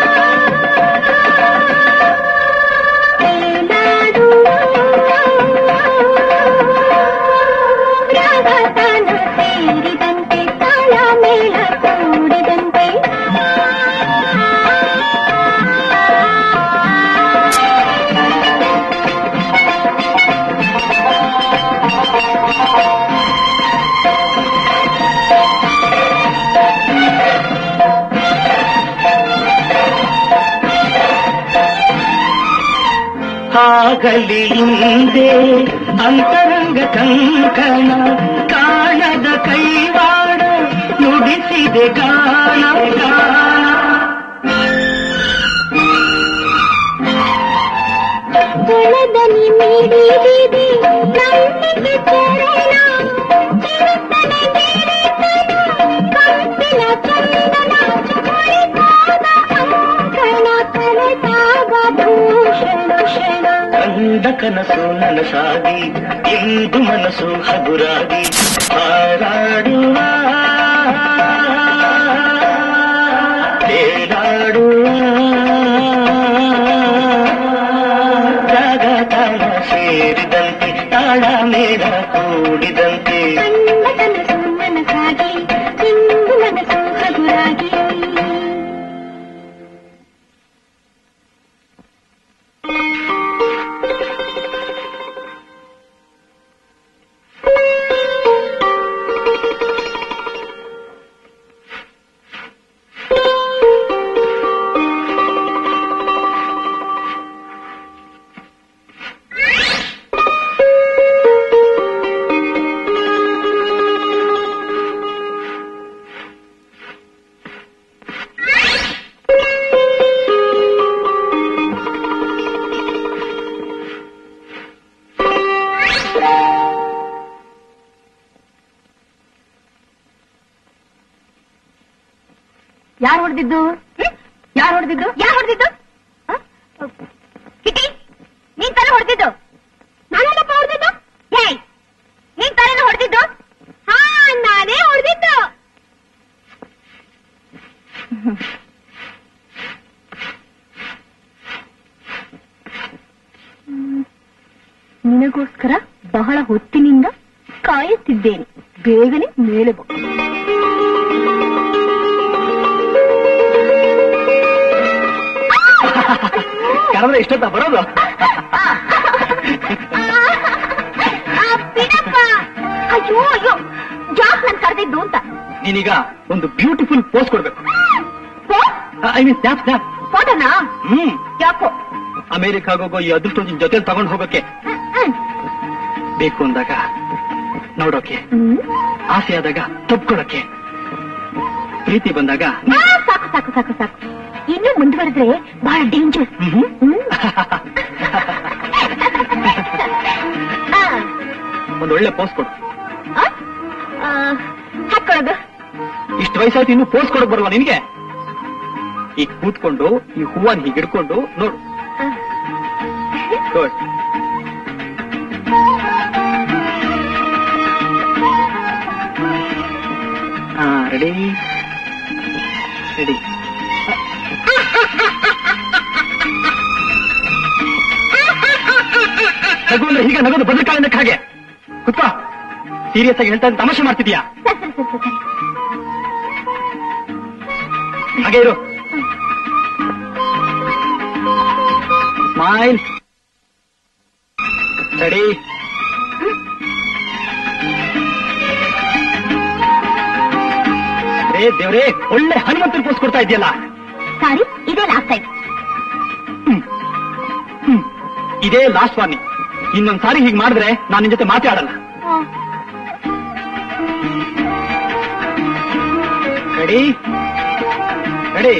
ತೇಲಾಡುವ ರಾಗತಾನ ಸೇರಿದಂತೆ ತಾಳ ಮೇಳ ಕೂಡಿದಂತೆ ಆಗಲಿ ಹಿಂದೆ ಅಂತರಂಗ ಕಂಕಣ ಕಾಣದ ಕೈವಾಡ ನುಡಿಸಿದೆ ಗಾನ ಗಾನ ಗುಣದನಿ ಮಿಡಿದಿದೆ ನಂಬಿಕೆ ಚರಣ ಚಿರತನೆ ಗಿರಿತನ ಕಂಪಿನ ಚಂದನ ಕುಳಿತಾಗ ಅಂಕಣ ಕಳೆದಾಗ ಭೂಷಣ ಕ್ಷಣ ಕಂಡ ಕನಸು ನನಸಾಗಿ ಇಂದು ಮನಸ್ಸು ಹಗುರಾಗಿ ಹಾರಾಡುವ ತೇಲಾಡುವ ಜಗತನ ಸೇರಿದಂತೆ ತಾಳ ಹೇಳಿದಂತೆ ಕಂಡ ಕನಸು ನನಸಾಗಿ ಇಂದು ಮನಸ್ಸು ಹಗುರಾಗಿ ಯಾರು ಹೊಡೆದಿದ್ದು ಯಾರು ಹೊಡೆದಿದ್ದು ಯಾರು ಹೊಡೆದಿದ್ದು ಕಿಟಿ ನೀನ್ ತಾನೇ ಹೊಡೆದಿದ್ದು ನಾನೇನಪ್ಪ ಹೊಡೆದಿದ್ದು ಏಯ್ ನೀನ್ ತಾನೇ ಹೊಡೆದಿದ್ದು ಹಾ ನಾನೇ ಹೊಡೆದಿದ್ದು ನಿನಗೋಸ್ಕರ ಬಹಳ ಹೊತ್ತಿನಿಂದ ಕಾಯುತ್ತಿದ್ದೇನೆ ಬೇಗನೆ ಮೇಲೆ ಬಾ ಕರೆದ್ರೆ ಇಷ್ಟೊತ್ತ ಬರೋದು ಆ, ಬಿಡಪ್ಪ ಅಯ್ಯೋ ಅಯ್ಯೋ ಯಾಕೆ ನನ್ ಕರೆದಿದ್ದು ಅಂತ ನೀನೀಗ ಒಂದು ಬ್ಯೂಟಿಫುಲ್ ಪೋಸ್ ಕೊಡ್ಬೇಕು ಐ ಮೀನ್ ಸ್ನ್ಯಾಪ್ ಸ್ನ್ಯಾಪ್ ಫೋಟೋನಾ ಹ್ಮ್ ಯಾಕೋ ಅಮೆರಿಕಾಗೋಗೋ ಈ ಅದೃಷ್ಟ ನಿನ್ ಜೊತೆ ತಗೊಂಡು ಹೋಗೋಕೆ ಬೇಕು ಅಂದಾಗ ನೋಡೋಕೆ ಹ್ಮ್. ಆಸೆ ಆದಾಗ ತಪ್ಕೊಳಕ್ಕೆ ಪ್ರೀತಿ ಬಂದಾಗ ಆ, ಸಾಕು ಸಾಕು ಸಾಕು ಸಾಕು ಇನ್ನು ಮುಂದುವರೆದ್ರೆ ಬಹಳ ಡೇಂಜರ್ ಹ್ಮ್. ಒಂದ್ ಒಳ್ಳೆ ಪೋಸ್ ಕೊಡು ಹಾಕೊಳ್ಳೋದು ಇಷ್ಟು ವಯಸ್ಸಾಯ್ತು ಇನ್ನು ಪೋಸ್ ಕೊಡಕ್ ಬರಲ್ಲ ನಿನ್ಗೆ ಈಗ ಕೂತ್ಕೊಂಡು ಈ ಹೂವನ್ ಹೀಗೆ ಹಿಡ್ಕೊಂಡು ನೋಡು ಆ. ಗುಡ್ ಹಾ ರೆಡಿ ರೆಡಿ ನಗು ಅಂದ್ರೆ ಹೀಗೆ ನಗೋದು ಬದಲಕಾಳಿಂದ ಹಾಗೆ ಕುತ್ಕೋ ಸೀರಿಯಸ್ ಆಗಿ ಹೇಳ್ತಾ ಇದ್ದೀನಿ, ತಮಾಷೆ ಮಾಡ್ತಿದ್ಯಾ ಸರಿ ಸರಿ ಸರಿ ಸರಿ ಹಾಗೆ ಇರು ಸ್ಮೈಲ್ ರೆಡಿ ರೇ ದೇವ್ರೇ ಒಳ್ಳೆ ಹನುಮಂತನ ಪೋಸ್ ಕೊಡ್ತಾ ಇದೆಯಲ್ಲ ಸಾರಿ ಇದೇ ಲಾಸ್ಟ್ ಟೈಮ್ ಇದೇ ಲಾಸ್ಟ್ ವಾರ್ನಿಂಗ್ ಇನ್ನೊಂದ್ ಸಾರಿ ಹೀಗೆ ಮಾಡಿದ್ರೆ ನಾನು ನಿನ್ ಜೊತೆ ಮಾತಾಡಲ್ಲ ready ready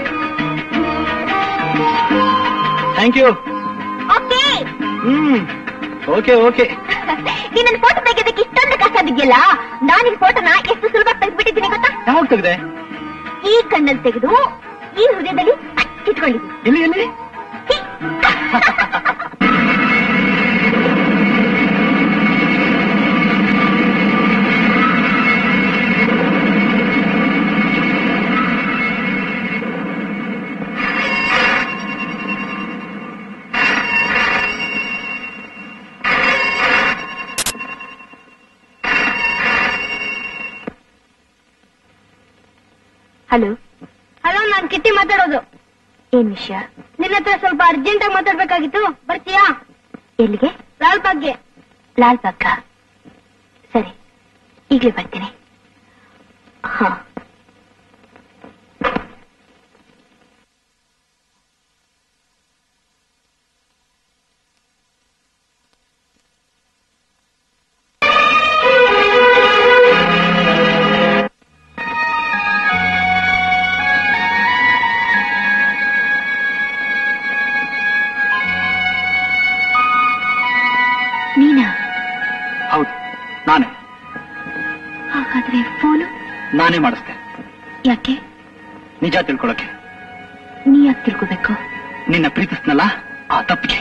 thank you okay hmm okay okay ನೀನ್ ನನ್ನ ಫೋಟೋ ತೆಗೆಯೋದಕ್ಕೆ ಇಷ್ಟೊಂದು ಕಷ್ಟ ಬಿದ್ಯಲ್ಲ ನಾನು ನಿನ್ ಫೋಟೋನ ಎಷ್ಟು ಸುಲಭ ತೆಗೆದ್ಬಿಟ್ಟಿದ್ದೀನಿ ಗೊತ್ತಾ ಯಾವಾಗ ತೆಗ್ದೆ ಈ ಕಣ್ಣಲ್ಲಿ ತೆಗೆದು ಈ ಹೃದಯದಲ್ಲಿ ಅಚ್ಚಿಟ್ಕೊಂಡಿದ್ದೀನಿ ಎಲ್ಲಿ ಎಲ್ಲಿ ಹಲೋ ಹಲೋ ನಾನ್ ಕಿಟ್ಟಿ ಮಾತಾಡೋದು ಏನ್ ವಿಷಯ ನಿನ್ನ ಹತ್ರ ಸ್ವಲ್ಪ ಅರ್ಜೆಂಟ್ ಆಗಿ ಮಾತಾಡ್ಬೇಕಾಗಿತ್ತು ಬರ್ತೀಯಾ ಎಲ್ಲಿಗೆ ಲಾಲ್ ಬಾಗ್ಗೆ ಲಾಲ್ ಬಾಗ್ಗ ಸರಿ ಈಗ್ಲೇ ಬರ್ತೀನಿ ಹಾ ನೀನಾ ಹೌದು ನಾನೇ ಹಾಗಾದ್ರೆ ಫೋನು ನಾನೇ ಮಾಡಿಸ್ದೆ ಯಾಕೆ ನಿಜ ತಿಳ್ಕೊಳಕ್ಕೆ ನೀ ಯಾಕೆ ತಿಳ್ಕೋಬೇಕು ನಿನ್ನ ಪ್ರೀತಿಸ್ನಲ್ಲ ಆ ತಪ್ಪಿಗೆ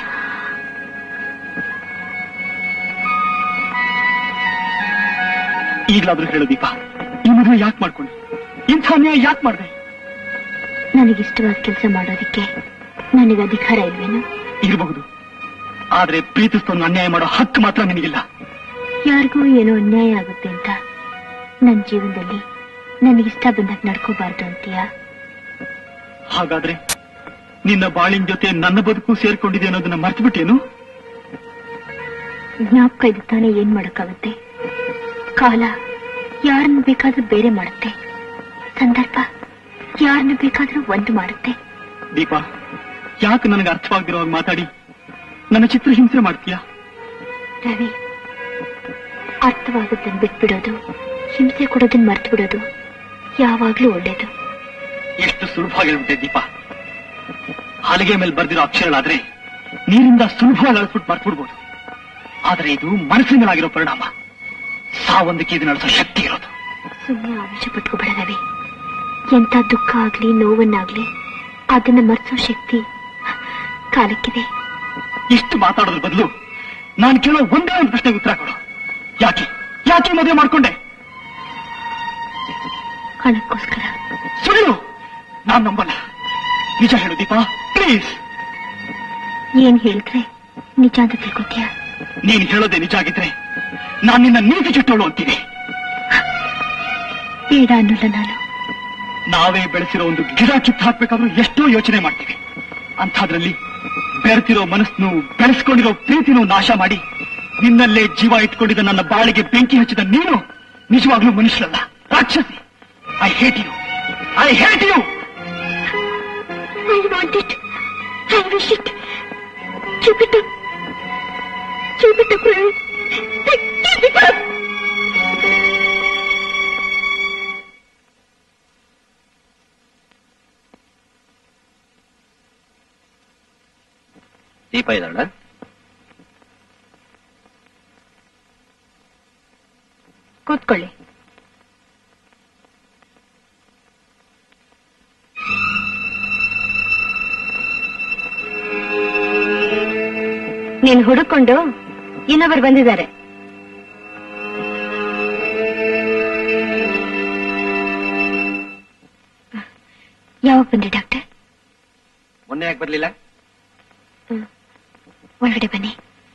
ಈಗ್ಲಾದ್ರೂ ಹೇಳು ದೀಪ ಈ ಮದುವೆ ಯಾಕೆ ಮಾಡ್ಕೊಂಡೆ ಇಂಥ ಅನ್ಯಾಯ ಯಾಕೆ ಮಾಡಿದೆ ನನಗಿಷ್ಟವಾದ ಕೆಲಸ ಮಾಡೋದಕ್ಕೆ ನನಗೆ ಅಧಿಕಾರ ಇಲ್ವೇನು ಇರಬಹುದು ಆದ್ರೆ ಪ್ರೀತಿಸ್ತವನ್ನು ಅನ್ಯಾಯ ಮಾಡೋ ಹಕ್ಕು ಮಾತ್ರ ನಿನಗಿಲ್ಲ ಯಾರಿಗೂ ಏನೋ ಅನ್ಯಾಯ ಆಗುತ್ತೆ ಅಂತ ನನ್ನ ಜೀವನದಲ್ಲಿ ನನಗಿಷ್ಟ ಬಂದಾಗ ನಡ್ಕೋಬಾರ್ದು ಅಂತೀಯಾ ಹಾಗಾದ್ರೆ ನಿನ್ನ ಬಾಳಿನ ಜೊತೆ ನನ್ನ ಬದುಕು ಸೇರ್ಕೊಂಡಿದೆ ಅನ್ನೋದನ್ನ ಮರ್ತು ಬಿಟ್ಟೇನು ಜ್ಞಾಪಕ ಇದು ತಾನೇ ಏನ್ ಮಾಡಕ್ಕಾಗುತ್ತೆ ಕಾಲ ಯಾರನ್ನ ಬೇಕಾದ್ರೂ ಬೇರೆ ಮಾಡುತ್ತೆ ಸಂದರ್ಭ ಯಾರನ್ನ ಬೇಕಾದ್ರೂ ಒಂದು ಮಾಡುತ್ತೆ ದೀಪಾ ಯಾಕೆ ನನಗೆ ಅರ್ಥವಾಗ್ದಿರೋ ಹಾಗೆ ಮಾತಾಡಿ ನನ್ನ ಚಿತ್ರ ಹಿಂಸೆ ಮಾಡ್ತೀಯಾ ರವಿ ಅರ್ಥವಾಗುತ್ತನ್ ಬಿಟ್ಬಿಡೋದು ಹಿಂಸೆ ಕೊಡೋದನ್ನ ಮರ್ತು ಬಿಡೋದು ಯಾವಾಗ್ಲೂ ಒಳ್ಳೇದು ಎಷ್ಟು ಸುಲಭವಾಗಿ ಹೇಳ್ಬಿಟ್ಟೆ ದೀಪಾ ಹಲಗೆ ಮೇಲೆ ಬರ್ದಿರೋ ಅಕ್ಷರಗಳಾದ್ರೆ ನೀರಿಂದ ಸುಲಭವಾಗಿ ಅಳಿಸ್ಬಿಟ್ಟು ಮರ್ತ್ಬಿಡ್ಬೋದು ಆದ್ರೆ ಇದು ಮನಸ್ಸಿನ ಮೇಲಾಗಿರೋ ಪರಿಣಾಮ ಸಾವೊಂದಕ್ಕೆ ಇದು ನಡೆಸೋ ಶಕ್ತಿ ಇರೋದು ಸುಮ್ಮನೆ ಆವೇಶ ಪಟ್ಕೋಬೇಡ ರವಿ ಎಂತ ದುಃಖ ಆಗ್ಲಿ ನೋವನ್ನಾಗ್ಲಿ ಅದನ್ನ ಮರ್ಸೋ ಶಕ್ತಿ ಕಾಲಕ್ಕಿದೆ ಇಷ್ಟು ಮಾತಾಡೋದ್ರ ಬದಲು ನಾನು ಕೇಳೋ ಒಂದೇ ಒಂದು ಪ್ರಶ್ನೆಗೆ ಉತ್ತರ ಕೊಡು ಯಾಕೆ ಯಾಕೆ ಮದುವೆ ಮಾಡ್ಕೊಂಡೆ ಹಣಕ್ಕೋಸ್ಕರ ಸುಳ್ಳು ನಾನ್ ನಂಬಲ್ಲ ನಿಜ ಹೇಳು ದೀಪಾ ಪ್ಲೀಸ್ ಏನ್ ಹೇಳಿದ್ರೆ ನಿಜ ಅಂತ ತಿಳ್ಕೊತೀಯ ನೀನ್ ಹೇಳೋದೇ ನಿಜ ಆಗಿದ್ರೆ ನಾನ್ ನಿನ್ನ ನೀತಿ ಚುಟ್ಟೋಳು ಅಂತೀನಿ ಬೇಡ ಅನ್ನೋಲ್ಲ ನಾನು ನಾವೇ ಬೆಳೆಸಿರೋ ಒಂದು ಗಿಡ ಕಿತ್ತು ಹಾಕ್ಬೇಕಾದ್ರೂ ಎಷ್ಟೋ ಯೋಚನೆ ಮಾಡ್ತೀವಿ ಅಂಥದ್ರಲ್ಲಿ ಬೆರೆತಿರೋ ಮನಸ್ಸನ್ನು ಬೆಳೆಸ್ಕೊಂಡಿರೋ ಪ್ರೀತಿನೂ ನಾಶ ಮಾಡಿ ನಿನ್ನಲ್ಲೇ ಜೀವ ಇಟ್ಕೊಂಡಿದ್ದ ನನ್ನ ಬಾಳಿಗೆ ಬೆಂಕಿ ಹಚ್ಚಿದ ನೀನು ನಿಜವಾಗ್ಲೂ ಮನುಷ್ಯರಲ್ಲ ರಾಕ್ಷಸಿ I hate you I hate you I want it. I wish it. Keep it up. Keep it up, Ravi. Keep it up. Deepa ಇದ್ದಾಳ ಕೂತ್ಕೊಳ್ಳಿ ನೀನ್ ಹುಡುಕೊಂಡು ಇನ್ನೊಬ್ಬರು ಬಂದಿದ್ದಾರೆ ಯಾವಾಗ ಬಂದ್ರಿ ಡಾಕ್ಟರ್ ಮೊನ್ನೆ ಯಾಕೆ ಬರ್ಲಿಲ್ಲ ಒಳಗಡೆ ಬನ್ನಿ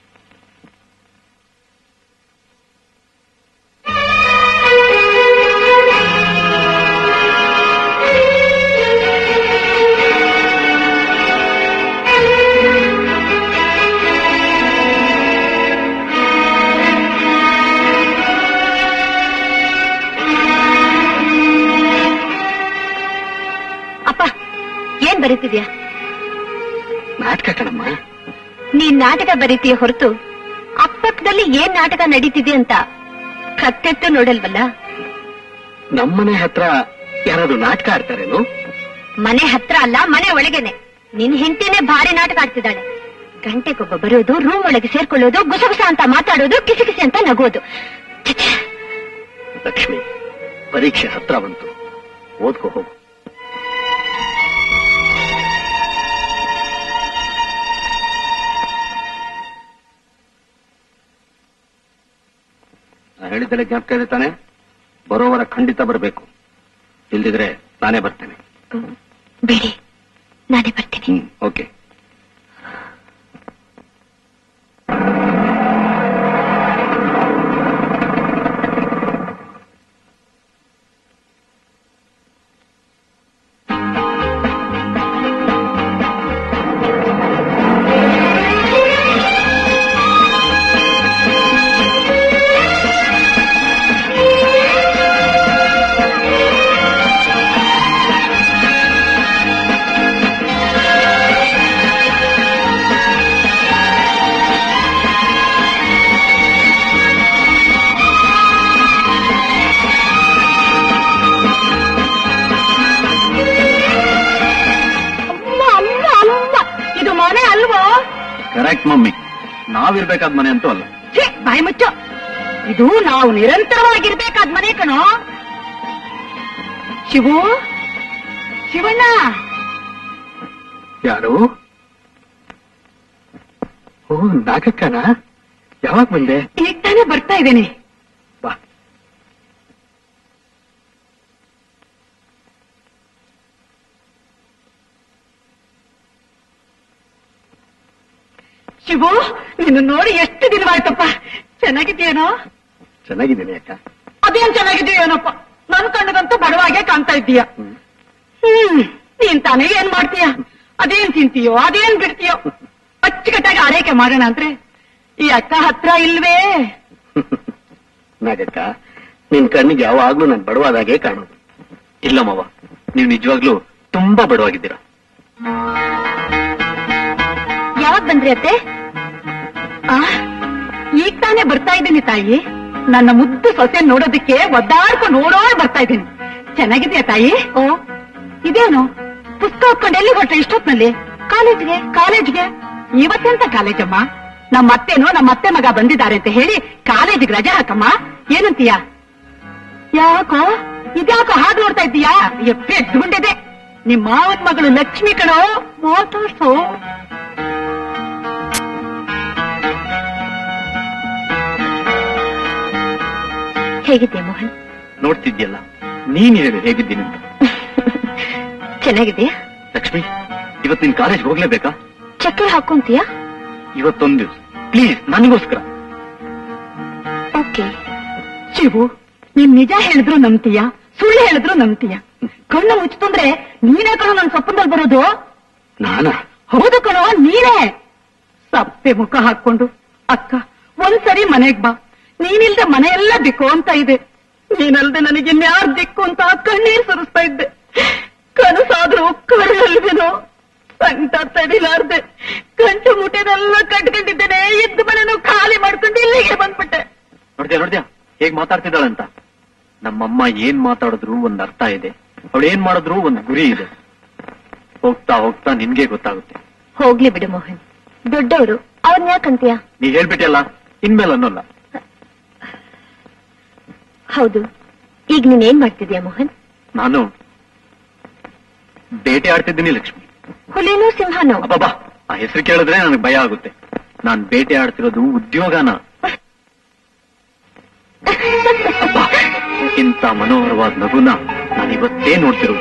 ಅಪ್ಪ ಏನ್ ಬರೀತಿದ್ಯಾ ನಾಟಕ ಕಣಮ್ಮ ನೀನ್ ನಾಟಕ ಬರೀತೀಯ ಹೊರತು ಅಪ್ಪಕ್ಕದಲ್ಲಿ ಏನ್ ನಾಟಕ ನಡೀತಿದೆ ಅಂತ ಕತ್ತೆತ್ತು ನೋಡಲ್ವಲ್ಲ ನಮ್ಮನೆ ಹತ್ರ ಯಾರಾದ್ರೂ ನಾಟಕ ಆಡ್ತಾರೇನು ಮನೆ ಹತ್ರ ಅಲ್ಲ ಮನೆ ಒಳಗೇನೆ ನಿನ್ ಹೆಂಡತಿನೇ ಭಾರಿ ನಾಟಕ ಆಡ್ತಿದ್ದಾಳೆ ಗಂಟೆಗೊಬ್ಬ ಬರೋದು ರೂಮ್ ಒಳಗೆ ಸೇರ್ಕೊಳ್ಳೋದು ಗುಸಗುಸ ಅಂತ ಮಾತಾಡೋದು ಕಿಸಿಕಿಸಿ ಅಂತ ನಗೋದು ಛೆ, ಛೆ. ಲಕ್ಷ್ಮಿ ಪರೀಕ್ಷೆ ಹತ್ರ ಬಂತು ಓದ್ಕೋ ಹೋಗು ನಾ ಹೇಳಿದ್ದೆಲ್ಲ ಜ್ಞಾಪಕ ಇದೆ ತಾನೆ ಬರೋವರ ಖಂಡಿತ ಬರಬೇಕು ಇಲ್ದಿದ್ರೆ ನಾನೇ ಬರ್ತೇನೆ ಬೇಡಿ ನಾನೇ ಬರ್ತೀನಿ ಹ್ಮ್ ಓಕೆ ಅಮ್ಮ ಅಮ್ಮ ಅಮ್ಮ ಇದು ಮನೆ ಅಲ್ವೋ ಕರೆಕ್ಟ್ ಮಮ್ಮಿ ನಾವಿರ್ಬೇಕಾದ ಮನೆ ಅಂತೂ ಅಲ್ಲ ಛೇ, ಬಾಯಿ ಮುಚ್ಚು ಇದು ನಾವು ನಿರಂತರವಾಗಿರ್ಬೇಕಾದ ಮನೆ ಕಣೋ ಶಿವು ಶಿವಣ್ಣ ಯಾರು ಓ ನಾಟಕನ ಯಾವಾಗ ಬಂದೆ ಈಗ ತಾನೇ ಬರ್ತಾ ಇದ್ದೇನೆ ಬಾ ಶಿವು ನಿನ್ನ ನೋಡಿ ಎಷ್ಟು ದಿನವಾಯ್ತಪ್ಪ ಚೆನ್ನಾಗಿದ್ಯೇನೋ ಚೆನ್ನಾಗಿದ್ದೀನಿ ಅಕ್ಕ ಅದೇನ್ ಚೆನ್ನಾಗಿದೆಯೋ ಏನಪ್ಪ ನನ್ ಕಣ್ಣಿಗಂತೂ ಬಡವಾಗೆ ಕಾಣ್ತಾ ಇದ್ದೀಯ ಹ್ಮ್ ನೀನ್ ತಾನೇ ಏನ್ ಮಾಡ್ತೀಯ ಅದೇನ್ ತಿಂತೀಯೋ ಅದೇನ್ ಬಿಡ್ತೀಯೋ ಅಚ್ಚುಕಟ್ಟಾಗಿ ಆರೈಕೆ ಮಾಡೋಣ ಅಂದ್ರೆ ಈ ಅಕ್ಕ ಹತ್ರ ಇಲ್ವೇ ನಾಗಕ್ಕ ನಿನ್ ಕಣ್ಣಿಗೆ ಯಾವಾಗ್ಲೂ ನನ್ ಬಡವಾದಾಗೆ ಕಾಣೋದು ಇಲ್ಲ ಮಾವ ನೀವು ನಿಜವಾಗ್ಲೂ ತುಂಬಾ ಬಡವಾಗಿದ್ದೀರಾ ಯಾವಾಗ ಬಂದ್ರಿ ಅತ್ತೆ ಆ, ಈಗ ತಾನೇ ಬರ್ತಾ ಇದ್ದೀನಿ ತಾಯಿ ನನ್ನ ಮುದ್ದು ಸೊಸೆ ನೋಡೋದಕ್ಕೆ ಒದ್ದಾಡ್ಕೊಂಡು ಓಡೋಡ್ ಬರ್ತಾ ಇದ್ದೀನಿ ಚೆನ್ನಾಗಿದ್ಯಾ ತಾಯಿ ಓ ಇದೇನು ಪುಸ್ತಕ ಹೊತ್ಕೊಂಡು ಎಲ್ಲಿ ಹೊಟ್ಟೆ ಇಷ್ಟೊತ್ನಲ್ಲಿ ಕಾಲೇಜ್ಗೆ ಕಾಲೇಜ್ಗೆ ಇವತ್ತೆಂತ ಕಾಲೇಜಮ್ಮ ನಮ್ಮ ಅತ್ತೆನೋ ನಮ್ಮ ಅತ್ತೆ ಮಗ ಬಂದಿದ್ದಾರೆ ಅಂತ ಹೇಳಿ ಕಾಲೇಜಿಗೆ ರಜೆ ಹಾಕಮ್ಮ ಏನಂತೀಯ ಯಾಕೋ ಇದ್ಯಾಕೋ ಹಾಗೆ ನೋಡ್ತಾ ಇದ್ದೀಯಾ ಎಪ್ಪೆದ್ದುಕೊಂಡಿದೆ ನಿಮ್ ಮಾವನ್ ಮಗಳು ಲಕ್ಷ್ಮಿ ಕಣೋ ಮಾತಾಡ್ಸೋ ಹೇಗಿದ್ಯಾ ಮೋಹನ್ ನೋಡ್ತಿದ್ಯಲ್ಲ ನೀನ್ ಹೇಳು ಹೇಗಿದ್ದೀನಿ ಅಂತ ಚೆನ್ನಾಗಿದ್ಯಾ ಲಕ್ಷ್ಮಿ ಇವತ್ತು ನಿನ್ ಕಾಲೇಜ್ಗೆ ಹೋಗ್ಲೇಬೇಕಾ ಚಕ್ಕೆರೆ ಹಾಕೊಂತೀಯಾ ಇವತ್ತೊಂದ್ ದಿವ್ಸ ಪ್ಲೀಸ್ ನನಗೋಸ್ಕರ ಓಕೆ ಶಿವು ನೀನ್ ನಿಜ ಹೇಳಿದ್ರು ನಂಬ್ತೀಯ ಸುಳ್ಳು ಹೇಳಿದ್ರು ನಂಬ್ತೀಯ ಕಣ್ಣು ಮುಚ್ತಂದ್ರೆ ನೀನೇ ಕಣೋ ನನ್ ಸೊಪ್ಪಂದಲ್ಲಿ ಬರೋದು ನಾನಾ ಹೌದು ಕಣೋ ನೀನೇ ಸಪ್ಪೆ ಮುಖ ಹಾಕೊಂಡು ಅಕ್ಕ ಒಂದ್ಸರಿ ಮನೆಗ್ ಬಾ ನೀನಿಲ್ದೆ ಮನೆಯೆಲ್ಲ ದಿಕ್ಕು ಅಂತ ಇದೆ ನೀನಲ್ದೆ ನನಗೆ ಇನ್ಯಾರ್ ದಿಕ್ಕು ಅಂತ ಕಣ್ಣೀರ್ ಸುರಿಸ್ತಾ ಇದ್ದೆ ಕನಸಾದ್ರೂ ಕಳ್ಳಲ್ವೇನೋ ಸಂಕಟ ತಡಿಲಾರ್ದೆ ಗಂಟು ಮುಟ್ಟೆನೆಲ್ಲ ಕಟ್ಕೊಂಡಿದ್ದೇನೆ ಎದ್ದು ಮನೆನೂ ಖಾಲಿ ಮಾಡ್ಕೊಂಡು ಇಲ್ಲಿಗೆ ಬಂದ್ಬಿಟ್ಟೆ ನೋಡ್ದ್ಯಾ ನೋಡ್ದ್ಯಾ ಹೇಗ್ ಮಾತಾಡ್ತಿದ್ದಾಳಂತ ನಮ್ಮಮ್ಮ ಏನ್ ಮಾತಾಡಿದ್ರು ಒಂದ್ ಅರ್ಥ ಇದೆ ಅವಳು ಏನ್ ಮಾಡಿದ್ರು ಒಂದ್ ಗುರಿ ಇದೆ ಹೋಗ್ತಾ ಹೋಗ್ತಾ ನಿನ್ಗೆ ಗೊತ್ತಾಗುತ್ತೆ ಹೋಗ್ಲಿ ಬಿಡು ಮೋಹನ್ ದೊಡ್ಡವರು ಅವ್ರನ್ನ ಯಾಕಂತೀಯ ನೀ ಹೇಳ್ಬಿಟ್ಟಿಯಲ್ಲ ಇನ್ಮೇಲೆ ಅನ್ನೋಲ್ಲ ಹೌದು ಈಗ ನೀನ್ ಏನ್ ಮಾಡ್ತಿದ್ಯಾ ಮೋಹನ್ ನಾನು ಬೇಟೆ ಆಡ್ತಿದ್ದೀನಿ ಲಕ್ಷ್ಮಿ ಹುಲಿನೋ ಸಿಂಹನೋ ಅಬ್ಬಬ್ಬಾ ಆ ಹೆಸರು ಕೇಳಿದ್ರೆ ನನಗೆ ಭಯ ಆಗುತ್ತೆ ನಾನ್ ಬೇಟೆ ಆಡ್ತಿರೋದು ಉದ್ಯೋಗನ ಅಬ್ಬಾ, ಇಂಥ ಮನೋಹರವಾದ ನಗುನ ನಾನು ಇವತ್ತೇ ನೋಡ್ತಿರೋದು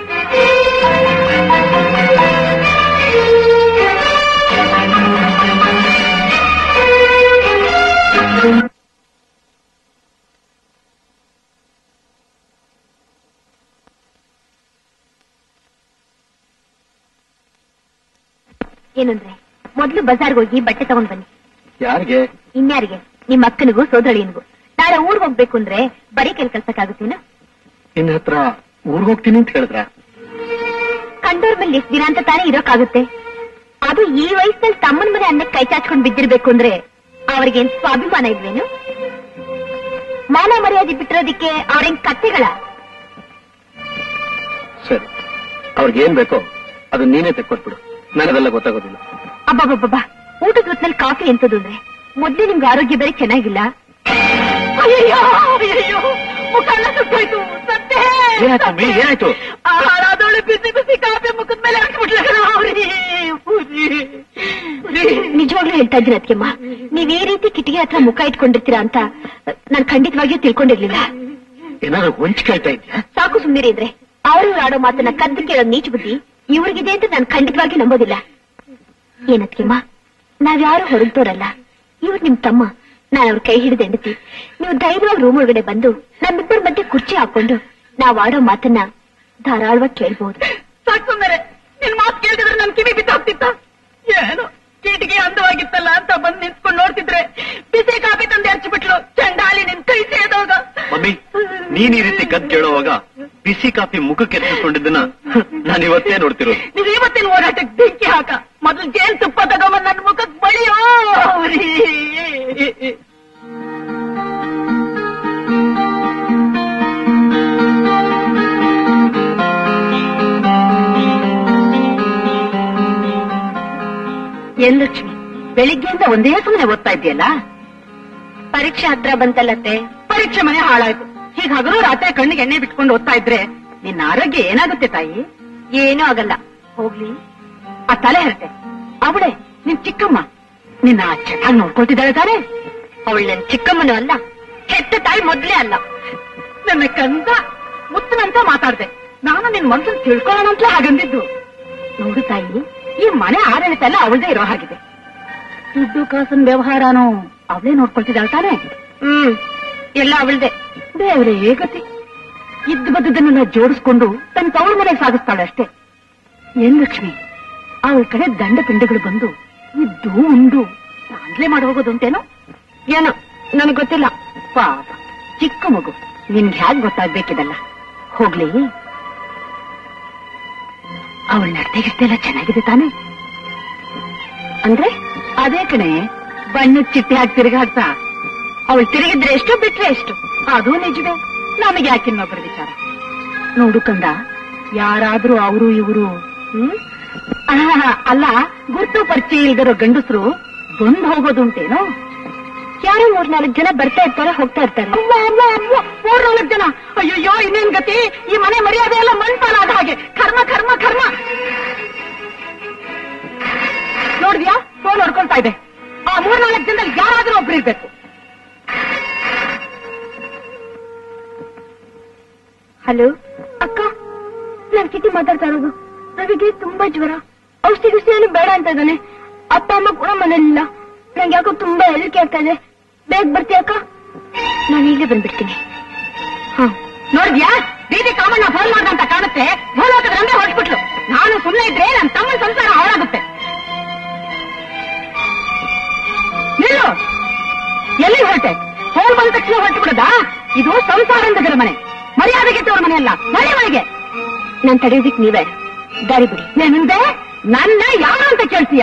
ಏನಂದ್ರೆ ಮೊದ್ಲು ಬಜಾರ್ಗೆ ಹೋಗಿ ಬಟ್ಟೆ ತಗೊಂಡ್ ಬನ್ನಿ ಯಾರಿಗೆ ಇನ್ಯಾರಿಗೆ ನಿಮ್ ಅಕ್ಕನಿಗೂ ಸೋದಳಿನಿಗೂ ನಾಳೆ ಊರ್ಗ್ ಹೋಗ್ಬೇಕು ಅಂದ್ರೆ ಬರೀ ಕೈಲಿ ಕಲ್ಸಕ್ಕಾಗುತ್ತೇನ ನಿನ್ನ ಹತ್ರ ಊರ್ಗ್ ಹೋಗ್ತೀನಿ ಅಂತ ಹೇಳಿದ್ರ ಕಂಡೋರ್ ಮೇಲೆ ಎಷ್ಟ್ ದಿನ ಅಂತ ತಾನೇ ಇರೋಕ್ಕಾಗುತ್ತೆ ಅದು ಈ ವಯಸ್ಸಲ್ಲಿ ತಮ್ಮನ ಮನೆ ಅನ್ನಕ್ಕೆ ಕೈ ಚಾಚ್ಕೊಂಡ್ ಬಿದ್ದಿರ್ಬೇಕು ಅಂದ್ರೆ ಅವ್ರಿಗೇನ್ ಸ್ವಾಭಿಮಾನ ಇದ್ವೇನು ಮಾನ ಮರ್ಯಾದೆ ಬಿಟ್ಟಿರೋದಿಕ್ಕೆ ಅವ್ರೇನ್ ಕತ್ತೆಗಳ ಸರಿ ಅವ್ರಿಗೆ ಏನ್ ಬೇಕೋ ಅದು ನೀನೇ ತೆಕ್ಕೊಟ್ಬಿಡು ನನಗದೆಲ್ಲ ಗೊತ್ತಾಗೋದಿಲ್ಲ ಅಬ್ಬಬ್ಬಬ್ಬಾ ಊಟದ ಹೊತ್ನಲ್ಲಿ ಕಾಫಿ ಎಂತದು ಅಂದ್ರೆ ಮೊದ್ಲು ನಿಮ್ಗೆ ಆರೋಗ್ಯ ಬೇರೆ ಚೆನ್ನಾಗಿಲ್ಲ ಅಯ್ಯಯ್ಯೋ ಅಯ್ಯಯ್ಯೋ ಮುಖ ಎಲ್ಲ ಸುಟ್ಟೋಯ್ತು ಸತ್ತೇ ಏನಾಯ್ತು ಅಮ್ಮಿ? ಏನಾಯ್ತು? ಆ ಹಾಳಾದವಳು ಬಿಸಿ ಬಿಸಿ ಕಾಫಿ ಮುಖದ ಮೇಲೆ ಹಾಕ್ಬಿಟ್ಲ ಕಣ ಅವ್ರಿ ಪೂಜಿ ನಿಜವಾಗ್ಲೂ ಹೇಳ್ತಾ ಇದ್ದೀನಿ ಅದಕ್ಕೆಮ್ಮ ನೀವ್ ಈ ರೀತಿ ಕಿಟಿಕಿ ಹತ್ರ ಮುಖ ಇಟ್ಕೊಂಡಿರ್ತೀರಾ ಅಂತ ನಾನ್ ಖಂಡಿತವಾಗಿಯೂ ತಿಳ್ಕೊಂಡಿರ್ಲಿಲ್ಲ ಏನಾದ್ರು ಹೊಂಚ್ ಕೇಳ್ತಾ ಇದ್ಯಾ ಸಾಕು ಸುಮ್ಮನೆ ಇದ್ರೆ ಅವರು ಆಡೋ ಮಾತನ್ನ ಕದ್ದು ಕೇಳೋ ನೀಚ ಬುದ್ಧಿ ಇವ್ರಿಗಿದೆ ಅಂತ ನಾನು ಖಂಡಿತವಾಗಿ ನಂಬೋದಿಲ್ಲ ಏನತ್ಕೆಮ್ಮ ನಾವ್ಯಾರು ಹೊರಗ್ತೋರಲ್ಲ ಇವ್ರು ನಿಮ್ ತಮ್ಮ ನಾನು ಅವ್ರ ಕೈ ಹಿಡಿದು ಹೆಂಡತಿ ನೀವು ಧೈರ್ಯವಾಗಿ ರೂಮ್ ಒಳಗಡೆ ಬಂದು ನಮ್ಮಿಬ್ಬರ ಮಧ್ಯೆ ಕುರ್ಚಿ ಹಾಕೊಂಡು ನಾವ್ ಆಡೋ ಮಾತನ್ನ ಧಾರಾಳವಾಗಿ ಕೇಳ್ಬಹುದು ಸಾಕು ಸುಮ್ಮನೆ ನಿನ್ ಮಾತು ಕೇಳಿದ್ರೆ ನನ್ ಕಿವಿ ಬಿದ್ದೋಗ್ತಿತ್ತ ಏನು ಕೀಟಿಗೆ ಅಂದವಾಗಿತ್ತಲ್ಲ ಅಂತ ಬಂದ್ ನಿಂತ್ಕೊಂಡು ನೋಡ್ತಿದ್ರೆ ಬಿಸಿ ಕಾಫಿ ತಂದೆ ಹಚ್ಚಿಬಿಟ್ಲು ಚಂಡಾಲಿ ನಿನ್ ಕೈ ಸೇದೋಗ ಮಮ್ಮಿ ನೀನ್ ಈ ರೀತಿ ಕದ್ ಕೇಳೋವಾಗ ಬಿಸಿ ಕಾಫಿ ಮುಖಕ್ಕೆ ಎತ್ತಿಸ್ಕೊಂಡಿದ್ದನ್ನ ನಾನು ಇವತ್ತೇ ನೋಡ್ತಿರೋದು ನೀವ್ ಇವತ್ತಿನ ಹೋರಾಟಕ್ಕೆ ಬೆಂಕಿ ಹಾಕ ಮೊದಲು ಜೇನ್ ತುಪ್ಪ ತಗೊಂಬಂದ್ ನನ್ ಮುಖಕ್ ಬಳಿಯೋ ಅವ್ರೀ. ಏನ್ ಲಕ್ಷ್ಮಿ ಬೆಳಿಗ್ಗೆಯಿಂದ ಒಂದೇ ಸುಮ್ಮನೆ ಓದ್ತಾ ಇದೆಯಲ್ಲ ಪರೀಕ್ಷೆ ಹತ್ರ ಬಂತಲ್ಲತ್ತೆ ಪರೀಕ್ಷೆ ಮನೆ ಹಾಳಾಯ್ತು ಹೀಗ ಹಗಲು ರಾತ್ರಿ ಕಣ್ಣಿಗೆ ಎಣ್ಣೆ ಬಿಟ್ಕೊಂಡು ಓದ್ತಾ ಇದ್ರೆ ನಿನ್ನ ಆರೋಗ್ಯ ಏನಾಗುತ್ತೆ ತಾಯಿ ಏನೂ ಆಗಲ್ಲ ಹೋಗ್ಲಿ ಆ ತಲೆ ಹರಟೆ ಅವಳೆ ನಿನ್ ಚಿಕ್ಕಮ್ಮ ನಿನ್ನ ಚೆನ್ನಾಗಿ ನೋಡ್ಕೊಳ್ತಿದ್ದಾಳೆ ತಾನೆ ಅವಳು ನನ್ ಚಿಕ್ಕಮ್ಮನೂ ಅಲ್ಲ ಹೆತ್ತ ತಾಯಿ ಮೊದ್ಲೇ ಅಲ್ಲ ನನ್ನ ಕಂದ ಮುತ್ತನಂತ ಮಾತಾಡ್ದೆ ನಾನು ನಿನ್ ಮನ್ಸನ್ ತಿಳ್ಕೊಳ್ಳೋಣ ಅಂತ ಹಾಗಂದಿದ್ದು ನೋಡು ತಾಯಿ ಈ ಮನೆ ಆಡಳಿತ ಎಲ್ಲ ಅವಳದೇ ಇರೋ ಹಾಗಿದೆ ದುಡ್ಡು ಕಾಸನ್ ವ್ಯವಹಾರನೂ ಅವಳೇ ನೋಡ್ಕೊಳ್ತಿದ್ದಾಳೆ ತಾನೆ ಹ್ಮ್ ಎಲ್ಲ ಅವಳ್ದೆ ದೇವ್ರೆ ಹೇಗತಿ ಇದ್ದ ಬದ್ದದನ್ನ ಜೋಡಿಸ್ಕೊಂಡು ತನ್ನ ತವರ ಮನೆಗೆ ಸಾಗಿಸ್ತಾಳೆ ಅಷ್ಟೇ ಏನ್ ಲಕ್ಷ್ಮಿ ಅವಳ ಕಡೆ ದಂಡ ಪಿಂಡಗಳು ಬಂದು ಇದ್ದು ಉಂಡು ಸಾಂದ್ಲೆ ಮಾಡಿ ಹೋಗೋದು ಅಂತೇನೋ ಏನೋ ನನಗ್ ಗೊತ್ತಿಲ್ಲ ಪಾಪ ಚಿಕ್ಕ ಮಗು ನಿನ್ಗೆ ಹ್ಯಾಗ್ ಗೊತ್ತಾಗ್ಬೇಕಿದಲ್ಲ ಹೋಗ್ಲಿ ಅವಳ ನಡತೆಗಿಷ್ಟೆಲ್ಲ ಚೆನ್ನಾಗಿದೆ ತಾನೆ ಅಂದ್ರೆ ಅದೇ ಕಣೆ ಬಣ್ಣದ ಚಿಟ್ಟೆ ಹಾಕಿ ತಿರುಗಾಡ್ತಾ ಅವಳು ತಿರುಗಿದ್ರೆ ಎಷ್ಟು ಬಿಟ್ರೆ ಎಷ್ಟು ಅದು ನಿಜವೇ ನಮಗೆ ಯಾಕೆ ಇನ್ನೊಬ್ಬರ ವಿಚಾರ ನೋಡು ಕಂದ ಯಾರಾದ್ರೂ ಅವರು ಇವರು ಹ್ಮ್ ಆಹ್, ಅಲ್ಲ ಗುರ್ತು ಪರಿಚಯ ಇಲ್ದಿರೋ ಗಂಡಸರು ಬಂದು ಹೋಗೋದುಂಟೇನೋ ಯಾರೋ ಮೂರ್ನಾಲ್ಕು ಜನ ಬರ್ತಾ ಇರ್ತಾರೆ ಹೋಗ್ತಾ ಇರ್ತಾರೆ ಮೂರ್ನಾಲ್ಕು ಜನ ಅಯ್ಯಯ್ಯೋ ಇನ್ನೇನ್ ಗತಿ ಈ ಮನೆ ಮರ್ಯಾದೆ ಎಲ್ಲ ಮಣ್ಪಾಲಾದ ಹಾಗೆ ಕರ್ಮ ಕರ್ಮ ಕರ್ಮ ನೋಡಿದ್ಯಾ ಫೋನ್ ಹೊಡ್ಕೊಳ್ತಾ ಇದೆ ಆ ಮೂರ್ನಾಲ್ಕು ಜನದಲ್ಲಿ ಯಾರಾದ್ರೂ ಒಬ್ರು ಇರ್ಬೇಕು ಹಲೋ ಅಕ್ಕ ನಾನ್ ಕಿಟಿ ಮಾತಾಡ್ತಾ ಇರೋದು ರವಿಗೆ ತುಂಬಾ ಜ್ವರ ಔಷಧಿ ಗಿಷ್ಟಿ ಏನು ಬೇಡ ಅಂತ ಇದ್ದಾನೆ ಅಪ್ಪ ಅಮ್ಮ ಕೂಡ ಮನೇಲಿಲ್ಲ ನಂಗೆ ಯಾಕೋ ತುಂಬಾ ಹೆದರಿಕೆ ಆಗ್ತಾ ಇದೆ ಬೇಗ ಬರ್ತೀಯ ಅಕ್ಕ ನಾನು ಈಗಲೇ ಬಂದ್ಬಿಡ್ತೀನಿ ಹ ನೋಡಿದ್ಯಾ ಬೀದಿ ಕಾಮಣ್ಣ ಫೋನ್ ಮಾಡ್ದಂತ ಕಾಣುತ್ತೆ ಫೋನ್ ಹಾಕಿದ್ರೆ ಹಂಗೆ ಹೊರಟ್ಬಿಟ್ಲು ನಾನು ಸುಮ್ಮನೆ ಇದ್ರೆ ನನ್ನ ತಮ್ಮನ ಸಂಸಾರ ಹಾಳಾಗುತ್ತೆ ನಿಲ್ಲು ಎಲ್ಲಿ ಹೊರಟೆ ಫೋನ್ ಬಂದ ತಕ್ಷಣ ಹೊರಟು ಬಿಡದಾ ಇದು ಸಂಸಾರ ಅಂತದ್ರ ಮನೆ ಮರ್ಯಾದೆ ಕೆಟ್ಟವ್ರ ಮನೆ ಅಲ್ಲ ಮನೆ ಮನೆಗೆ ನಾನ್ ತಡೆಯೋದಿಕ್ ನೀವೇ ದಾರಿ ಬಿಡಿ ಏನಂದೆ ನನ್ನ ಯಾರು ಅಂತ ಕೇಳ್ತೀಯ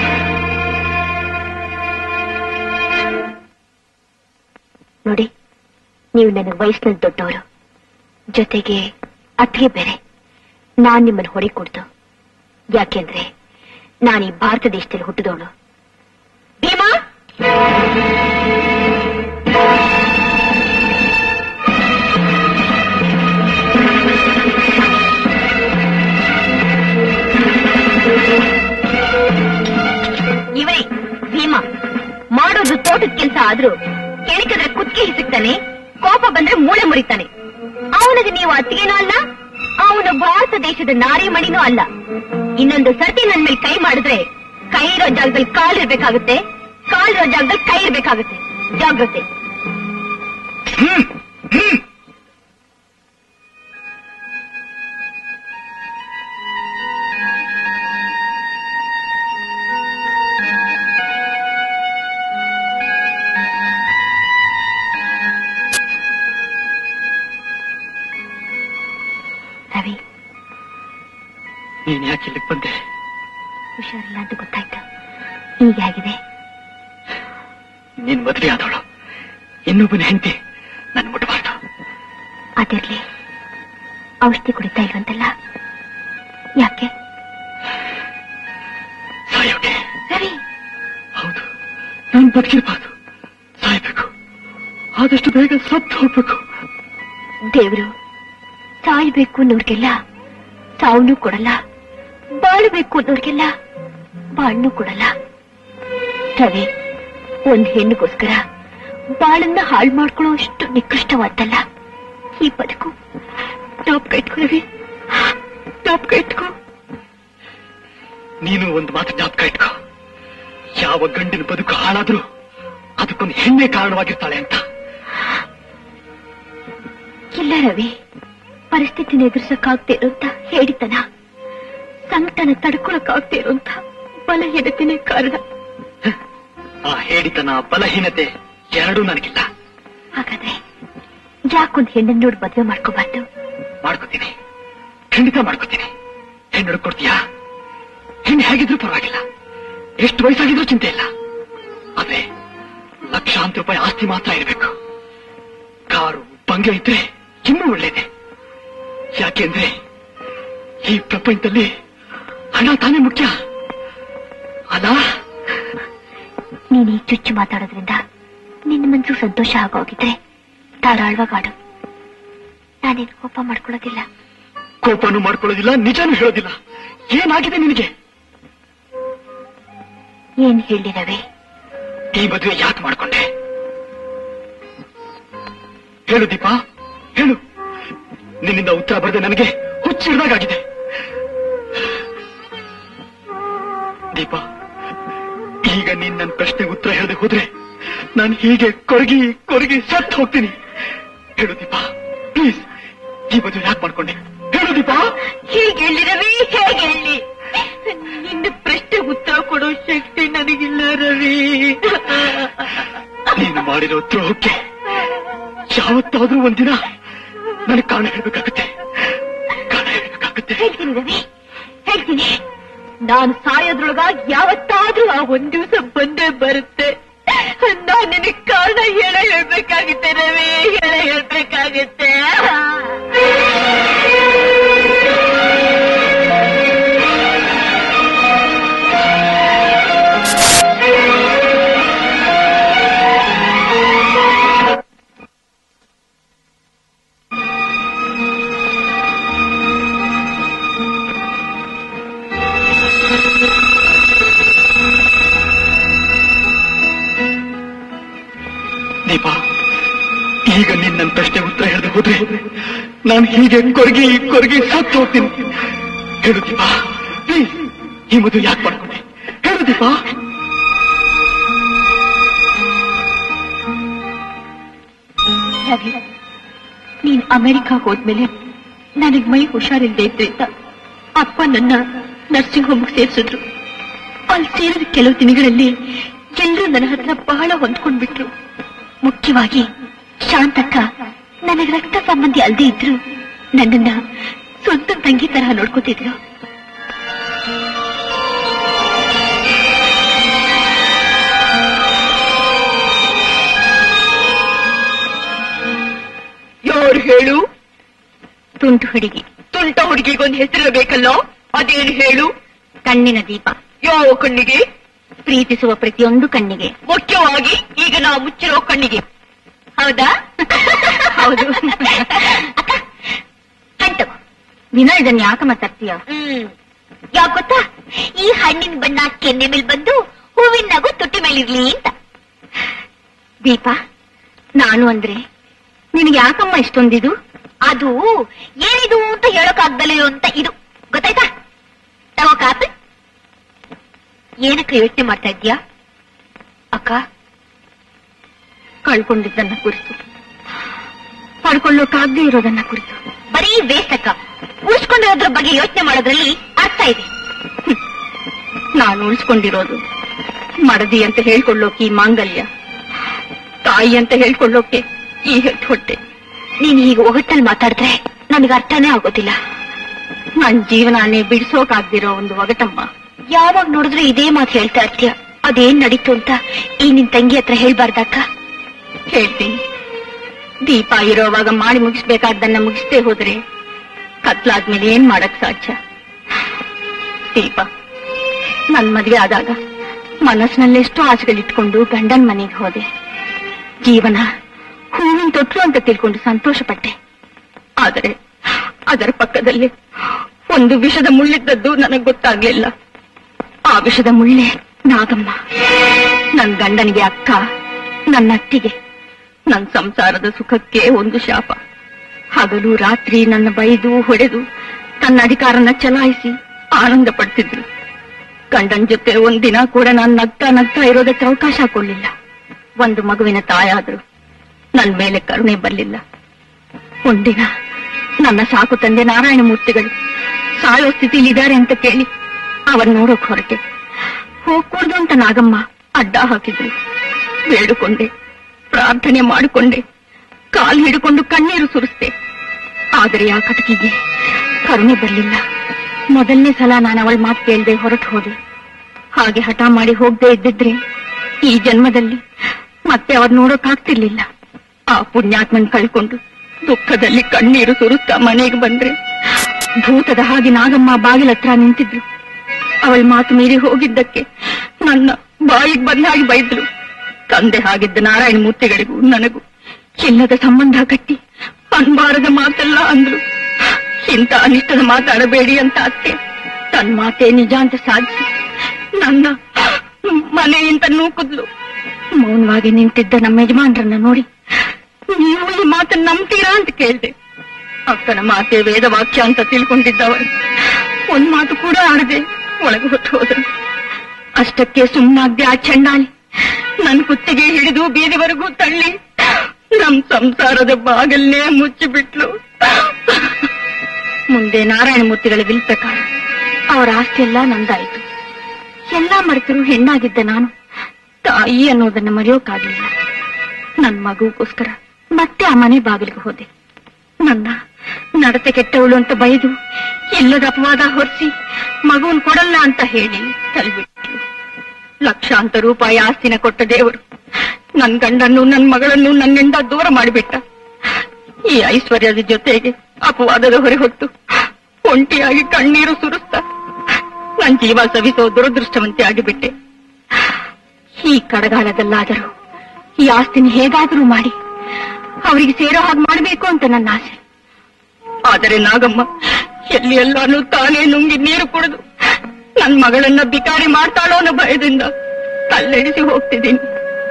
ನೋಡಿ ನೀವು ನನಗೆ ವಯಸ್ಸಿನಲ್ಲಿ ದೊಡ್ಡವರು ಜೊತೆಗೆ ಅತ್ತಿಗೆ ಬೇರೆ ನಾನ್ ನಿಮ್ಮನ್ನು ಹೊಡಿಕೊಡ್ತು ಯಾಕೆಂದ್ರೆ ನಾನು ಈ ಭಾರತ ದೇಶದಲ್ಲಿ ಹುಟ್ಟಿದವಳು ಭೀಮಾ ಇವರೇ ಭೀಮ ಮಾಡೋದು ತೋಟದ ಕೆಲಸ ಆದ್ರೂ ಕೆಣಕಿದ್ರೆ ಕುತ್ತಿಗೆ ಹಿಸುಕ್ತಾನೆ ಕೋಪ ಬಂದ್ರೆ ಮೂಳೆ ಮುರಿತಾನೆ ಅವನಿಗೆ ನೀವು ಅತ್ತಿಗೆನೂ ಅಲ್ಲ ಅವನು ಭಾರತ ದೇಶದ ನಾರಿಮಣಿನೂ ಅಲ್ಲ ಇನ್ನೊಂದು ಸರ್ತಿ ನನ್ ಮೇಲೆ ಕೈ ಮಾಡಿದ್ರೆ ಕೈ ಇರೋ ಜಾಗದಲ್ಲಿ ಕಾಲಿರ್ಬೇಕಾಗುತ್ತೆ ಕಾಲಿರೋ ಜಾಗದಲ್ಲಿ ಕೈ ಇರ್ಬೇಕಾಗುತ್ತೆ ಜಾಗ್ರತೆ ರವಿ ನೀನ್ ಯಾಕೆ ಇಲ್ಲಿಗೆ ಬಂದೆ ಹುಷಾರಿಲ್ಲ ಅಂತ ಗೊತ್ತಾಯ್ತು ಈಗ ಆಗಿದೆ ನೀನ್ ಮದುವೆ ಆದವಳು ಇನ್ನೊಬ್ಬನ ಹೆಂಡತಿ ನನ್ ಮುಟ್ಟಬಾರ್ದು ಅದಿರ್ಲಿ ಔಷಧಿ ಕುಡಿತಾ ಇಲ್ವಂತಲ್ಲ ಯಾಕೆ ಸಾಯೋಕೆ ರವಿ ಹೌದು ನಾನ್ ಬದುಕಿರ್ಬಾರ್ದು ಸಾಯ್ಬೇಕು ಆದಷ್ಟು ಬೇಗ ಸತ್ತು ಹೋಗ್ಬೇಕು ದೇವ್ರು ಸಾಯ್ಬೇಕು ಅನ್ನೋರ್ಗೆಲ್ಲ ಸಾವನು ಕೊಡಲ್ಲ ಬಾಳ್ಬೇಕು ಅನ್ನೋರ್ಗೆಲ್ಲ ಬಾಳ್ನು ಕೊಡಲ್ಲ ರವಿ ಒಂದ್ ಹೆಣ್ಣಿಗೋಸ್ಕರ ಬಾಳನ್ನ ಹಾಳು ಮಾಡ್ಕೊಳ್ಳೋ ಅಷ್ಟು ನಿಕೃಷ್ಟವಾದ್ದಲ್ಲ ಈ ಬದುಕು ಜ್ಞಾಪಕ ಇಟ್ಕೋ ರವಿ ಜ್ಞಾಪಕ ಇಟ್ಕೋ ನೀನು ಒಂದು ಮಾತು ಜ್ಞಾಪಕ ಇಟ್ಕೋ ಯಾವ ಗಂಡಿನ ಬದುಕು ಹಾಳಾದ್ರೂ ಅದಕ್ಕೊಂದು ಹೆಣ್ಣೆ ಕಾರಣವಾಗಿರ್ತಾಳೆ ಅಂತ ಇಲ್ಲ ರವಿ ಪರಿಸ್ಥಿತಿನ ಎದುರಿಸಕ್ಕಾಗ್ದೇ ಇರೋಂತ ಹೇಳಿತನ ಸಂಕಟನ ತಡ್ಕೊಳಕ್ಕಾಗ್ದೇ ಇರೋಂತ ಬಲಹೀನತೆನೇ ಕಾರಣ ಆ ಹೇಳಿತನ ಬಲಹೀನತೆ ಎರಡೂ ನನಗಿಲ್ಲ ಹಾಗಾದ್ರೆ ಯಾಕೊಂದ್ ಹೆಣ್ಣನ್ ನೋಡಿ ಮದ್ವೆ ಮಾಡ್ಕೋಬಾರ್ದು ಮಾಡ್ಕೋತೀನಿ ಖಂಡಿತ ಮಾಡ್ಕೋತೀನಿ ಹೆಣ್ಣು ಹುಡುಕೊಡ್ತೀಯಾ ಹೆಣ್ಣು ಹೇಗಿದ್ರೂ ಪರವಾಗಿಲ್ಲ ಎಷ್ಟು ವಯಸ್ಸಾಗಿದ್ರೂ ಚಿಂತೆ ಇಲ್ಲ ಆದ್ರೆ ಲಕ್ಷಾಂತರ ರೂಪಾಯಿ ಆಸ್ತಿ ಮಾತ್ರ ಇರಬೇಕು ಕಾರು ಬಂಗ್ಲೆ ಇದ್ರೆ ಇನ್ನೂ ಒಳ್ಳೇದೆ ಯಾಕೆಂದ್ರೆ ಈ ಪ್ರಪಂಚದಲ್ಲಿ ಹಣ ತಾನೇ ಮುಖ್ಯ ಅಲ್ಲ ನೀನ್ ಈ ಚುಚ್ಚು ಮಾತಾಡೋದ್ರಿಂದ ನಿನ್ನ ಮನ್ಸು ಸಂತೋಷ ಆಗೋಗಿದ್ರೆ ಧಾರಾಳವಾಗಿ ಆಡು ನಾನೇನು ಕೋಪ ಮಾಡ್ಕೊಳ್ಳೋದಿಲ್ಲ ಕೋಪನೂ ಮಾಡ್ಕೊಳ್ಳೋದಿಲ್ಲ ನಿಜನೂ ಹೇಳೋದಿಲ್ಲ ಏನಾಗಿದೆ ನಿನಗೆ ಏನ್ ಹೇಳಿ ರವಿ ಈ ಮದುವೆ ಯಾಕೆ ಮಾಡ್ಕೊಂಡೆ ಹೇಳು ದೀಪಾ ಹೇಳು ನಿನ್ನಿಂದ ಉತ್ತರ ಬರದೆ ನನಗೆ ಹುಚ್ಚಿಡ್ದಾಗಿದೆ ದೀಪಾ ಈಗ ನೀನ್ ನನ್ನ ಪ್ರಶ್ನೆಗೆ ಉತ್ತರ ಹೇಳದೆ ಹೋದ್ರೆ ನಾನು ಹೀಗೆ ಕೊರಗಿ ಕೊರಗಿ ಸತ್ತು ಹೋಗ್ತೀನಿ ಹೇಳು ದೀಪ ಪ್ಲೀಸ್ ಈ ಮದುವೆ ಯಾಕೆ ಮಾಡ್ಕೊಂಡೆ ಹೇಳು ದೀಪ ಹೇಗೆ ಹೇಳಿ ರವಿ ಹೇಗೆ ಹೇಳಿ ನಿನ್ನ ಪ್ರಶ್ನೆ ಉತ್ತರ ಕೊಡೋ ಶಕ್ತಿ ನನಗಿಲ್ಲ ರವಿ ನೀನು ಮಾಡಿರೋ ದ್ರೋಹಕ್ಕೆ ಯಾವತ್ತಾದ್ರೂ ಒಂದಿನ ನನಗೆ ಕಾರಣ ಹೇಳ್ಬೇಕಾಗುತ್ತೆ ಕಾರಣ ಹೇಳ್ಬೇಕಾಗುತ್ತೆ ಹೇಳ್ತೀನಿ ರವಿ ಹೇಳ್ತೀನಿ ನಾನು ಸಾಯೋದ್ರೊಳಗಾಗಿ ಯಾವತ್ತಾದ್ರೂ ಆ ಒಂದ್ ದಿವಸ ಬಂದೇ ಬರುತ್ತೆ ನಾನ್ ನಿನಗೆ ಕಾರಣ ಹೇಳ ಹೇಳ್ಬೇಕಾಗುತ್ತೆ ರವಿ ಹೇಳ ಹೇಳ್ಬೇಕಾಗುತ್ತೆ ದೀಪ ಈಗ ನೀನ್ ನನ್ನ ಪ್ರಶ್ನೆ ಉತ್ತರ ಹೇಳದೆ ಹೋದ್ರೆ ನಾನು ಹೀಗೆ ಕೊರಗಿ ಕೊರಗಿ ಸತ್ತು ಹೋಗ್ತೀನಿ ಹೇಳು ದೀಪ ಪ್ಲೀಸ್ ಈ ಮದುವೆ ಯಾಕೆ ಮಾಡ್ಕೊಂಡೆ ಹೇಳು ದೀಪ ರವಿ ನೀನ್ ಅಮೆರಿಕ ಹೋದ್ಮೇಲೆ ನನಗ್ ಮೈ ಹುಷಾರಿಲ್ದೇ ಇದ್ರಿಂದ ಅಪ್ಪ ನನ್ನ ನರ್ಸಿಂಗ್ ಹೋಮ್ ಸೇರಿಸಿದ್ರು ಅಲ್ಲಿ ಸೇರಿದ ಕೆಲವು ದಿನಗಳಲ್ಲಿ ಎಲ್ಲರೂ ನನ್ನ ಹತ್ರ ಬಹಳ ಹೊಂದ್ಕೊಂಡ್ಬಿಟ್ರು ಮುಖ್ಯವಾಗಿ ಶಾಂತಕ್ಕ ನನಗೆ ರಕ್ತ ಸಂಬಂಧಿ ಅಲ್ದೇ ಇದ್ರು ನನ್ನನ್ನ ಸ್ವಂತ ತಂಗಿ ತರಹ ನೋಡ್ಕೋತಿದ್ರು ಯಾರು ಹೇಳು ತುಂಟು ಹುಡುಗಿ ತುಂಟ ಹುಡುಗಿಗೊಂದು ಹೆಸರು ಬೇಕಲ್ಲೋ ಅದೇನು ಹೇಳು ಕಣ್ಣಿನ ದೀಪ ಯಾವ ಕಣ್ಣಿಗೆ ಪ್ರೀತಿಸುವ ಪ್ರತಿಯೊಂದು ಕಣ್ಣಿಗೆ ಮುಖ್ಯವಾಗಿ ಈಗ ನಾವು ಮುಚ್ಚಿರೋ ಕಣ್ಣಿಗೆ ಹೌದಾ ಹೌದು ಹಂಟು ದಿನ ಇದನ್ನ ಯಾಕಮ್ಮ ತರ್ತೀಯ ಹ್ಮ್ ಯಾಕ್ ಗೊತ್ತಾ ಈ ಹಣ್ಣಿನ ಬಣ್ಣ ಕೆನ್ನೆ ಮೇಲೆ ಬಂದು ಹೂವಿನ ನಗು ತುಟಿ ಮೇಲಿರ್ಲಿ ಅಂತ ದೀಪ ನಾನು ಅಂದ್ರೆ ನಿನಗೆ ಯಾಕಮ್ಮ ಇಷ್ಟೊಂದಿದು ಅದು ಏನಿದು ಅಂತ ಹೇಳೋಕಾಗ್ದಲೇ ಅಂತ ಇದು ಗೊತ್ತಾಯ್ತಾ ತಗೋ ಕಾಪಿ ಏನಕ್ಕೆ ಯೋಚನೆ ಮಾಡ್ತಾ ಇದ್ಯಾ ಅಕ್ಕ ಕಳ್ಕೊಂಡಿದ್ದನ್ನ ಕುರಿತು ಪಡ್ಕೊಳ್ಳೋಕಾಗದೇ ಇರೋದನ್ನ ಕುರಿತು ಬರೀ ವೇಸ್ಟ್ ಅಕ್ಕ ಉಳಿಸ್ಕೊಂಡಿರೋದ್ರ ಬಗ್ಗೆ ಯೋಚನೆ ಮಾಡೋದ್ರಲ್ಲಿ ಅರ್ಥ ಇದೆ ನಾನು ಉಳಿಸ್ಕೊಂಡಿರೋದು ಮಡದಿ ಅಂತ ಹೇಳ್ಕೊಳ್ಳೋಕೆ ಈ ಮಾಂಗಲ್ಯ ತಾಯಿ ಅಂತ ಹೇಳ್ಕೊಳ್ಳೋಕೆ ಈ ಹೆಟ್ಟು ಹೊಟ್ಟೆ ನೀನ್ ಈಗ ಒಗಟ್ಟಲ್ಲಿ ಮಾತಾಡಿದ್ರೆ ನನಗೆ ಅರ್ಥನೇ ಆಗೋದಿಲ್ಲ ನನ್ ಜೀವನಾನೇ ಬಿಡಿಸೋಕಾಗ್ದಿರೋ ಒಂದು ಒಗಟಮ್ಮ ಯಾವಾಗ ನೋಡಿದ್ರೆ ಇದೇ ಮಾತು ಹೇಳ್ತಾ ಇರ್ತೀಯ ಅದೇನ್ ನಡೀತು ಅಂತ ಈ ನಿನ್ ತಂಗಿ ಹತ್ರ ಹೇಳ್ಬಾರ್ದಕ್ಕ ಹೇಳ್ತೀನಿ ದೀಪ ಇರೋವಾಗ ಮಾಡಿ ಮುಗಿಸ್ಬೇಕಾದ್ದನ್ನ ಮುಗಿಸ್ದೇ ಹೋದ್ರೆ ಕತ್ಲಾದ್ಮೇಲೆ ಏನ್ ಮಾಡಕ್ ಸಾಧ್ಯ ದೀಪ ನನ್ ಮದ್ವೆ ಆದಾಗ ಮನಸ್ಸಿನಲ್ಲೆಷ್ಟೋ ಆಸೆಗಳಿಟ್ಕೊಂಡು ಗಂಡನ್ ಮನೆಗೆ ಹೋದೆ ಜೀವನ ಹೂವಿನ ತೊಟ್ಲು ಅಂತ ತಿಳ್ಕೊಂಡು ಸಂತೋಷ ಪಟ್ಟೆ ಆದರೆ ಅದರ ಪಕ್ಕದಲ್ಲಿ ಒಂದು ವಿಷದ ಮುಳ್ಳಿದ್ದದ್ದು ನನಗ್ ಗೊತ್ತಾಗ್ಲಿಲ್ಲ ಆ ವಿಷದ ಮುಳ್ಳೆ ನಾಗಮ್ಮ ನನ್ ಗಂಡನಿಗೆ ಅಕ್ಕ ನನ್ನ ಅತ್ತಿಗೆ ನನ್ ಸಂಸಾರದ ಸುಖಕ್ಕೆ ಒಂದು ಶಾಪ ಹಗಲು ರಾತ್ರಿ ನನ್ನ ಬೈದು ಹೊಡೆದು ತನ್ನ ಅಧಿಕಾರನ ಚಲಾಯಿಸಿ ಆನಂದ ಪಡ್ತಿದ್ರು ಗಂಡನ್ ಜೊತೆ ಒಂದಿನ ಕೂಡ ನಾನು ನಗ್ತಾ ನಗ್ತಾ ಇರೋದಕ್ಕೆ ಅವಕಾಶ ಕೊಡ್ಲಿಲ್ಲ ಒಂದು ಮಗುವಿನ ತಾಯಾದ್ರು ನನ್ ಮೇಲೆ ಕರುಣೆ ಬರ್ಲಿಲ್ಲ ಒಂದಿನ ನನ್ನ ಸಾಕು ತಂದೆ ನಾರಾಯಣ ಮೂರ್ತಿಗಳು ಸಾಯೋ ಸ್ಥಿತಿಲಿದ್ದಾರೆ ಅಂತ ಕೇಳಿ ಅವನ್ ನೋಡೋಕ್ ಹೊರಟೆ ಹೋಗ್ಕೂಡ್ದು ಅಂತ ನಾಗಮ್ಮ ಅಡ್ಡ ಹಾಕಿದ್ರು ಬೇಡಿಕೊಂಡೆ ಪ್ರಾರ್ಥನೆ ಮಾಡಿಕೊಂಡೆ ಕಾಲ್ ಹಿಡ್ಕೊಂಡು ಕಣ್ಣೀರು ಸುರಿಸ್ದೆ ಆದರೆ ಆ ಕಟಕಿಗೆ ಕರುಣೆ ಬರಲಿಲ್ಲ ಮೊದಲನೇ ಸಲ ನಾನು ಅವಳ ಮಾತು ಕೇಳ್ದೆ ಹೊರಟು ಹೋದೆ ಹಾಗೆ ಹಠ ಮಾಡಿ ಹೋಗದೆ ಇದ್ದಿದ್ರೆ ಈ ಜನ್ಮದಲ್ಲಿ ಮತ್ತೆ ಅವ್ರು ನೋಡೋಕಾಗ್ತಿರ್ಲಿಲ್ಲ ಆ ಪುಣ್ಯಾತ್ಮನ್ ಕಳ್ಕೊಂಡು ದುಃಖದಲ್ಲಿ ಕಣ್ಣೀರು ಸುರಿಸ್ತಾ ಮನೆಗೆ ಬಂದ್ರೆ ಭೂತದ ಹಾಗೆ ನಾಗಮ್ಮ ಬಾಗಿಲ ಹತ್ರ ನಿಂತಿದ್ರು ಅವಳ ಮಾತು ಮೀರಿ ಹೋಗಿದ್ದಕ್ಕೆ ನನ್ನ ಬಾಯಿಗೆ ಬಂದ ಹಾಗೆ ಬೈದ್ರು ತಂದೆ ಹಾಗಿದ್ದ ನಾರಾಯಣ ಮೂರ್ತಿಗಳಿಗೂ ನನಗೂ ಚಿನ್ನದ ಸಂಬಂಧ ಕಟ್ಟಿ ಅನ್ಬಾರದ ಮಾತೆಲ್ಲ ಅಂದ್ರು ಇಂಥ ಅನಿಷ್ಟದ ಮಾತಾಡಬೇಡಿ ಅಂತ ಅತ್ತೆ ತನ್ನ ಮಾತೆ ನಿಜ ಅಂತ ಸಾಧಿಸಿ ನನ್ನ ಮನೆಯಿಂದ ನೂಕುದ್ಲು ಮೌನವಾಗಿ ನಿಂತಿದ್ದ ನಮ್ಮ ಯಜಮಾನ್ರನ್ನ ನೋಡಿ ನೀವು ಈ ಮಾತನ್ನ ನಂಬ್ತೀರಾ ಅಂತ ಕೇಳ್ದೆ ಅಕ್ಕನ ಮಾತೆ ವೇದ ವಾಕ್ಯ ಅಂತ ತಿಳ್ಕೊಂಡಿದ್ದವರು ಒಂದ್ ಮಾತು ಕೂಡ ಆಡದೆ ಒಳಗೆ ಹೊತ್ತು ಹೋದ್ರು ಅಷ್ಟಕ್ಕೆ ಸುಮ್ಮನಾಗ್ದೆ ಆ ಚಂಡಾಲಿ ನನ್ ಕುತ್ತಿಗೆ ಹಿಡಿದು ಬೀದಿವರೆಗೂ ತಳ್ಳಿ ನಮ್ ಸಂಸಾರದ ಬಾಗಲ್ನೇ ಮುಚ್ಚಿಬಿಟ್ಲು ಮುಂದೆ ನಾರಾಯಣಮೂರ್ತಿಗಳ ವಿಲ್ ಪ್ರಕಾರ ಅವರ ಆಸ್ತಿ ಎಲ್ಲ ನಂದಾಯ್ತು ಎಲ್ಲ ಮರೆತರು ಹೆಣ್ಣಾಗಿದ್ದ ನಾನು ತಾಯಿ ಅನ್ನೋದನ್ನ ಮರೆಯೋಕಾಗ್ಲಿಲ್ಲ ನನ್ ಮಗುಗೋಸ್ಕರ ಮತ್ತೆ ಆ ಮನೆ ಬಾಗಿಲಿಗೆ ಹೋದೆ ನನ್ನ ನಡತೆ ಕೆಟ್ಟವಳು ಅಂತ ಬೈದು ಇಲ್ಲದ ಅಪವಾದ ಹೊರಿಸಿ ಮಗುವನ್ ಕೊಡಲ್ಲ ಅಂತ ಹೇಳಿ ತಳ್ಬಿಟ್ಲು ಲಕ್ಷಾಂತರ ರೂಪಾಯಿ ಆಸ್ತಿನ ಕೊಟ್ಟ ದೇವರು ನನ್ ಗಂಡನ್ನು ನನ್ ಮಗಳನ್ನು ನನ್ನಿಂದ ದೂರ ಮಾಡಿಬಿಟ್ಟ ಈ ಐಶ್ವರ್ಯದ ಜೊತೆಗೆ ಅಪವಾದದ ಹೊರೆ ಹೊತ್ತು ಒಂಟಿಯಾಗಿ ಕಣ್ಣೀರು ಸುರಿಸ್ತಾ ನನ್ ಜೀವ ಸವಿಸೋ ದುರದೃಷ್ಟವಂತೆ ಆಗಿಬಿಟ್ಟೆ ಈ ಕಡಗಾಲದಲ್ಲಾದರೂ ಈ ಆಸ್ತಿನ ಹೇಗಾದರೂ ಮಾಡಿ ಅವರಿಗೆ ಸೇರೋ ಹಾಗೆ ಮಾಡಬೇಕು ಅಂತ ನನ್ನ ಆಸೆ ಆದರೆ ನಾಗಮ್ಮ ಎಲ್ಲಿ ಎಲ್ಲಾನು ತಾನೇ ನುಂಗಿ ನೀರು ಕುಡಿದು ನನ್ ಮಗಳನ್ನ ಬಿಕಾರಿ ಮಾಡ್ತಾಳೋ ಅನ್ನೋ ಭಯದಿಂದ ತಲ್ಲೆಡಿಸಿ ಹೋಗ್ತಿದ್ದೀನಿ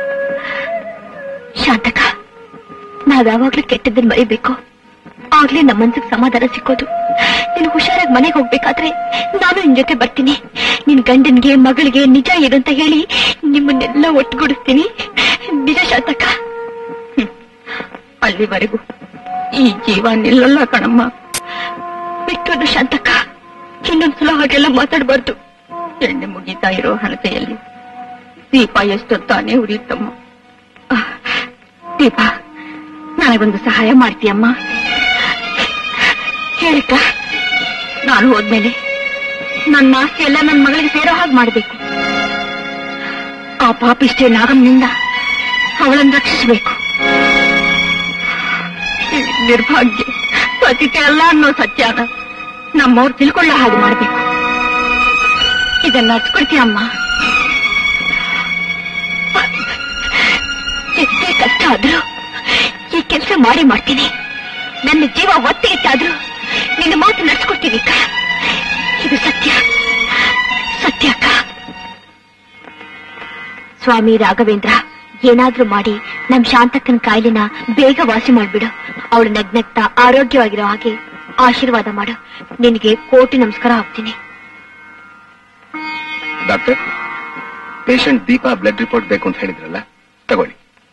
ಶಾಂತಕ ನಾವ್ ಯಾವಾಗ್ಲೂ ಕೆಟ್ಟದ್ದನ್ನ ಮರಿಬೇಕು ಆಗ್ಲೇ ನಮ್ಮ ಮನ್ಸಿಗೆ ಸಮಾಧಾನ ಸಿಕ್ಕೋದು ನೀನು ಹುಷಾರಾಗಿ ಮನೆಗೆ ಹೋಗ್ಬೇಕಾದ್ರೆ ನಾನು ನಿನ್ ಜೊತೆ ಬರ್ತೀನಿ ನಿನ್ ಗಂಡನ್ಗೆ ಮಗಳಿಗೆ ನಿಜ ಏನು ಅಂತ ಹೇಳಿ ನಿಮ್ಮನ್ನೆಲ್ಲ ಒಟ್ಟುಗೂಡಿಸ್ತೀನಿ ನಿಜ ಶಾಂತಕ ಹ್ಮ್. ಅಲ್ಲಿವರೆಗೂ ಈ ಜೀವ ನಿಲ್ಲಲ್ಲ ಕಣಮ್ಮ ಬಿಟ್ಟೋದು ಶಾಂತಕ ಇನ್ನೊಂದ್ಸಲ ಹಾಗೆಲ್ಲ ಮಾತಾಡ್ಬಾರ್ದು ಎಣ್ಣೆ ಮುಗಿತಾ ಇರೋ ಹಣತೆಯಲ್ಲಿ ದೀಪ ಎಷ್ಟೊತ್ತಾನೆ ಉರಿಯುತ್ತಮ್ಮ ಆ, ದೀಪ ನನಗೊಂದು ಸಹಾಯ ಮಾಡ್ತೀಯಮ್ಮ ಹೇಳಿಕ ನಾನು ಹೋದ್ಮೇಲೆ ನನ್ನ ಆಸ್ತಿ ಎಲ್ಲ ನನ್ನ ಮಗಳಿಗೆ ಸೇರೋ ಹಾಗೆ ಮಾಡ್ಬೇಕು ಆ ಪಾಪಿಷ್ಟೇ ನಾಗಮ್ನಿಂದ ಅವಳನ್ನು ರಕ್ಷಿಸಬೇಕು ಈ ನಿರ್ಭಾಗ್ಯ ಪತಿತೆ ಅಲ್ಲ ಅನ್ನೋ ಸತ್ಯನ ನಮ್ಮವ್ರು ತಿಳ್ಕೊಳ್ಳೋ ಹಾಗೆ ಮಾಡ್ಬೇಕು ಇದನ್ನ ಹಚ್ಕೊಡ್ತೀಯ ಅಮ್ಮ ಎಷ್ಟೇ ಕಷ್ಟ ಆದ್ರೂ ಈ ಕೆಲಸ ಮಾಡಿ ಮಾಡ್ತೀನಿ ನನ್ನ ಜೀವ ಒತ್ತಿಗೆತ್ತಾದ್ರೂ ನಿನ್ನ ಮಾತು ನಡ್ಸ್ಕೊಡ್ತೀನಿ ಅಕ್ಕ ಇದು ಸತ್ಯ ಸತ್ಯ ಅಕ್ಕ ಸ್ವಾಮಿ ರಾಘವೇಂದ್ರ ಏನಾದ್ರೂ ಮಾಡಿ ನಮ್ ಶಾಂತಕ್ಕನ ಕಾಯಿಲೆನ ಬೇಗ ವಾಸಿ ಮಾಡ್ಬಿಡು ಅವಳು ನಗ್ನಗ್ತಾ ಆರೋಗ್ಯವಾಗಿರೋ ಹಾಗೆ ಆಶೀರ್ವಾದ ಮಾಡು ನಿನಗೆ ಕೋಟಿ ನಮಸ್ಕಾರ ಹಾಕ್ತೀನಿ doctor patient Deepa blood report ಬೇಕು ಅಂತ ಹೇಳಿದ್ರಲ್ಲ ತಗೊಳ್ಳಿ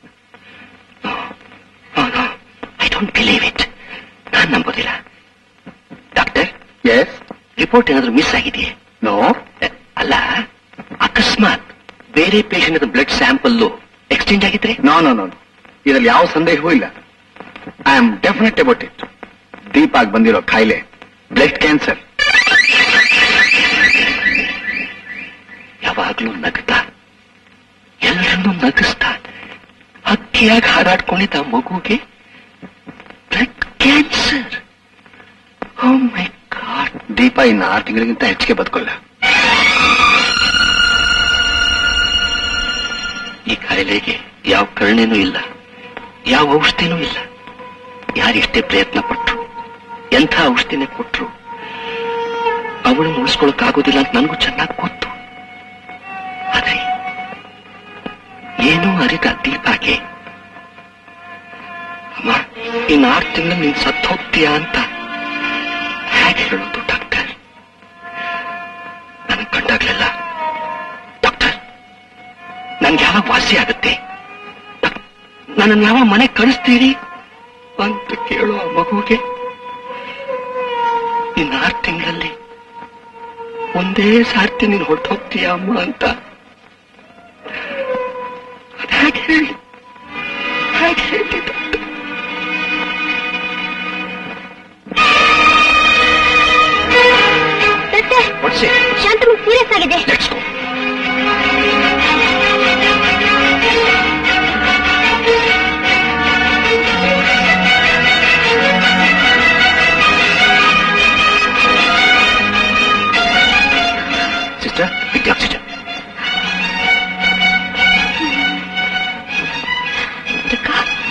ಐ ಡೋಂಟ್ ಬಿಲೀವ್ ಇಟ್ ನಾನ್ ನಂಬೋದಿಲ್ಲ ಡಾಕ್ಟರ್ ಎಸ್ ರಿಪೋರ್ಟ್ ಏನಾದ್ರೂ ಮಿಸ್ ಆಗಿದೆಯೇ ನೋ ಅ, ಅಲ್ಲ ಅಕಸ್ಮಾತ್ ಬೇರೆ ಪೇಷಂಟ್ ಬ್ಲಡ್ ಸ್ಯಾಂಪಲ್ ಎಕ್ಸ್ಚೇಂಜ್ ಆಗಿದ್ರೆ ನೋ ನೋ ನೋ ಇದರಲ್ಲಿ ಯಾವ ಸಂದೇಹವೂ ಇಲ್ಲ I am definite about it ದೀಪಾಗ್ ಬಂದಿರೋ ಕಾಯಿಲೆ ಬ್ಲಡ್ ಕ್ಯಾನ್ಸರ್ ಯಾವಾಗ್ಲೂ ನಗ್ತಾ ಎಲ್ಲರನ್ನೂ ನಗಿಸ್ತಾ ಹಕ್ಕಿಯಾಗಿ ಹಾರಾಡ್ಕೊಂಡಿದ್ದ ಆ ಮಗುಗೆ blood cancer oh my god Deepa ಇನ್ನು ಆರು ತಿಂಗಳಿಗಿಂತ ಹೆಚ್ಚಿಗೆ ಬದುಕೊಳ್ಳ ಈ ಕಾಯಿಲೆಗೆ ಯಾವ ಕರುಣೆನೂ ಇಲ್ಲ ಯಾವ ಔಷಧಿನೂ ಇಲ್ಲ ಯಾರೆಷ್ಟೇ ಪ್ರಯತ್ನ ಪಟ್ರು ಎಂಥ ಔಷಧಿನೇ ಕೊಟ್ರು ಅವಳನ್ನು ಉಳಿಸ್ಕೊಳಕ್ಕಾಗೋದಿಲ್ಲ ಅಂತ ನನಗೂ ಚೆನ್ನಾಗಿ ಗೊತ್ತು ಆದ್ರೆ ಏನೂ ಅರಿತ ದೀಪಾಗೆ ಅಮ್ಮ ಇನ್ನು ಆರು ತಿಂಗಳು ನೀನ್ ಸತ್ತು ಹೋಗ್ತೀಯಾ ಅಂತ ಹೇಗೆ ಹೇಳೋದು ಡಾಕ್ಟರ್ ನನಗೆ ಕಂಡಾಗ್ಲೆಲ್ಲ ಡಾಕ್ಟರ್ ನನ್ಗೆ ಯಾವಾಗ ವಾಸಿ ಆಗುತ್ತೆ ನನ್ನ ಯಾವ ಮನೆ ಕಳಿಸ್ತೀರಿ ಅಂತ ಕೇಳೋ ಆ ಮಗುಗೆ ಇನ್ನು ಆರು ತಿಂಗಳಲ್ಲಿ ಒಂದೇ ಸಾರ್ತಿ ನೀನು ಹೊರಟು ಹೋಗ್ತೀಯ ಅಮ್ಮ ಅಂತ ಅದ್ ಹೇಗೆ ಹೇಳಿ ಹೇಗೆ ಹೇಳಿ ಡಾಕ್ಟರ್? Doctor What's it? ಶಾಂತಮು ಸೀರಿಯಸ್ ಆಗಿದೆ Let's go. Sister, pick the oxygen. ಅಕ್ಕ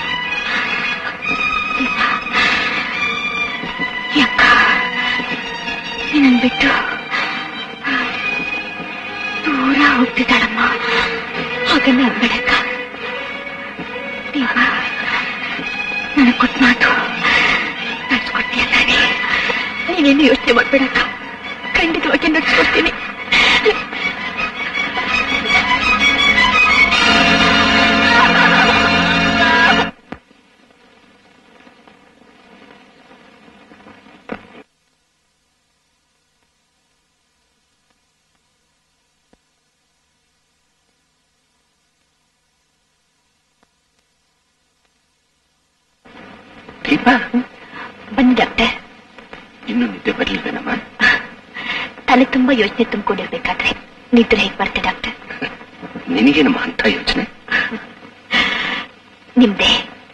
ಯಾಕ ನಿನ್ನನ್ ಬಿಟ್ಟು ದೂರ ಹೋಗ್ತಿದ್ದಾಳಮ್ಮ ಹಾಗನ್ನ ಅನ್ಬೇಡಕ್ಕ ದೇವ ನನಗ್ ಕೊಟ್ಟ ಮಾತು ನಡ್ಸ್ಕೊಡ್ತೀಯಲ್ಲ ನೀ ನೀನೇನು ಯೋಚನೆ ಮಾಡ್ಬೇಡಕ್ಕ ಖಂಡಿತವಾಗಿ ನಡ್ಸ್ಕೊಡ್ತೀನಿ ದೀಪ ಬನ್ನಿ ಡಾಕ್ಟರ್ ಇನ್ನು ನಿದ್ದೆ ಬರ್ಲಿಲ್ವೇನಮ್ಮ ತಲೆ ತುಂಬಾ ಯೋಚನೆ ತುಂಬಿಕೊಂಡಿರ್ಬೇಕಾದ್ರೆ ನಿದ್ರೆ ಹೇಗೆ ಬರುತ್ತೆ ಡಾಕ್ಟರ್ ನಿನಗೇನಮ್ಮ ಅಂತ ಯೋಚನೆ ನಿಮ್ದೇ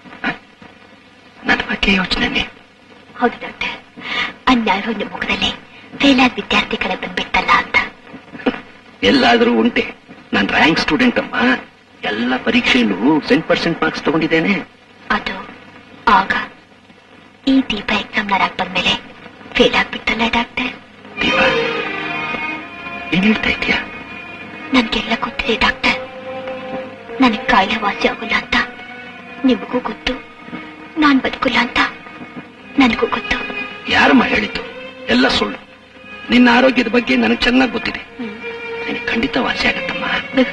ನನ್ನ ಬಗ್ಗೆ ಯೋಚನೆ ಹೌದು ಡಾಕ್ಟರ್ ಅನ್ಯಾಯೋ ನಿಮ್ಮ ಮುಖದಲ್ಲಿ ಫೇಲ್ ಆದ ವಿದ್ಯಾರ್ಥಿ ಕಡೆ ಬಂದ್ಬಿಟ್ಟಲ್ಲ ಅಂತ ಎಲ್ಲಾದ್ರೂ ಉಂಟೆ ನಾನ್ ರ್ಯಾಂಕ್ ಸ್ಟೂಡೆಂಟ್ ಅಮ್ಮ ಎಲ್ಲ ಪರೀಕ್ಷೆಯಲ್ಲೂ ಸೆಂಟ್ ಪರ್ಸೆಂಟ್ ಮಾರ್ಕ್ಸ್ ತಗೊಂಡಿದ್ದೇನೆ ಅದು ಆಗ ಈ ದೀಪ ಎಕ್ಸಾಮ್ ನಾರಾಗ್ ಬಂದ್ಮೇಲೆ ಫೇಲ್ ಆಗ್ಬಿಟ್ಟಲ್ಲ ಡಾಕ್ಟರ್ ದೀಪ ಏನ್ ಹೇಳ್ತಾ ಇದೀಯಾ ನನ್ಗೆಲ್ಲ ಗೊತ್ತಿದೆ ಡಾಕ್ಟರ್ ನನಗ್ ಕಾಯಿಲೆ ವಾಸಿ ಆಗೋಲ್ಲ ಅಂತ ನಿಮಗೂ ಗೊತ್ತು ನಾನ್ ಬದುಕಲ್ಲ ಅಂತ ನನಗೂ ಗೊತ್ತು ಯಾರಮ್ಮ ಹೇಳಿದ್ದು ಎಲ್ಲ ಸುಳ್ಳು ನಿನ್ನ ಆರೋಗ್ಯದ ಬಗ್ಗೆ ನನಗೆ ಚೆನ್ನಾಗಿ ಗೊತ್ತಿದೆ ನಿನಗೆ ಖಂಡಿತ ವಾಸಿ ಆಗತ್ತಮ್ಮ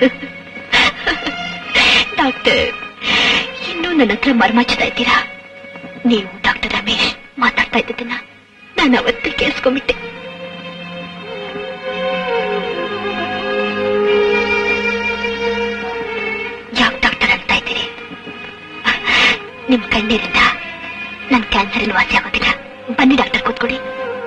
ಡಾಕ್ಟರ್ ಇನ್ನೂ ನನ್ನ ಹತ್ರ ಮರ್ಮಾಚ್ತಾ ಇದ್ದೀರಾ ನೀವು ಡಾಕ್ಟರ್ ರಮೇಶ್ ಮಾತಾಡ್ತಾ ಇದ್ದದನ್ನ ನಾನು ಅವತ್ತೇ ಕೇಳಿಸ್ಕೊಂಬಿಟ್ಟೆ ಯಾವ ಡಾಕ್ಟರ್ ಅಂತ ಇದ್ದೀರಿ ನಿಮ್ ಕಣ್ಣೀರಿಂದ ನನ್ ಕ್ಯಾನ್ಸರ್ ವಾಸಿ ಆಗೋದಿಲ್ಲ ಬನ್ನಿ ಡಾಕ್ಟರ್ ಕೂತ್ಕೊಡಿ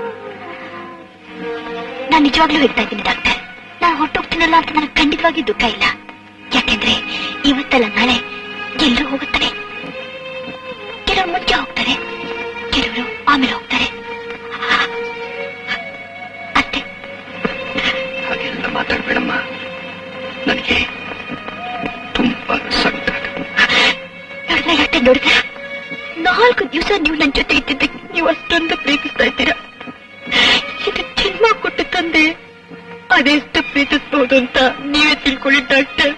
ನಾನು ನಿಜವಾಗ್ಲೂ ಹೇಳ್ತಾ ಇದ್ದೀನಿ ಡಾಕ್ಟರ್ ನಾನು ಹೊಟ್ಟೋಗ್ತೀನಲ್ಲ ಅಂತ ನನಗೆ ಖಂಡಿತವಾಗಿ ದುಃಖ ಇಲ್ಲ ಯಾಕೆಂದ್ರೆ ಇವತ್ತಲ್ಲ ನಾಳೆ ಎಲ್ಲರೂ ಹೋಗುತ್ತಾರೆ ಕೆಲವರು ಮುಂಚೆ ಹೋಗ್ತಾರೆ ಕೆಲವರು ಆಮೇಲೆ ಹೋಗ್ತಾರೆ ಅಷ್ಟೇ ಹಾಗೆಲ್ಲ ಮಾತಾಡ್ಬೇಡಮ್ಮ ನನಗೆ ತುಂಬಾ ಸಂಕಟ ನೋಡಿದ್ರೆ ಡಾಕ್ಟರ್ ನೋಡಿದ್ರೆ ನಾಲ್ಕು ದಿವಸ ನೀವು ನನ್ನ ಜೊತೆ ಇದ್ದಿದ್ದಕ್ಕೆ ನೀವು ಅಷ್ಟೊಂದು ಪ್ರೀತಿಸ್ತಾ ಇದ್ದೀರಾ ಇದು ಜನ್ಮ ಕೊಟ್ಟು ತಂದೆ ಅದೆಷ್ಟು ಪ್ರೀತಿಸ್ಬಹುದು ಅಂತ ನೀವೇ ತಿಳ್ಕೊಳ್ಳಿ ಡಾಕ್ಟರ್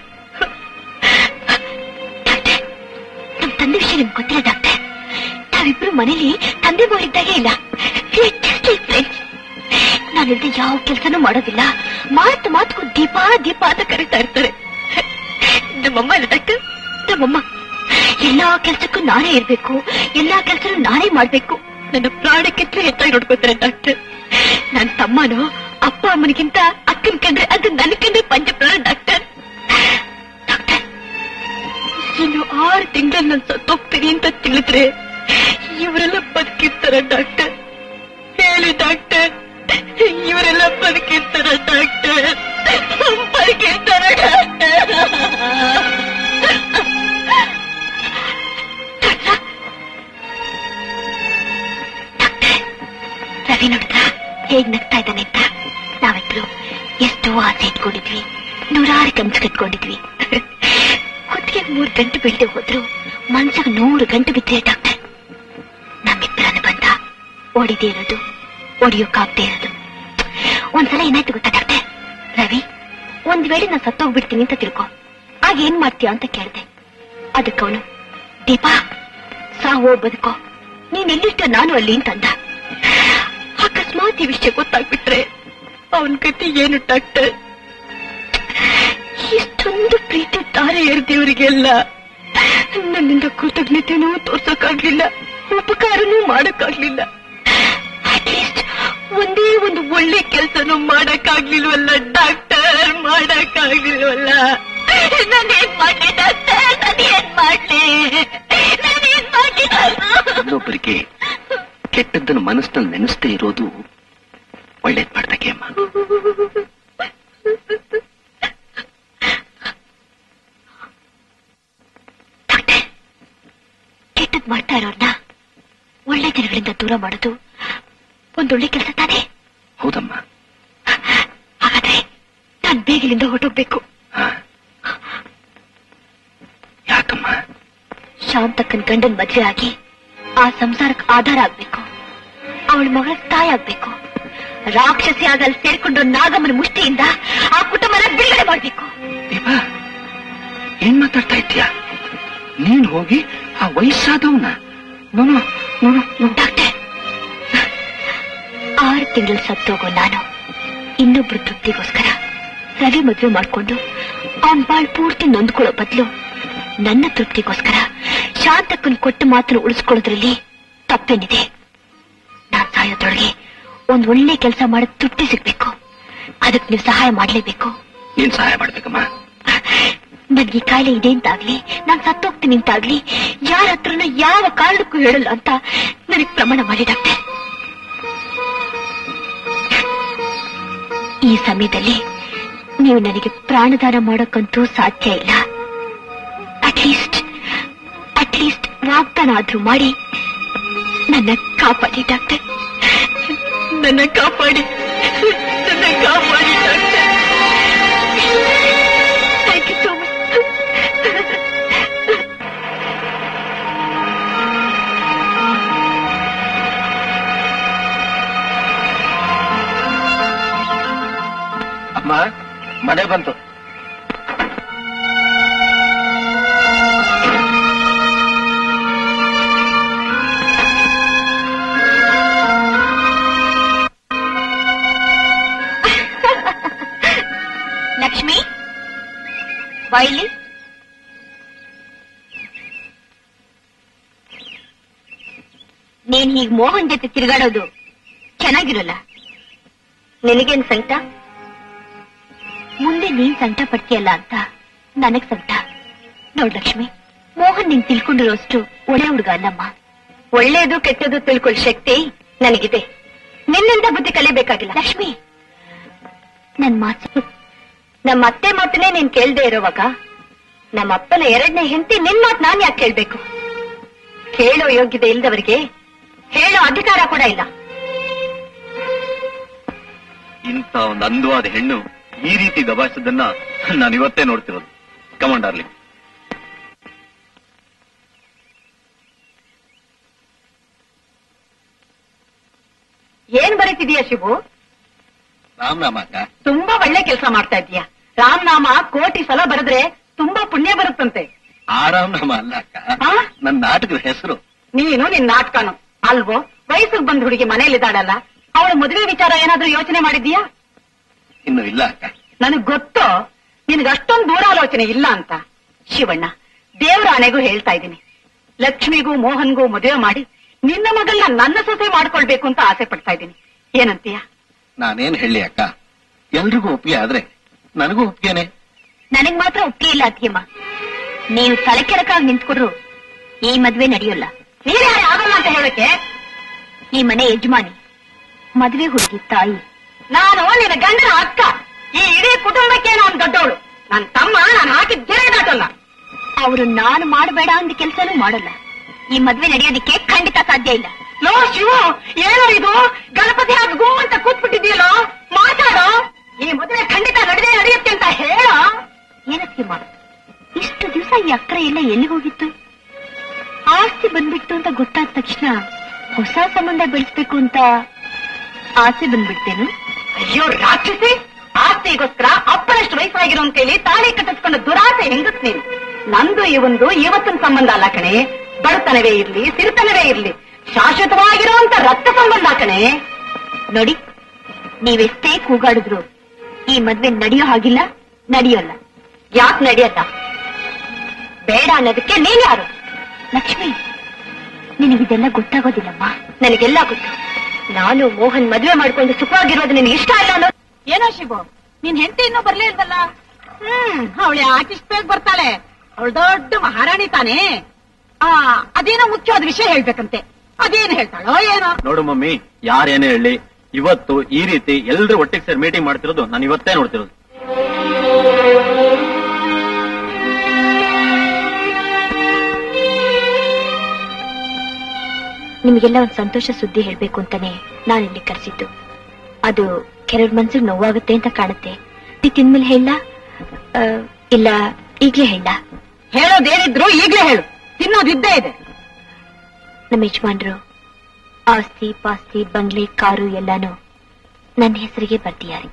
ಡಾಕ್ಟರ್ ನಮ್ ತಂದೆ ವಿಷಯ ನಿಮ್ಗೆ ಗೊತ್ತಿಲ್ಲ ಡಾಕ್ಟರ್ ನಾವಿಬ್ರು ಮನೇಲಿ ತಂದೆ ಬೋರಿದ್ದಾಗೆ ಇಲ್ಲ ಫ್ರೆಂಡ್ಸ್ ನಾನಿಲ್ದೆ ಯಾವ ಕೆಲಸನೂ ಮಾಡೋದಿಲ್ಲ ಮಾತು ಮಾತುಗೂ ದೀಪ ದೀಪ ಅಂತ ಕರೀತಾ ಇರ್ತಾರೆ ನಮ್ಮಮ್ಮ ಅಲ್ಲ ಡಾಕ್ಟರ್ ನಮ್ಮಮ್ಮ ಎಲ್ಲಾ ಕೆಲ್ಸಕ್ಕೂ ನಾನೇ ಇರ್ಬೇಕು ಎಲ್ಲಾ ಕೆಲ್ಸನೂ ನಾನೇ ಮಾಡ್ಬೇಕು ನನ್ನ ಪ್ರಾಣಕ್ಕಿಂತ ಹೆಚ್ಚಾಗಿ ನೋಡ್ಕೋತಾರೆ ಡಾಕ್ಟರ್ ನನ್ ತಮ್ಮನು ಅಪ್ಪ ಅಮ್ಮನಿಗಿಂತ ಅಕ್ಕನ ಕಂಡ್ರೆ ಅದು ನನ್ನ ಕಂಡ್ರೆ ಪಂಚಪ್ರಾಣ ಡಾಕ್ಟರ್ ಡಾಕ್ಟರ್ ಇನ್ನು ಆರು ತಿಂಗಳಲ್ಲಿ ನಾನು ಸತ್ತೋಗ್ತೀನಿ ಅಂತ ತಿಳಿದ್ರೆ ಇವರೆಲ್ಲ ಬದುಕಿರ್ತಾರ ಡಾಕ್ಟರ್ ಹೇಳಿ ಡಾಕ್ಟರ್ ಇವರೆಲ್ಲ ಬದುಕಿರ್ತಾರ ಡಾಕ್ಟರ್ ಬದುಕಿರ್ತಾರ ಡಾಕ್ಟರ್ ರವಿ ನೋಡಿದ್ರ ಹೇಗ್ ನಗ್ತಾ ಇದ್ದಾನೆ ಅಂತ ನಾವಿಬ್ರು ಎಷ್ಟೋ ಆಸೆ ಇಟ್ಕೊಂಡಿದ್ವಿ ನೂರಾರು ಕನ್ಸು ಕಟ್ಕೊಂಡಿದ್ವಿ ಹೊತ್ತಿಗೆ ಮೂರ್ ಗಂಟೆ ಬೀಳ್ದೆ ಹೋದ್ರು ಮನ್ಸಿಗೆ ನೂರು ಗಂಟೆ ಬಿದ್ದರೆ ಡಾಕ್ಟರ್ ನಮ್ಮಿಬ್ಬರ ಅನುಬಂಧ ಓಡಿದೇ ಇರೋದು ಒಡಿಯೋಕ್ಕಾಗ್ದೇ ಇರೋದು ಒಂದ್ಸಲ ಏನಾಯ್ತು ಗೊತ್ತಾ ಡಾಕ್ಟರ್ ರವಿ ಒಂದ್ ವೇಳೆ ನಾ ಸತ್ತೋಗ್ಬಿಡ್ತೀನಿ ಅಂತ ತಿಳ್ಕೊ ಆಗ ಏನ್ ಮಾಡ್ತೀಯ ಅಂತ ಕೇಳ್ದೆ ಅದಕ್ಕವನು ದೀಪಾ ಸಾವೋ ಬದುಕೋ ನೀನ್ ಎಲ್ಲಿರ್ತೀಯ ನಾನು ಅಲ್ಲಿ ಅಂತಂದ ಅಕಸ್ಮಾತ್ ಈ ವಿಷಯ ಗೊತ್ತಾಗ್ಬಿಟ್ರೆ ಅವನ್ ಗತಿ ಏನು ಡಾಕ್ಟರ್ ಇಷ್ಟೊಂದು ಪ್ರೀತಿ ತಾರೆ ಎರ್ದಿವ್ರಿಗೆಲ್ಲ ನನ್ನಿಂದ ಕೃತಜ್ಞತೆನೂ ತೋರ್ಸಕ್ಕಾಗ್ಲಿಲ್ಲ ಉಪಕಾರನೂ ಮಾಡಕ್ಕಾಗ್ಲಿಲ್ಲ ಅಟ್ಲೀಸ್ಟ್ ಒಂದೇ ಒಂದು ಒಳ್ಳೆ ಕೆಲ್ಸನೂ ಮಾಡಕ್ಕಾಗ್ಲಿಲ್ವಲ್ಲ ಡಾಕ್ಟರ್ ಮಾಡಕ್ಕಾಗ್ಲಿಲ್ವಲ್ಲ ನಾನೇನ್ ಮಾಡ್ಲಿ ಡಾಕ್ಟರ್ ನಾನೇನ್ ಮಾಡ್ಲಿ ನಾನೇನ್ ಮಾಡ್ಲಿ ಇನ್ನೊಬ್ಬರಿಗೆ ಕೆಟ್ಟದ್ದನ್ನು ಮನಸ್ಸಿನಲ್ಲಿ ನೆನೆಸ್ತೇ ಇರೋದು ಒಳ್ಳೇದ್ ಮಾಡ್ದಕ್ಕೆ ಅಮ್ಮ ಡಾಕ್ಟರ್ ಕೆಟ್ಟದ್ ಮಾಡ್ತಾ ಇರೋರ್ನ ಒಳ್ಳೆ ಜನಗಳಿಂದ ದೂರ ಮಾಡೋದು ಒಂದೊಳ್ಳೆ ಕೆಲಸ ತಾನೇ ಹೌದಮ್ಮ ಹಾಗಾದ್ರೆ ನಾನ್ ಬೇಗಿಲಿಂದ ಹೊರಟೋಗ್ಬೇಕು ಹಾ ಯಾಕಮ್ಮ ಶಾಂತಕ್ಕನ್ ಗಂಡನ್ ಮದ್ವೆ ಆಗಿ ಆ ಸಂಸಾರಕ್ಕೆ ಆಧಾರ ಆಗ್ಬೇಕು ಅವಳ ಮಗಳ ತಾಯಿ ಆಗ್ಬೇಕು ರಾಕ್ಷಸಿ ಆಗಲ್ ಸೇರ್ಕೊಂಡು ನಾಗಮ್ಮನ ಮುಷ್ಟಿಯಿಂದ ಆ ಕುಟುಂಬನ ಬಿಡುಗಡೆ ಮಾಡ್ಬೇಕು ದೀಪ ಏನ್ ಮಾತಾಡ್ತಾ ಇದ್ದೀಯಾ ನೀನ್ ಹೋಗಿ ಆ ವಯಸ್ಸಾದವನ ನೋನು ನೋನು ಡಾಕ್ಟರ್ ಆರು ತಿಂಗಳು ಸತ್ತೋಗೋ ನಾನು ಇನ್ನೊಬ್ರು ತೃಪ್ತಿಗೋಸ್ಕರ ರವಿ ಮದ್ವೆ ಮಾಡ್ಕೊಂಡು ಅವನ್ ಬಾಳ್ ಪೂರ್ತಿ ನೊಂದ್ಕೊಳ್ಳೋ ಬದಲು ನನ್ನ ತೃಪ್ತಿಗೋಸ್ಕರ ಶಾಂತಕ್ಕನ್ ಕೊಟ್ಟ ಮಾತನ್ನು ಉಳಿಸ್ಕೊಳ್ಳೋದ್ರಲ್ಲಿ ತಪ್ಪೇನಿದೆ ನಾನ್ ಸಾಯೋದ್ರೊಳಗೆ ಒಂದ್ ಒಳ್ಳೆ ಕೆಲಸ ಮಾಡಿ ತೃಪ್ತಿ ಸಿಗ್ಬೇಕು ಅದಕ್ಕೆ ನೀವು ಸಹಾಯ ಮಾಡ್ಲೇಬೇಕು ನೀನ್ ಸಹಾಯ ಮಾಡ್ಬೇಕಮ್ಮ ನನ್ಗೆ ಈ ಕಾಯಿಲೆ ಇದೆ ಅಂತಾಗ್ಲಿ ನಾನ್ ಸತ್ತೋಗ್ತೀನಿ ಅಂತಾಗ್ಲಿ ಯಾರ ಹತ್ರನೂ ಯಾವ ಕಾರಣಕ್ಕೂ ಹೇಳಲ್ಲ ಅಂತ ನನಗೆ ಪ್ರಮಾಣ ಮಾಡಿ ಡಾಕ್ಟರ್ ಈ ಸಮಯದಲ್ಲಿ ನೀವು ನನಗೆ ಪ್ರಾಣದಾನ ಮಾಡೋಕ್ಕಂತೂ ಸಾಧ್ಯ ಇಲ್ಲ ಅಟ್ಲೀಸ್ಟ್ ಅಟ್ಲೀಸ್ಟ್ ವಾಗ್ದಾನ ಆದ್ರೂ ಮಾಡಿ ನನ್ನ ಕಾಪಾಡಿ ಡಾಕ್ಟರ್ ನನ್ನ ಕಾಪಾಡಿ ನನ್ನ ಕಾಪಾಡಿ doctor thank you so much ಅಮ್ಮ ಮನೆ ಬಂತು ಲಕ್ಷ್ಮಿ ಬಾಯಿಲಿ ನೀನ್ ಹೀಗ್ ಮೋಹನ್ ಜೊತೆ ತಿರುಗಾಡೋದು ಚೆನ್ನಾಗಿರಲ್ಲ ನಿನಗೇನ್ ಸಂಕಟ ಮುಂದೆ ನೀನ್ ಸಂಕಟ ಪಡ್ತೀಯಲ್ಲ ಅಂತ ನನಗ್ ಸಂಕಟ ನೋಡ್ ಲಕ್ಷ್ಮಿ ಮೋಹನ್ ನೀನ್ ತಿಳ್ಕೊಂಡಿರೋಷ್ಟು ಒಳ್ಳೆ ಹುಡುಗ ಅಲ್ಲಮ್ಮ ಒಳ್ಳೇದು ಕೆಟ್ಟದು ತಿಳ್ಕೊಳ್ಳೋ ಶಕ್ತಿ ನನಗಿದೆ ನಿನ್ನಿಂದ ಬುದ್ಧಿ ಕಲಿಬೇಕಾಗಿಲ್ಲ ಲಕ್ಷ್ಮಿ ನನ್ ಮಾತು ನಮ್ಮ ಅತ್ತೆ ಮಾತನ್ನೇ ನೀನ್ ಕೇಳ್ದೆ ಇರೋವಾಗ ನಮ್ಮ ಅಪ್ಪನ ಎರಡನೇ ಹೆಂಡತಿ ನಿನ್ ಮಾತ್ ನಾನ್ ಯಾಕೆ ಕೇಳ್ಬೇಕು ಕೇಳೋ ಯೋಗ್ಯತೆ ಇಲ್ದವರಿಗೆ ಹೇಳೋ ಅಧಿಕಾರ ಕೂಡ ಇಲ್ಲ ಇಂಥ ಒಂದು ಅಂದವಾದ ಹೆಣ್ಣು ಈ ರೀತಿ ದಬಾಯಿಸಿದ್ದನ್ನ ನಾನು ಇವತ್ತೇ ನೋಡ್ತಿರೋದು ಕಮಾಂಡರ್ಲಿ ಏನ್ ಬರೀತಿದೀಯ ಶಿವು ರಾಮನಾಮ ಅಕ್ಕ ತುಂಬಾ ಒಳ್ಳೆ ಕೆಲಸ ಮಾಡ್ತಾ ಇದೀಯ ರಾಮನಾಮ ಕೋಟಿ ಸಲ ಬರೆದ್ರೆ ತುಂಬಾ ಪುಣ್ಯ ಬರುತ್ತಂತೆ ಆ ರಾಮನಾಮ ಅಲ್ಲ ಅಕ್ಕ ಆ? ನನ್ನ ನಾಟಕದ ಹೆಸರು ನೀನು ನಿನ್ ನಾಟಕನು ಅಲ್ವೋ ವಯಸ್ಸಿಗೆ ಬಂದ ಹುಡುಗಿ ಮನೇಲಿದ್ದಾಳಲ್ಲ ಅವಳ ಮದುವೆ ವಿಚಾರ ಏನಾದ್ರೂ ಯೋಚನೆ ಮಾಡಿದೀಯಾ ಇನ್ನು ಇಲ್ಲ ಅಕ್ಕ ನನಗ್ ಗೊತ್ತೋ ನಿನಗೆ ಅಷ್ಟೊಂದು ದೂರಾಲೋಚನೆ ಇಲ್ಲ ಅಂತ ಶಿವಣ್ಣ ದೇವ್ರ ಆಣೆಗೂ ಹೇಳ್ತಾ ಇದ್ದೀನಿ ಲಕ್ಷ್ಮಿಗೂ ಮೋಹನ್ಗೂ ಮದುವೆ ಮಾಡಿ ನಿನ್ನ ಮಗಳನ್ನ ನನ್ನ ಸೊಸೆ ಮಾಡ್ಕೊಳ್ಬೇಕು ಅಂತ ಆಸೆ ಪಡ್ತಾ ಇದ್ದೀನಿ ಏನಂತೀಯ ನಾನೇನ್ ಹೇಳಿ ಅಕ್ಕ ಎಲ್ರಿಗೂ ಒಪ್ಪಿಗೆ ಆದ್ರೆ ನನಗೂ ಒಪ್ಪಿಗೆನೆ ನನಗ್ ಮಾತ್ರ ಒಪ್ಪಿಗೆ ಇಲ್ಲ ಅತ್ತಿಗೆಮ್ಮ ನೀವು ತಲೆ ಕೆಳಕಾಗಿ ನಿಂತ್ಕೊಡ್ರು ಈ ಮದ್ವೆ ನಡೆಯೋಲ್ಲ ನೀನೇ ಆಗಲ್ಲ ಅಂತ ಹೇಳಕ್ಕೆ ಈ ಮನೆ ಯಜಮಾನಿ ಮದ್ವೆ ಹುಡುಗಿ ತಾಯಿ ನಾನು ನಿನ್ನ ಗಂಡನ ಅಕ್ಕ ಈ ಇಡೀ ಕುಟುಂಬಕ್ಕೆ ನಾನು ದೊಡ್ಡವಳು ನನ್ನ ತಮ್ಮ ನಾನು ಹಾಕಿದ ಗೆರೆ ದಾಟಲ್ಲ ಅವರು ನಾನು ಮಾಡಬೇಡ ಅಂದ ಕೆಲಸನೂ ಮಾಡಲ್ಲ ಈ ಮದ್ವೆ ನಡೆಯೋದಿಕ್ಕೆ ಖಂಡಿತ ಸಾಧ್ಯ ಇಲ್ಲ ಲೋ ಶಿವು ಏನೋ ಇದು ಗಣಪತಿ ಹಾಕಿ ಗೋ ಅಂತ ಕೂತ್ಬಿಟ್ಟಿದ್ಯಲ್ಲೋ ಮಾತಾಡೋ ಈ ಮದುವೆ ಖಂಡಿತ ನಡೆದೇ ನಡೆಯುತ್ತೆ ಅಂತ ಹೇಳೋ ಏನತ್ತಿಮ್ಮ ಇಷ್ಟು ದಿವಸ ಈ ಅಕ್ರ ಎಲ್ಲ ಎಲ್ಲಿ ಹೋಗಿತ್ತು ಆಸ್ತಿ ಬಂದ್ಬಿಟ್ಟು ಅಂತ ಗೊತ್ತಾದ ತಕ್ಷಣ ಹೊಸ ಸಂಬಂಧ ಬೆಳೆಸ್ಬೇಕು ಅಂತ ಆಸೆ ಬಂದ್ಬಿಡ್ತೇನು ಅಯ್ಯೋ ರಾಕ್ಷಸಿ ಆಸ್ತಿಗೋಸ್ಕರ ಅಪ್ಪನಷ್ಟು ವಯಸ್ಸಾಗಿರೋ ಕೈಲಿ ತಾಳಿ ಕಟ್ಟಿಸ್ಕೊಂಡ ದುರಾಸೆ ಹೆಂಗಸ್ ನೀನು ನಂದು ಇವಂದು ಇವತ್ತಿನ ಸಂಬಂಧ ಅಲ್ಲ ಕಣೆ ಬಡತನವೇ ಇರ್ಲಿ ಸಿರಿತನವೇ ಇರ್ಲಿ ಶಾಶ್ವತವಾಗಿರುವಂತ ರಕ್ತ ಸಂಬಂಧ ಕಣೆ ನೋಡಿ ನೀವೆಷ್ಟೇ ಕೂಗಾಡಿದ್ರು ಈ ಮದ್ವೆ ನಡೆಯೋ ಹಾಗಿಲ್ಲ ನಡೆಯೋಲ್ಲ ಯಾಕೆ ನಡೆಯಲ್ಲ ಬೇಡ ಅನ್ನೋದಕ್ಕೆ ನೀನ್ ಯಾರು ಲಕ್ಷ್ಮಿ ನಿನಗಿದೆಲ್ಲ ಗೊತ್ತಾಗೋದಿಲ್ಲಮ್ಮ ನನಗೆಲ್ಲ ಗೊತ್ತು ನಾನು ಮೋಹನ್ ಮದುವೆ ಮಾಡ್ಕೊಂಡು ಸುಖವಾಗಿರೋದು ನಿನಗೆ ಇಷ್ಟ ಇಲ್ಲ ಅನ್ನೋ ಏನೋ ಶಿವು ನಿನ್ ಹೆಂಡತಿ ಇನ್ನೂ ಬರ್ಲೇ ಇಲ್ವಲ್ಲ ಹ್ಮ್ ಅವಳೆ ಆರ್ಟಿಸ್ಟ್ ಬೇಗ ಬರ್ತಾಳೆ ಅವಳು ದೊಡ್ಡ ಮಹಾರಾಣಿ ತಾನೇ ಆ ಅದೇನೋ ಮುಖ್ಯವಾದ ವಿಷಯ ಹೇಳ್ಬೇಕಂತೆ ಅದೇನು ಹೇಳ್ತಾಳೋ ಏನೋ ನೋಡು ಮಮ್ಮಿ ಯಾರೇನೇ ಹೇಳಿ ಇವತ್ತು ಈ ರೀತಿ ಎಲ್ರು ಒಟ್ಟಿಗೆ ಸೇರಿ ಮೀಟಿಂಗ್ ಮಾಡ್ತಿರೋದು ನಾನು ಇವತ್ತೇ ನೋಡ್ತಿರೋದು ನಿಮಗೆಲ್ಲ ಒಂದು ಸಂತೋಷ ಸುದ್ದಿ ಹೇಳ್ಬೇಕು ಅಂತಾನೆ ನಾನು ಇಲ್ಲಿ ಕರೆಸಿದ್ದು ಅದು ಕೆಲವ್ರ ಮನ್ಸಿಗೆ ನೋವಾಗುತ್ತೆ ಅಂತ ಕಾಣುತ್ತೆ ನೀ ತಿಂದ್ಮೇಲೆ ಹೇಳ ಇಲ್ಲ ಈಗ್ಲೇ ಹೇಳ ಹೇಳೋದೇನಿದ್ರು ಈಗ್ಲೇ ಹೇಳು ತಿನ್ನೋದಿದ್ದೇ ಇದೆ ನಮ್ಮ ಯಜಮಾನ್ರು ಆಸ್ತಿ ಪಾಸ್ತಿ ಬಂಗ್ಲೆ ಕಾರು ಎಲ್ಲಾನು ನನ್ನ ಹೆಸರಿಗೆ ಬರ್ದಿದ್ದಾರೆ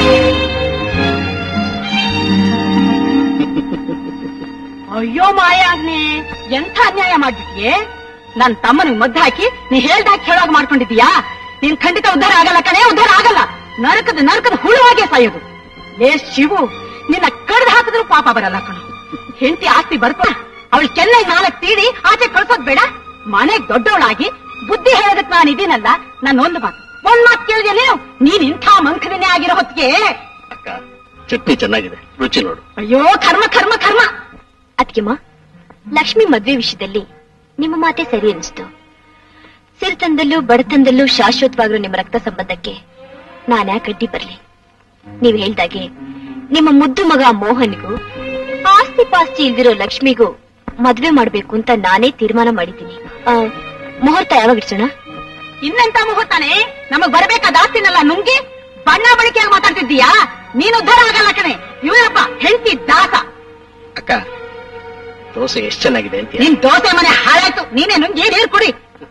ಅಯ್ಯೋ ಮಾಯಾಗ್ನೆ ಎಂಥ ಅನ್ಯಾಯ ಮಾಡ್ಬಿಟ್ಟಿಯೇ ನನ್ ತಮ್ಮನಿಗೆ ಮದ್ದು ಹಾಕಿ ನೀ ಹೇಳ್ದಾಕಿ ಹೇಳೋಗ್ ಮಾಡ್ಕೊಂಡಿದೀಯಾ ನೀನ್ ಖಂಡಿತ ಉದ್ಧಾರ ಆಗಲ್ಲ ಕಣೆ ಉದ್ಧಾರ ಆಗಲ್ಲ ನರಕದ ನರಕದ ಹುಳುವಾಗೆ ಸಾಯೋದು ಲೇ ಶಿವು ನಿನ್ನ ಕಡ್ದು ಹಾಕಿದ್ರು ಪಾಪ ಬರಲ್ಲ ಕಣು ಹೆಂಡತಿ ಆಸ್ತಿ ಬರ್ಕೊ ಅವಳು ಚೆನ್ನಾಗಿ ನಾಲ್ಕು ತೀಡಿ ಆಚೆ ಕಳ್ಸೋದ್ ಬೇಡ ಮನೆಗ್ ದೊಡ್ಡವಳಾಗಿ ಬುದ್ಧಿ ಹೇಳೋದಕ್ ನಾನು ಇದೀನಲ್ಲ ನಾನು ಒಂದು ಮಾತು ಒಂದ್ ಮಾತು ಕೇಳಿದೆ ನೀನು ನೀನ್ ಇಂಥ ಮಂಕನೇ ಆಗಿರೋ ಹೊತ್ತಿಗೆ ಅಕ್ಕ ಚಟ್ನಿ ಚೆನ್ನಾಗಿದೆ ರುಚಿ ನೋಡು ಅಯ್ಯೋ ಕರ್ಮ ಕರ್ಮ ಕರ್ಮ ಅದ್ಕೆಮ್ಮ ಲಕ್ಷ್ಮಿ ಮದ್ವೆ ವಿಷಯದಲ್ಲಿ ನಿಮ್ಮ ಮಾತೆ ಸರಿ ಅನಿಸ್ತು ಸಿರಿತನದಲ್ಲೂ ಬಡತನದಲ್ಲೂ ಶಾಶ್ವತವಾಗಿರೋ ನಿಮ್ಮ ರಕ್ತ ಸಂಬಂಧಕ್ಕೆ ನಾನ್ಯಾಕೆ ಅಡ್ಡಿ ಬರ್ಲಿ ನೀವ್ ಹೇಳ್ದಾಗೆ ನಿಮ್ಮ ಮುದ್ದು ಮಗ ಮೋಹನ್ಗೂ ಆಸ್ತಿ ಪಾಸ್ತಿ ಇಲ್ದಿರೋ ಲಕ್ಷ್ಮಿಗೂ ಮದ್ವೆ ಮಾಡ್ಬೇಕು ಅಂತ ನಾನೇ ತೀರ್ಮಾನ ಮಾಡಿದ್ದೀನಿ ಆ, ಮುಹೂರ್ತ ಯಾವಾಗ ಇಡ್ಸೋಣ ಇನ್ನೆಂತ ಮುಹೂರ್ತಾನೆ ನಮಗ್ ಬರ್ಬೇಕಾದ ಆಸ್ತಿನೆಲ್ಲ ನುಂಗಿ ಬಣ್ಣ ಬಳಿಕೆಯಾಗಿ ಮಾತಾಡ್ತಿದ್ದೀಯಾ ನೀನು ಉದ್ಧಾರ ಆಗಲ್ಲ ಕಣೆ ಇವನಪ್ಪ ಹೆಂಡತಿ ದಾಸ ಅಕ್ಕ ದೋಸೆ ಎಷ್ಟು ಚೆನ್ನಾಗಿದೆ ಅಂತ ನಿನ್ ದೋಸೆ ಮನೆ ಹಾಳಾಯ್ತು ನೀನೇ ನುಂಗಿ ನೀರ್ ಕುಡಿ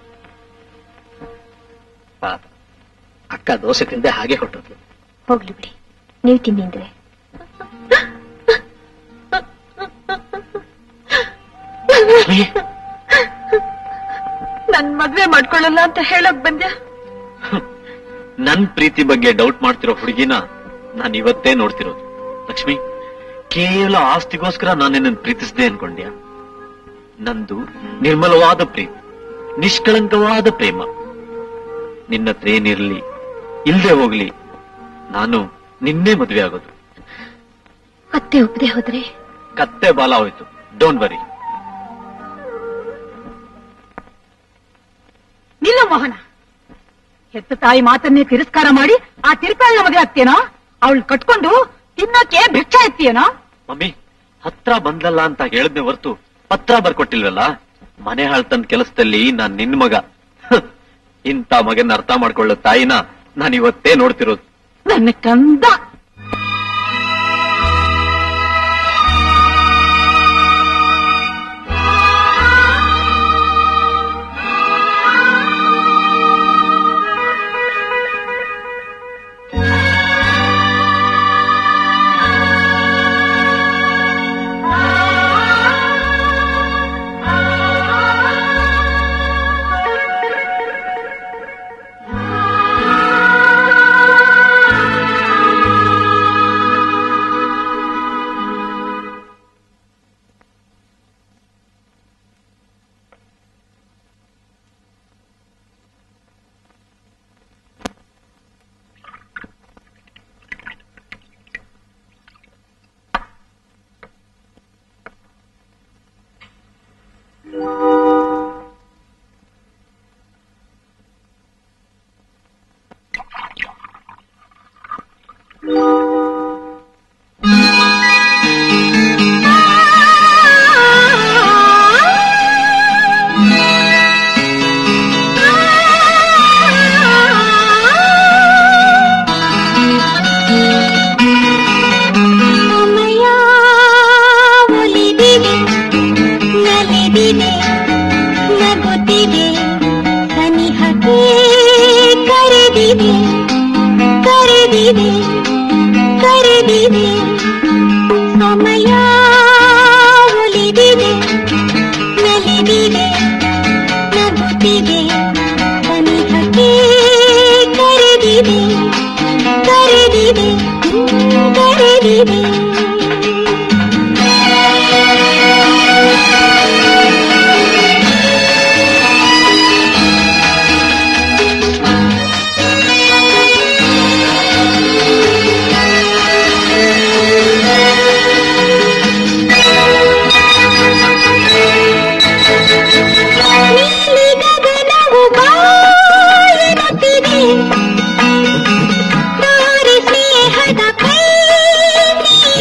ಪಾಪ ಅಕ್ಕ ದೋಸೆ ತಿಂದೆ ಹಾಗೆ ಹೊಟ್ಟದ್ಲು ಹೋಗ್ಲಿ ಬಿಡಿ ನೀವು ತಿಂದಿದ್ರೆ ನನ್ ಮದ್ವೆ ಮಾಡ್ಕೊಳ್ಳಲ್ಲ ಅಂತ ಹೇಳಕ್ ಬಂದ್ಯಾ ನನ್ ಪ್ರೀತಿ ಬಗ್ಗೆ ಡೌಟ್ ಮಾಡ್ತಿರೋ ಹುಡುಗಿನ ನಾನು ಇವತ್ತೇ ನೋಡ್ತಿರೋದು ಲಕ್ಷ್ಮಿ ಕೇವಲ ಆಸ್ತಿಗೋಸ್ಕರ ನಾನು ನಿನ್ನನ್ನು ಪ್ರೀತಿಸಿದೆ ಅನ್ಕೊಂಡ್ಯಾ ನಂದು ನಿರ್ಮಲವಾದ ಪ್ರೀತಿ ನಿಷ್ಕಳಂಕವಾದ ಪ್ರೇಮ ನಿನ್ನ ಹತ್ರ ಏನಿರ್ಲಿ ಇಲ್ದೆ ಹೋಗ್ಲಿ ನಾನು ನಿನ್ನೆ ಮದುವೆ ಆಗೋದು ಅತ್ತೆ ಒಪ್ಪದೆ ಹೋದ್ರೆ ಕತ್ತೆ ಬಾಲ ಹೋಯ್ತು ಡೋಂಟ್ ವರಿ ನಿಲ್ಲ ಮೋಹನ ಹೆತ್ತ ತಾಯಿ ಮಾತನ್ನೇ ತಿರಸ್ಕಾರ ಮಾಡಿ ಆ ತಿರುಪಾಳಿನ ಮದುವೆ ಆಗ್ತೇನೋ ಅವಳು ಕಟ್ಕೊಂಡು ತಿನ್ನೋಕೆ ಭಿಕ್ಷ ಎತ್ತೀಯನೋ ಮಮ್ಮಿ ಹತ್ರ ಬಂದಲ್ಲ ಅಂತ ಹೇಳಿದ್ನೆ ಹೊರ್ತು ಪತ್ರ ಬರ್ಕೊಟ್ಟಿಲ್ವಲ್ಲ ಮನೆ ಹಾಳ್ತಂದ್ ಕೆಲಸದಲ್ಲಿ ನಾನ್ ನಿನ್ ಮಗ ಹ್, ಇಂಥ ಮಗನ ಅರ್ಥ ಮಾಡ್ಕೊಳ್ಳೋ ತಾಯಿನ ನಾನು ಇವತ್ತೇ ನೋಡ್ತಿರೋದು ನನ್ನ ಕಂದ ಸಮಯ ಒಲಿದಿದೆ ನಲಿದಿದೆ ನಗುತ್ತಿದೆ ಸನಿಹಕ್ಕೆ ಕರೆದಿದೆ ಕರೆದಿದೆ ಕರೆದಿದೆ ಸಮಯ ಒಲಿದಿದೆ ನಲಿದಿದೆ ನಗುತ್ತಿದೆ ಸನಿಹಕ್ಕೆ ಕರೆದಿದೆ ಕರೆದಿದೆ ಕರೆದಿದೆ ನೀಲಿ ಗಗನವು ಬಾಯೆನುತ್ತಿದೆ ತಾರೆ ಸ್ನೇಹದ ಕೈ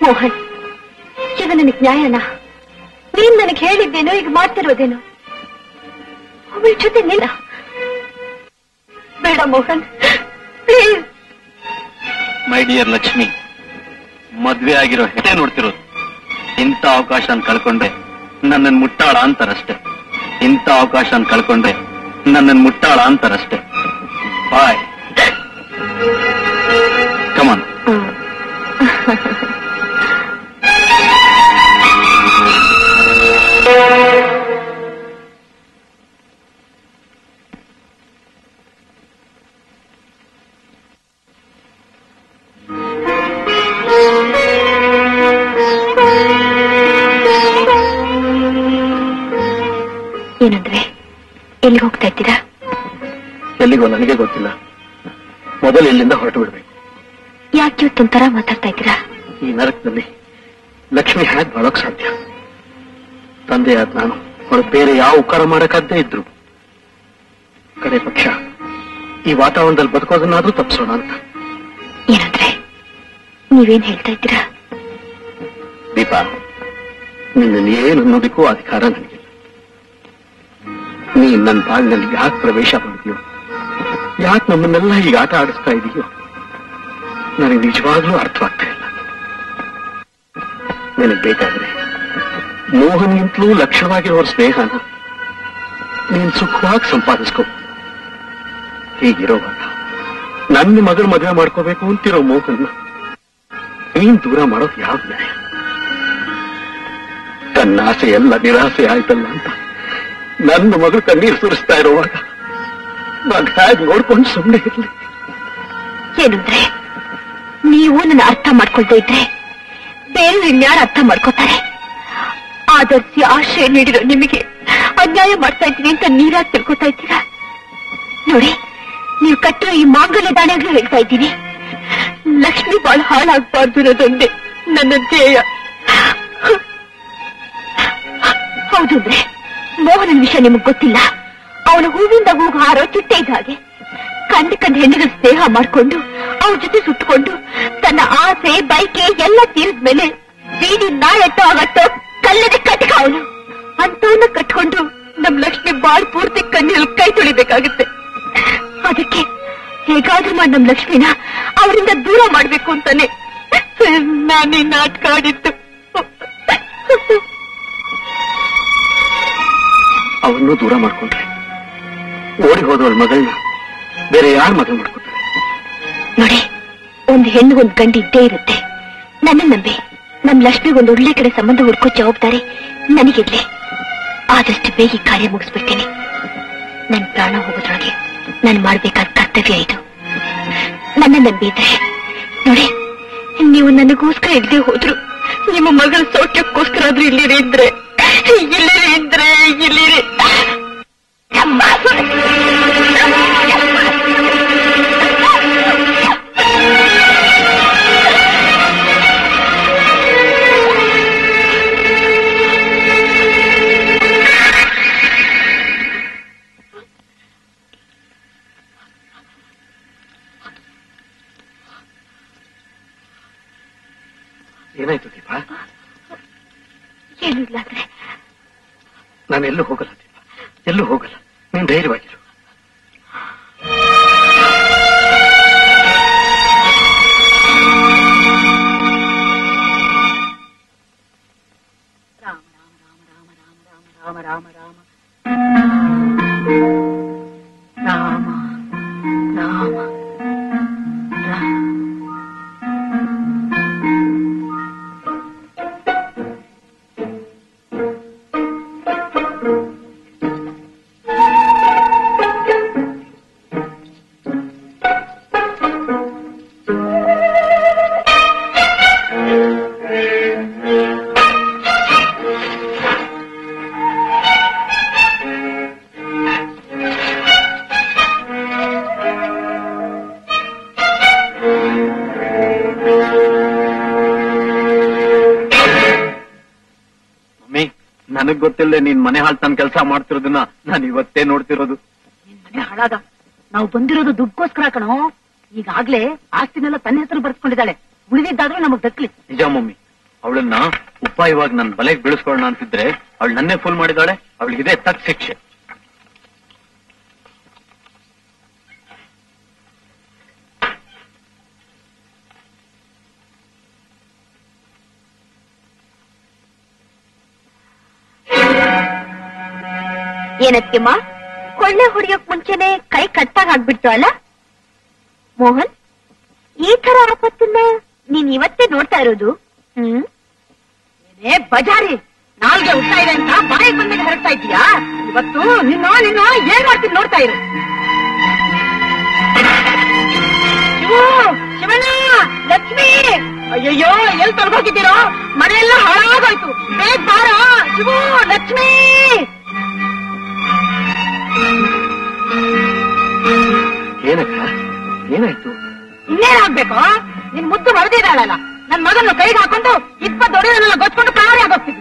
ಮೋಹನ್ ಇದು ನನಗೆ ನ್ಯಾಯನಾ ನೀನ್ ನನಗೆ ಹೇಳಿದ್ದೇನೋ ಈಗ ಮಾಡ್ತಿರೋದೇನೋ ಅವಳ ಜೊತೆ ನಿಲ್ಲ ಬೇಡ Mohan please my dear Lakshmi ಮದ್ವೆ ಆಗಿರೋ ಹೆಡೆ ನೋಡ್ತಿರೋದು ಇಂಥ ಅವಕಾಶ ಕಳ್ಕೊಂಡ್ರೆ ನನ್ನನ್ ಮುಟ್ಟಾಳ ಅಂತಾರಷ್ಟೇ ಇಂಥ ಅವಕಾಶ ಕಳ್ಕೊಂಡ್ರೆ ನನ್ನನ್ ಮುಟ್ಟಾಳ ಅಂತಾರಷ್ಟೇ ಬಾಯ್ ಕಮಾನ್ ಏನಂದ್ರೆ ಎಲ್ಲಿ ಹೋಗ್ತಾ ಇದ್ದೀರಾ ಎಲ್ಲಿಗೋ ನನಗೆ ಗೊತ್ತಿಲ್ಲ ಮೊದಲು ಇಲ್ಲಿಂದ ಹೊರಟು ಬಿಡ್ಬೇಕು ಯಾಕೆ ಇವತ್ತೊಂಥರ ಮಾತಾಡ್ತಾ ಇದ್ದೀರಾ ಈ ನರಕದಲ್ಲಿ ಲಕ್ಷ್ಮಿ ಹ್ಯಾಕ್ ಬಾಳೋಕ್ ಸಾಧ್ಯ ತಂದೆಯಾದ ನಾನು ಅವಳು ಬೇರೆ ಯಾವ ಉಪಕಾರ ಮಾಡಕ್ಕಾಗದೇ ಇದ್ರು ಕಡೆ ಪಕ್ಷ ಈ ವಾತಾವರಣದಲ್ಲಿ ಬದುಕೋದನ್ನಾದ್ರೂ ತಪ್ಪಿಸೋಣ ಅಂತ ಏನಂದ್ರೆ ನೀವೇನ್ ಹೇಳ್ತಾ ಇದ್ದೀರಾ ದೀಪಾ ನಿನ್ನ ಏನು ಅನ್ನೋದಕ್ಕೂ ಅಧಿಕಾರ ನನಗಿಲ್ಲ ನೀ ನನ್ನ ಬಾಳಿನಲ್ಲಿ ಯಾಕೆ ಪ್ರವೇಶ ಮಾಡಿದ್ಯೋ ಯಾಕೆ ನಮ್ಮನ್ನೆಲ್ಲ ಈಗ ಆಟ ಆಡಿಸ್ತಾ ಇದೆಯೋ ನನಗೆ ನಿಜವಾಗ್ಲೂ ಅರ್ಥವಾಗ್ತಾ ಇಲ್ಲ ನಿನಗೆ ಬೇಕಾದ್ರೆ ಮೋಹನ್ಗಿಂತಲೂ ಲಕ್ಷಣವಾಗಿರೋ ಸ್ನೇಹನ ನೀನ್ ಸುಖವಾಗಿ ಸಂಪಾದಿಸ್ಕೋ ಹೀಗಿರೋವಾಗ ನನ್ನ ಮಗಳ ಮದುವೆ ಮಾಡ್ಕೋಬೇಕು ಅಂತಿರೋ ಮೋಹನ್ನ ನೀನ್ ದೂರ ಮಾಡೋದು ಯಾವ ನ್ಯಾಯ ತನ್ನ ಆಸೆ ಎಲ್ಲ ನಿರಾಸೆ ಆಯ್ತಲ್ಲ ಅಂತ ನನ್ನ ಮಗಳು ಕಣ್ಣೀರು ಸುರಿಸ್ತಾ ಇರುವಾಗ ನಾನು ಹೇಗೆ ನೋಡ್ಕೊಂಡು ಸುಮ್ಮನೆ ಇರ್ಲಿ ಏನಂದ್ರೆ ನೀವು ನನ್ನ ಅರ್ಥ ಮಾಡ್ಕೊಳ್ತಾ ಇದ್ರೆ ಬೇರೆ ಇನ್ಯಾರು ಅರ್ಥ ಮಾಡ್ಕೋತಾರೆ ಆದರ್ಶಿ ಆಶ್ರಯ ನೀಡಿರೋ ನಿಮಗೆ ಅನ್ಯಾಯ ಮಾಡ್ತಾ ಇದ್ದೀನಿ ಅಂತ ನೀರಾಗಿ ತಿಳ್ಕೊತಾ ಇದ್ದೀರಾ ನೋಡಿ ನೀವು ಕಟ್ಟಿರೋ ಈ ಮಾಂಗಲ್ಯ ದಾಣೆಗಳು ಹೇಳ್ತಾ ಇದ್ದೀನಿ ಲಕ್ಷ್ಮಿ ಬಾಳ ಹಾಳಾಗ್ಬಾರ್ದು ಅನ್ನೋದೊಂದೇ ನನ್ನ ಧ್ಯೇಯ ಹೌದು ಅಂದ್ರೆ ಮೋಹನನ್ ವಿಷಯ ನಿಮಗ್ ಗೊತ್ತಿಲ್ಲ ಅವನು ಹೂವಿಂದ ಹೂವು ಹಾರೋ ಚಿಟ್ಟೆ ಇದ್ದ ಹಾಗೆ ಕಂಡು ಕಂಡು ಹೆಣ್ಣುಗಳ ಸ್ನೇಹ ಮಾಡ್ಕೊಂಡು ಅವ್ರ ಜೊತೆ ಸುತ್ತಕೊಂಡು ತನ್ನ ಆಸೆ ಬೈಕೆ ಎಲ್ಲ ತೀರಿದ್ಮೇಲೆ ಬೀದಿ ನಾಳೆಟ್ಟೋ ಆಗತ್ತೋ ಕಲ್ಲದೆ ಕಟ್ಕ ಅವನು ಅಂತವನ್ನ ಕಟ್ಕೊಂಡು ನಮ್ ಲಕ್ಷ್ಮಿ ಬಾಳ್ ಪೂರ್ತಿ ಕಣ್ಣಲ್ಲಿ ಕೈ ತೊಳಿಬೇಕಾಗುತ್ತೆ ಅದಕ್ಕೆ ಹೇಗಾದ್ರೂ ಮಾಡಿ ನಮ್ ಲಕ್ಷ್ಮಿನ ಅವರಿಂದ ದೂರ ಮಾಡ್ಬೇಕು ಅಂತಾನೆ ನಾನೀ ನಾಟಕ ಆಡಿದ್ದು ಅವನ್ನು ದೂರ ಮಾಡ್ಕೊಂಡ್ರೆ ಓಡಿ ಹೋದವಳ ಮಗಳನ್ನ ಬೇರೆ ಯಾರ ಮಗ ಮಾಡ್ಕೊತಾರೆ ನೋಡಿ ಒಂದ್ ಹೆಣ್ಣು ಒಂದ್ ಗಂಡು ಇದ್ದೇ ಇರುತ್ತೆ ನನ್ನ ನಂಬಿ ನಮ್ ಲಕ್ಷ್ಮಿ ಒಂದು ಒಳ್ಳೆ ಕಡೆ ಸಂಬಂಧ ಹುಡ್ಕೋ ಜವಾಬ್ದಾರಿ ನನಗಿರ್ಲಿ ಆದಷ್ಟು ಬೇಗ ಈ ಕಾರ್ಯ ಮುಗಿಸ್ಬಿಡ್ತೀನಿ ನನ್ ಪ್ರಾಣ ಹೋಗೋದ್ರೊಳಗೆ ನಾನು ಮಾಡ್ಬೇಕಾದ ಕರ್ತವ್ಯ ಇದು ನನ್ನ ನಂಬಿದ್ರೆ ನೋಡಿ ನೀವು ನನಗೋಸ್ಕರ ಇಲ್ಲದೆ ಹೋದ್ರು ನಿಮ್ಮ ಮಗಳ ಸೌಖ್ಯಕ್ಕೋಸ್ಕರ ಆದ್ರೂ ಇಲ್ಲಿರಿ ಇದ್ರೆ ಇಲ್ಲಿರಿ ಇದ್ರೆ ಇಲ್ಲಿರಿ ಅಮ್ಮ! ಏನಾಯ್ತು ದೀಪ ಏನೂ ಇಲ್ಲ ಅಂದ್ರೆ ನಾನು ಎಲ್ಲೂ ಹೋಗಲ್ಲ ದೀಪ ಎಲ್ಲೂ ಹೋಗಲ್ಲ ನೀನ್ ಧೈರ್ಯವಾಗಿರು ಮಮ್ಮಿ ನನಗ್ ಗೊತ್ತಿಲ್ಲದೆ ನೀನ್ ಮನೆ ಹಾಳ್ತಾನ್ ಕೆಲಸ ಮಾಡ್ತಿರೋದನ್ನ ನಾನು ಇವತ್ತೇ ನೋಡ್ತಿರೋದು ಮನೆ ಹಾಳಾದ ನಾವು ಬಂದಿರೋದು ದುಡ್ಗೋಸ್ಕರ ಕಣೋ ಈಗಾಗ್ಲೇ ಆಸ್ತಿನೆಲ್ಲ ತನ್ನ ಹೆಸರು ಬರ್ಸ್ಕೊಂಡಿದ್ದಾಳೆ ಉಳಿದಿದ್ದಾದ್ರೂ ನಮಗ್ ದಕ್ಲಿ ನಿಜ ಮಮ್ಮಿ ಅವಳನ್ನ ಉಪಾಯವಾಗಿ ನನ್ನ ಬಲೆಗೆ ಬೀಳಿಸ್ಕೊಳ್ಳೋಣ ಅಂತಿದ್ರೆ ಅವಳು ನನ್ನೇ ಫುಲ್ ಮಾಡಿದಾಳೆ ಅವಳಿಗಿದೆ ತಕ್ಕ ಶಿಕ್ಷೆ ಏನತ್ಕೆಮ್ಮ ಕೊಳ್ಳೆ ಹೊಡಿಯೋಕ್ ಮುಂಚೆನೆ ಕೈ ಕಟ್ಟಾಗ ಆಗ್ಬಿಡ್ತು ಅಲ್ಲ ಮೋಹನ್ ಈ ತರ ಆಪತ್ತನ್ನ ನೀನ್ ಇವತ್ತೇ ನೋಡ್ತಾ ಇರೋದು ಹ್ಮ್ ಏ ಬಜಾರಿ ನಾಲ್ಗೆ ಹುಟ್ತಾ ಇದೆ ಅಂತ ಬಾಯಿ ಬಂದಾಗ ಹರಡ್ತಾ ಇದೀಯಾ ಇವತ್ತು ನಿನ್ನೋ ನಿನ್ನೋ ಏನ್ ಮಾಡ್ತೀನಿ ನೋಡ್ತಾ ಇರು ಶಿವು ಶಿವಣ್ಣ ಲಕ್ಷ್ಮಿ ಅಯ್ಯಯ್ಯೋ ಎಲ್ಲಿ ತೊಳ್ಗೋಗಿದ್ದೀರೋ ಮನೆಯೆಲ್ಲ ಹಾಳಾಗೋಯ್ತು ಬೇಗ ಬಾರ ಶಿವು ಲಕ್ಷ್ಮಿ ಏನಕ್ಕ ಏನಾಯ್ತು ಇನ್ನೇನಾಗ್ಬೇಕು ನಿನ್ ಮುದ್ದು ಮರದಿದ್ದಾಳಲ್ಲ ನನ್ ಮಗನ್ನು ಕೈಗೆ ಹಾಕೊಂಡು ಇಪ್ಪತ್ತು ದೊಡ್ಡದನ್ನೆಲ್ಲ ಗೊತ್ಕೊಂಡು ಪ್ರಾಣಿ ಆಗೋಗ್ತಿದ್ಲು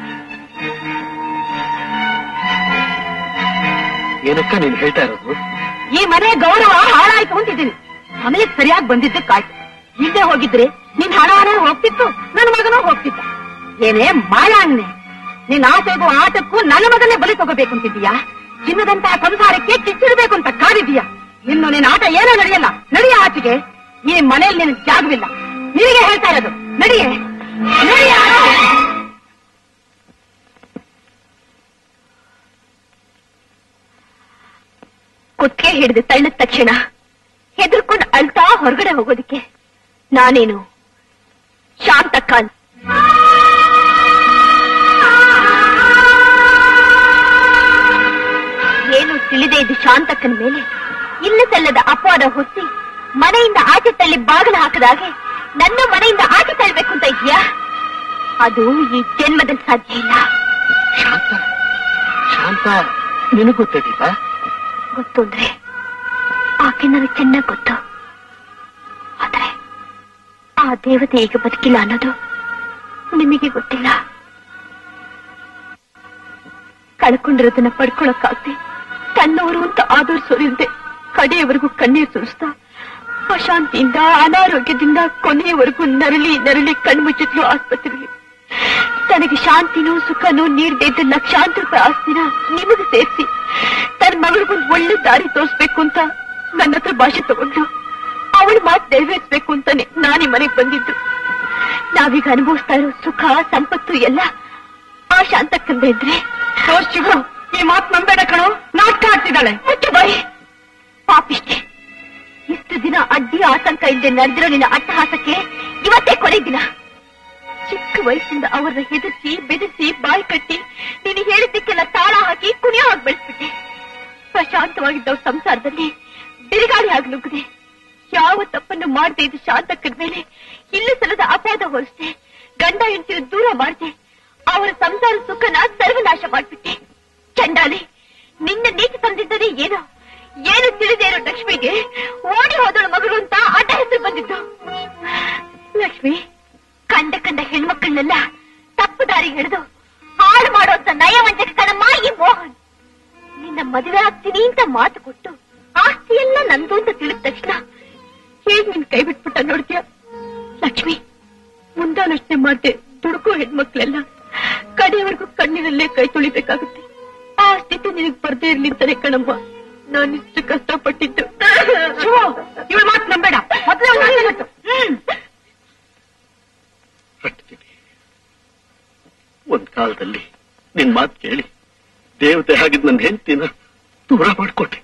ಏನಕ್ಕ ನೀನ್ ಹೇಳ್ತಾ ಇರೋದು ಈ ಮನೆ ಗೌರವ ಹಾಳಾಯ್ತು ಅಂತಿದ್ದೀನಿ ಆಮೇಲೆ ಸರಿಯಾಗಿ ಬಂದಿದ್ದಕ್ಕಾಯ್ತು ಇಲ್ಲದೆ ಹೋಗಿದ್ರೆ ನಿನ್ ಹಣವನ ಹೋಗ್ತಿತ್ತು ನನ್ನ ಮಗನೂ ಹೋಗ್ತಿದ್ದ ಏನೇ ಮಾಯಾಣ್ಣೆ ನಿನ್ ಆಸೆಗೂ ಆಟಕ್ಕೂ ನನ್ನ ಮಗನೇ ಬಲಿ ತಗೋಬೇಕು ಅಂತಿದ್ದೀಯಾ ಚಿನ್ನದಂತಹ ಸಂಸಾರಕ್ಕೆ ಕಿಚ್ಚಿಡಬೇಕು ಅಂತ ಕಾದಿದ್ದೀಯಾ ಇನ್ನು ನಿನ್ನ ಆಟ ಏನೋ ನಡೆಯಲ್ಲ ನಡಿಯ ಆಚೆಗೆ ಈ ಮನೆಯಲ್ಲಿ ನಿನಗೆ ಜಾಗವಿಲ್ಲ ನಿನಗೆ ಹೇಳ್ತಾ ಇರೋದು ನಡಿಯೇ ನಡಿಯ ಕುತ್ತಿಗೆ ಹಿಡಿದು ತಳ್ಳಿದ ತಕ್ಷಣ ಹೆದರ್ಕೊಂಡು ಅಳ್ತಾ ಹೊರಗಡೆ ಹೋಗೋದಕ್ಕೆ ನಾನೇನು ಶಾಂತಕ್ಕ ಅಲ್ಲ. ಏನು ತಿಳಿದೇ ಇದು ಶಾಂತಕ್ಕನ ಮೇಲೆ ಇಲ್ಲ ಸಲ್ಲದ ಅಪವಾದ ಹೊತ್ತಿ ಮನೆಯಿಂದ ಆಚೆ ತಳ್ಳಿ ಬಾಗಿಲು ಹಾಕದಾಗೆ ನನ್ನ ಮನೆಯಿಂದ ಆಚೆ ತಳ್ಳಬೇಕು ಅಂತ ಇದೆಯಾ ಅದು ಈ ಜನ್ಮದಲ್ಲಿ ಸಾಧ್ಯ ಇಲ್ಲ ಶಾಂತ ಶಾಂತ ನಿನಗ್ ಗೊತ್ತಾಯ್ತಾ ಗೊತ್ತು ಅಂದ್ರೆ ಆಕೆ ನನಗೆ ಚೆನ್ನಾಗಿ ಗೊತ್ತು ಆದ್ರೆ ಆ ದೇವತೆ ಈಗ ಬದುಕಿಲ್ಲ ಅನ್ನೋದು ನಿಮಗೆ ಗೊತ್ತಿಲ್ಲ ಕಳ್ಕೊಂಡಿರೋದನ್ನ ಪಡ್ಕೊಳಕ್ಕಾಗ್ದೆ ತನ್ನವರು ಅಂತ ಆದರ್ಸೋರಿಲ್ದೆ ಕಡೆಯವರೆಗೂ ಕಣ್ಣೀರು ಸುರಿಸ್ತಾ ಅಶಾಂತಿಯಿಂದ ಅನಾರೋಗ್ಯದಿಂದ ಕೊನೆಯವರೆಗೂ ನರಳಿ ನರಳಿ ಕಣ್ಮುಚ್ಚಿದ್ಲು ಆಸ್ಪತ್ರೆಯಲ್ಲಿ ತನಗೆ ಶಾಂತಿನೂ ಸುಖನೂ ನೀಡದೇ ಇದ್ದ ಲಕ್ಷಾಂತರ ರೂಪಾಯಿ ಆಸ್ತಿನ ನಿಮಗೆ ಸೇರಿಸಿ ತನ್ನ ಮಗಳಿಗೊಂದು ಒಳ್ಳೆ ದಾರಿ ತೋರಿಸ್ಬೇಕು ಅಂತ ನನ್ನ ಹತ್ರ ಭಾಷೆ ತಗೊಂಡು ಅವಳ ಮಾತು ನೆರವೇರಿಸ್ಬೇಕು ಅಂತಾನೆ ನಾನೀ ಮನೆಗೆ ಬಂದಿದ್ದು ನಾವೀಗ ಅನುಭವಿಸ್ತಾ ಇರೋ ಸುಖ ಸಂಪತ್ತು ಎಲ್ಲ ಆ ಶಾಂತಕ್ಕಂದ ಇದ್ರೆ ಓ ಶಿವು ಈ ಮಾತು ನಂಬೇಡ ಕಣೋ ನಾಟಕ ಆಡ್ತಿದ್ದಾಳೆ ಮುಚ್ಚು ಬಾಯಿ ಪಾಪಿಷ್ಟೆ ಇಷ್ಟು ದಿನ ಅಡ್ಡಿ ಆತಂಕ ಇಲ್ಲದೆ ನಡೆದಿರೋ ನಿನ್ನ ಅಟ್ಟಹಾಸಕ್ಕೆ ಇವತ್ತೇ ಕೊನೆ ದಿನ ಚಿಕ್ಕ ವಯಸ್ಸಿಂದ ಅವರನ್ನ ಹೆದರ್ಸಿ ಬೆದರಿಸಿ ಬಾಯಿ ಕಟ್ಟಿ ನೀನು ಹೇಳಿದ್ದಕ್ಕೆಲ್ಲ ತಾಳ ಹಾಕಿ ಕುಣಿಯೋ ಹಾಗೆ ಬೆಳೆಸ್ಬಿಟ್ಟೆ ಪ್ರಶಾಂತವಾಗಿದ್ದವ್ರ ಸಂಸಾರದಲ್ಲಿ ಬಿರುಗಾಳಿ ಆಗಿ ನುಗ್ಗದೆ ಯಾವ ತಪ್ಪನ್ನು ಮಾಡದೆ ಇದು ಶಾಂತಕ್ಕದ ಮೇಲೆ ಇಲ್ಲಿ ಸಲದ ಅಪರಾಧ ಹೊರಿಸ್ದೆ ಗಂಡ ಹೆಂಡತಿರು ದೂರ ಮಾಡ್ದೆ ಅವರ ಸಂಸಾರ ಸುಖನ ಸರ್ವನಾಶ ಮಾಡ್ಬಿಟ್ಟೆ ಚಂಡಾಲಿ ನಿನ್ನ ನೀತಿ ತಂದಿದ್ದರೆ ಏನೋ ಏನು ತಿಳಿದೇ ಇರೋ ಲಕ್ಷ್ಮಿಗೆ ಓಡಿ ಹೋದಳು ಮಗಳು ಅಂತ ಅಡ್ಡ ಹೆಸರು ಬಂದಿದ್ದು ಲಕ್ಷ್ಮಿ ಕಂಡ ಕಂಡ ಹೆಣ್ಮಕ್ಳನ್ನೆಲ್ಲ ತಪ್ಪು ದಾರಿಗೆ ಹಿಡಿದು ಹಾಳು ಮಾಡೋಂತ ನಯವಂಚಕ ಕಣಮ್ಮ ಈ ಮೋಹನ್ ನಿನ್ನ ಮದುವೆ ಆಗ್ತೀನಿ ಅಂತ ಮಾತು ಕೊಟ್ಟು ಆಸ್ತಿ ಎಲ್ಲ ನಂದು ಅಂತ ತಿಳಿದ ತಕ್ಷಣ ಹೇಗ್ ನಿನ್ ಕೈ ಬಿಟ್ಬಿಟ್ಟ ನೋಡ್ತೀಯ ಲಕ್ಷ್ಮಿ ಮುಂದಾಲೋಚನೆ ಮಾಡ್ದೆ ದುಡುಕೋ ಹೆಣ್ಮಕ್ಳೆಲ್ಲ ಕಡೆಯವರೆಗೂ ಕಣ್ಣಿನಲ್ಲೇ ಕೈ ತೊಳಿಬೇಕಾಗುತ್ತೆ ಆ ಸ್ಥಿತಿ ನಿನಗ್ ಬರ್ದೇ ಇರ್ಲಿ ಅಂತಾನೆ ಕಣಮ್ಮ ನಾನಿಷ್ಟು ಕಷ್ಟಪಟ್ಟಿದ್ದು ಶಿವು ಇವಳ ಮಾತು ನಂಬೇಡ ಮೊದಲೇ ಒಂದು ಹ್ಮ್ ಕಟ್ತೀನಿ ಒಂದ್ ಕಾಲದಲ್ಲಿ ನಿನ್ ಮಾತು ಕೇಳಿ ದೇವತೆ ಆಗಿದ್ ನನ್ನ ಹೆಂಡತಿನ ದೂರ ಮಾಡ್ಕೊಟ್ಟೆ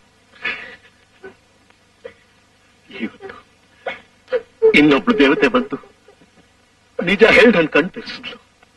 ಇವತ್ತು ಇನ್ನೊಬ್ಳು ದೇವತೆ ಬಂದು ನಿಜ ಹೇಳಿ ನನ್ ಕಣ್ ತೆರೆಸಿದ್ಲು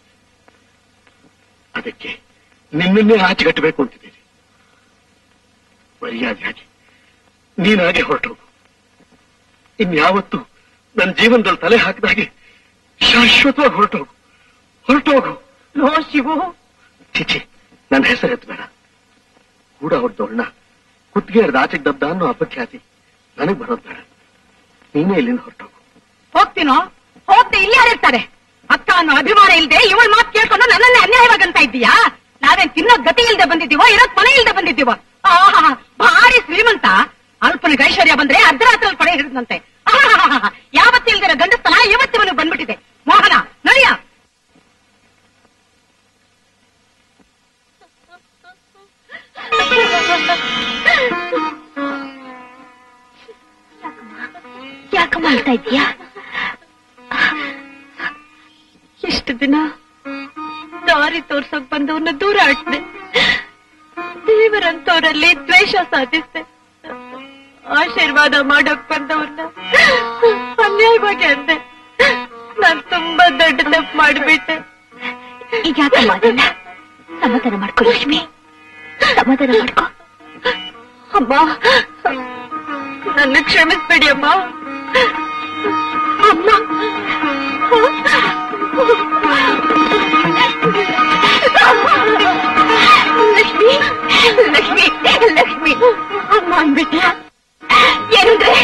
ಅದಕ್ಕೆ ನಿನ್ನನ್ನೇ ಆಚೆಗಟ್ಟಬೇಕು ಅಂತಿದ್ದೀನಿ ಮರ್ಯಾದೆಯಾಗಿ ನೀನಾಗೆ ಹೊರಟೋಗು ಇನ್ಯಾವತ್ತು ನನ್ನ ಜೀವನದಲ್ಲಿ ತಲೆ ಹಾಕಿದಾಗೆ ಶಾಶ್ವತವಾಗಿ ಹೊರಟೋಗು ಹೊರಟೋಗು ನೋ ಶಿವು ಚಿಚಿ ನನ್ನ ಹೆಸರು ಎತ್ತಬೇಡ ಕೂಡ ಹೊಡೆದವಳನ್ನ ಕುತ್ತಿಗೆ ಹರಿದ ಆಚೆಗೆ ದಬ್ದ ಅನ್ನೋ ಅಪಖ್ಯಾತಿ ನನಗ್ ಬರೋದ್ ಬೇಡ ನೀನೇ ಇಲ್ಲಿಂದ ಹೊರಟೋಗು ಹೋಗ್ತೀನೋ ಹೋಗ್ದೆ ಇಲ್ಲಿ ಯಾರಿರ್ತಾರೆ ಅಕ್ಕ ಅನ್ನೋ ಅಭಿಮಾನ ಇಲ್ದೆ ಇವಳ ಮಾತು ಕೇಳ್ಕೊಂಡು ನನ್ನನ್ನೇ ಅನ್ಯಾಯವಾಗಂತ ಇದ್ದೀಯಾ ನಾವೇನ್ ತಿನ್ನೋ ಗತಿ ಇಲ್ದೆ ಬಂದಿದ್ದೀವೋ ಇರೋದ್ ಮನೆ ಇಲ್ದೆ ಬಂದಿದ್ದೀವೋ ಆಹಾ ಭಾರಿ ಶ್ರೀಮಂತ ಅಲ್ಪನಿಗೆ ಐಶ್ವರ್ಯ ಬಂದ್ರೆ ಅರ್ಧರಾತ್ರಲ್ಲಿ ಪಡೆ ಹಿಡಿದಂತೆ ಯಾವತ್ತಿಲ್ದಿರೋ ಗಂಡಸ್ತನ ಇವತ್ತಿವನು ಬಂದ್ಬಿಟ್ಟಿದೆ ಮೋಹನ ನಡಿಯ ಯಾಕಮ್ಮ ಅಳ್ತಾ ಇದೀಯಾ ಇಷ್ಟು ದಿನ ದಾರಿ ತೋರ್ಸಕ್ ಬಂದವನ್ನ ದೂರ ಆಡ್ದೆ ದೇವರಂತವರಲ್ಲಿ ದ್ವೇಷ ಸಾಧಿಸ್ದೆ ಆಶೀರ್ವಾದ ಮಾಡಕ್ ಬಂದವ್ರನ್ನ ಅನ್ಯಾಯವಾಗಿ ಅಂದೆ ನಾನ್ ತುಂಬಾ ದೊಡ್ಡ ತಪ್ಪು ಮಾಡ್ಬಿಟ್ಟೆ ಈಗ ಯಾಕಮ್ಮ ಅದನ್ನ ಸಮಾಧಾನ ಮಾಡ್ಕೊ ಲಕ್ಷ್ಮಿ ಸಮಾಧಾನ ಮಾಡ್ಕೊ ಅಮ್ಮ ನನ್ನ ಕ್ಷಮಿಸ್ಬೇಡಿ ಅಮ್ಮ ಅಮ್ಮ ಲಕ್ಷ್ಮಿ ಲಕ್ಷ್ಮಿ ಲಕ್ಷ್ಮಿ ಅಮ್ಮ ಅಂದ್ಬಿಟ್ಟ ಏನಂದ್ರೆ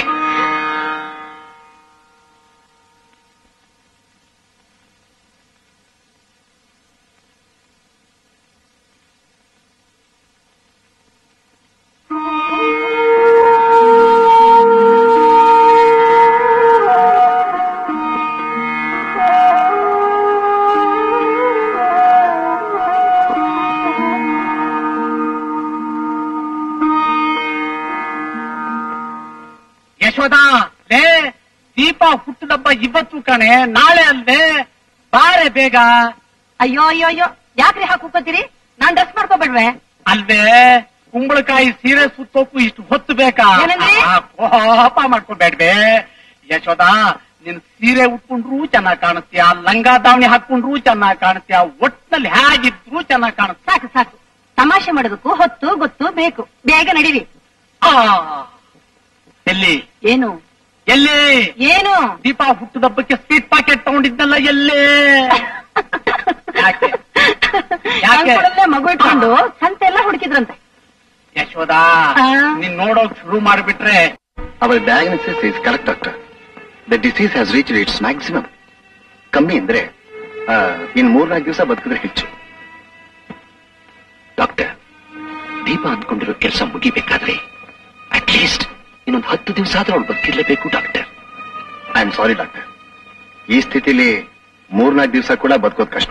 ಯಶೋದ ಲೇ ದೀಪ ಹುಟ್ಟದಬ್ಬ ಇವತ್ತು ಕಣೆ ನಾಳೆ ಅಲ್ವೇ ಬಾರೆ ಬೇಗ ಅಯ್ಯೋ ಅಯ್ಯೋ ಅಯ್ಯೋ ಯಾಕ್ರಿ ಹಾಕೋತೀರಿ ನಾನ್ ಡ್ರೆಸ್ ಮಾಡ್ಕೋಬೇಡ್ವೆ ಅಲ್ವೇ ಕುಂಬಳಕಾಯಿ ಸೀರೆ ಸುತ್ತೋಕು ಇಷ್ಟು ಹೊತ್ತು ಬೇಕಾ ಏನಂದ್ರಿ? ಆ, ಕೋಪ ಮಾಡ್ಕೋಬೇಡ್ವೆ ಯಶೋದ ನಿನ್ ಸೀರೆ ಉಟ್ಕೊಂಡ್ರು ಚೆನ್ನಾಗ್ ಕಾಣಿಸ್ತೀಯ ಲಂಗ ದಾವಣಿ ಹಾಕೊಂಡ್ರು ಚೆನ್ನಾಗ್ ಕಾಣಿಸ್ತೀಯ ಒಟ್ನಲ್ಲಿ ಹೇಗಿದ್ರು ಚೆನ್ನಾಗ್ ಕಾಣಿಸ್ತೀಯ ಸಾಕು ಸಾಕು ತಮಾಷೆ ಮಾಡೋದಕ್ಕೂ ಹೊತ್ತು ಗೊತ್ತು ಬೇಕು ಬೇಗ ನಡೀರಿ ಆ, ಎಲ್ಲಿ ಏನು ಎಲ್ಲಿ ಏನು ದೀಪ ಹುಟ್ಟದಬ್ಬಕ್ಕೆ ಸ್ವೀಟ್ ಪಾಕೆಟ್ ತಗೊಂಡಿದ್ನಲ್ಲ ಎಲ್ಲೇ ಯಾಕೆ? ಯಾಕೆ? ಕೂಡಲೇ ಮಗು ಇಟ್ಕೊಂಡು ಸಂತೆ ಎಲ್ಲ ಹುಡುಕಿದ್ರಂತೆ ಯಶೋದ ಆ? ನೀನ್ ನೋಡೋಕ್ ಶುರು ಮಾಡ್ಬಿಟ್ರೆ Our diagnosis is correct, doctor. The disease has reached its maximum. ಕಮ್ಮಿ ಅಂದ್ರೆ ಆ, ಇನ್ ಮೂರ್ನಾಲ್ಕು ದಿವಸ ಬದುಕಿದ್ರೆ ಹೆಚ್ಚು ಡಾಕ್ಟರ್ ದೀಪ ಅಂದ್ಕೊಂಡಿರೋ ಕೆಲಸ ಮುಗಿಬೇಕಾದ್ರೆ ಅಟ್ ಲೀಸ್ಟ್ ಇನ್ನೊಂದು ಹತ್ತು ದಿವಸ ಆದ್ರೂ ಅವಳು ಬದುಕಿರ್ಲೇಬೇಕು doctor I am sorry doctor ಈ ಸ್ಥಿತಿಲಿ ಮೂರ್ನಾಲ್ಕು ದಿವಸ ಕೂಡ ಬದುಕೋದು ಕಷ್ಟ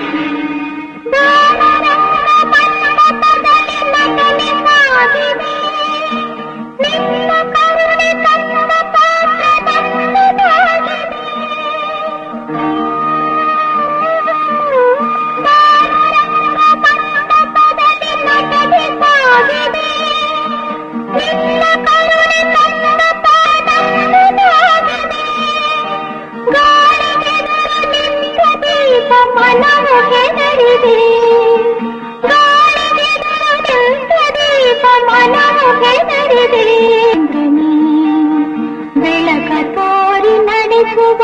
ಬೆಳಕ ತೋರಿ ನಡೆಸುವ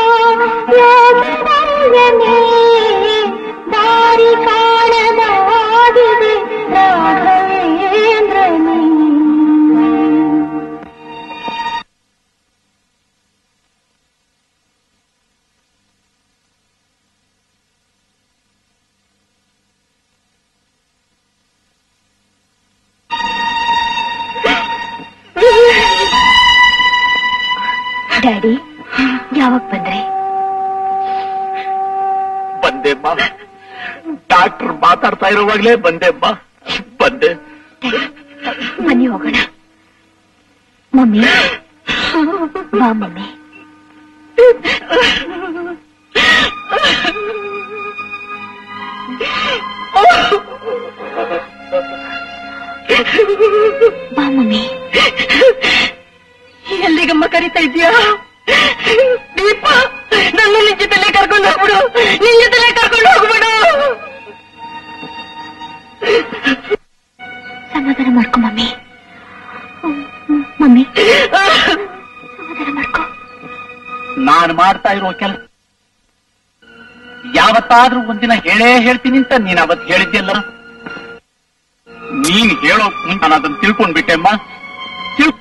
ಯೋಗನೇ ದಾರಿ ಕಾಣದಾಗಿದೆ ರಾಘವೇಂದ್ರನೇ ಡ್ಯಾಡಿ ಯಾವಾಗ ಬಂದ್ರಿ ಬಂದೆಮ್ಮ ಡಾಕ್ಟರ್ ಮಾತಾಡ್ತಾ ಇರುವಾಗ್ಲೇ ಬಂದೆಮ್ಮ ಬಂದೆ ಬನ್ನಿ ಹೋಗೋಣ ಮಮ್ಮಿ ಬಾ ಮಮ್ಮಿ ಬಾ ಮಮ್ಮಿ ಎಲ್ಲಿಗಮ್ಮ ಕರಿತಾ ಇದೀಯಾ ದೀಪ ನನ್ನ ನಿನ್ ಜೊತೆಲೆ ಕರ್ಕೊಂಡು ಹೋಗ್ಬಿಡು ನಿನ್ ಜೊತೆಲೆ ಕರ್ಕೊಂಡು ಹೋಗ್ಬಿಡು ಸಮಾಧಾನ ಮಾಡ್ಕೊ ಮಮ್ಮಿ ಮಮ್ಮಿ ಸಮಾಧಾನ ಮಾಡ್ಕೊ ನಾನು ಮಾಡ್ತಾ ಇರೋ ಕೆಲಸ ಯಾವತ್ತಾದ್ರೂ ಒಂದಿನ ಹೇಳೇ ಹೇಳ್ತೀನಿ ಅಂತ ನೀನ್ ಅವತ್ ಹೇಳಿದ್ಯಲ್ಲ ನೀನ್ ಹೇಳೋಕ್ ಮುಂಚೆ ನಾನು ಅದನ್ನ ತಿಳ್ಕೊಂಡ್ಬಿಟ್ಟೆಮ್ಮ ತಿಳ್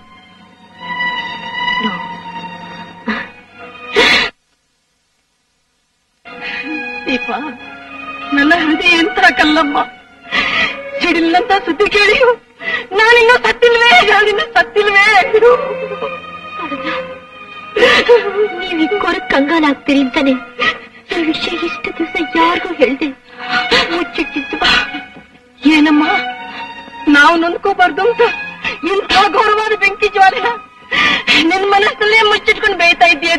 ದೀಪ ನನ್ನ ಹೃದಯ ಎಂತ ಕಲ್ಲಮ್ಮ ಸಿಡಿಲ್ಲಂತ ಸುದ್ದಿ ಕೇಳಿ ನಾನಿನ್ನೂ ಸತ್ತಿಲ್ವೇ ನಾನಿನ್ನೂ ಸತ್ತಿಲ್ವೇ ನೀವಿಕ್ಕೋರ ಕಂಗಾಲಾಗ್ತೀರಿ ಅಂತಾನೆ ಈ ವಿಷಯ ಇಷ್ಟು ದಿವಸ ಯಾರಿಗೂ ಹೇಳ್ದೆ ಮುಚ್ಚಿಟ್ಟಿದ್ದು ಏನಮ್ಮ ನಾವು ನೊಂದ್ಕೋಬಾರ್ದು ಅಂತ ಇಂಥ ಘೋರವಾದ ಬೆಂಕಿ ಜ್ವಾಲೆನ ನಿನ್ ಮನಸ್ಸಲ್ಲೇ ಮುಚ್ಚಿಟ್ಕೊಂಡು ಬೇಯ್ತಾ ಇದ್ದೀಯ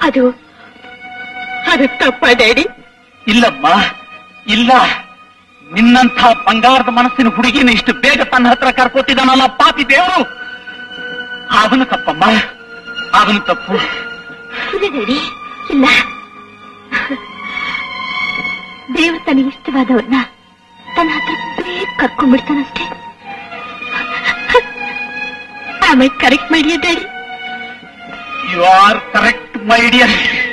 ಅದು ಅದು ತಪ್ಪ ಡ್ಯಾಡಿ ಇಲ್ಲಮ್ಮ ಇಲ್ಲ ನಿನ್ನಂಥ ಬಂಗಾರದ ಮನಸ್ಸಿನ ಹುಡುಗಿನ ಇಷ್ಟು ಬೇಗ ತನ್ನ ಹತ್ರ ಕರ್ಕೋತಿದ್ದಾನಲ್ಲ ಪಾಪಿ ದೇವರು ಅವನು ತಪ್ಪಮ್ಮ ಅವನು ತಪ್ಪು ಇಲ್ಲ ಡ್ಯಾಡಿ ಇಲ್ಲ ದೇವ್ರು ತನಗೆ ಇಷ್ಟವಾದವ್ರನ್ನ ತನ್ನ ಹತ್ರ ಬೇಗ ಕರ್ಕೊಂಡ್ಬಿಡ್ತಾನಷ್ಟೇ ಆಮೇಲೆ ಕರೆಕ್ಟ್ ಮಾಡಿಯ daddy you are correct my dear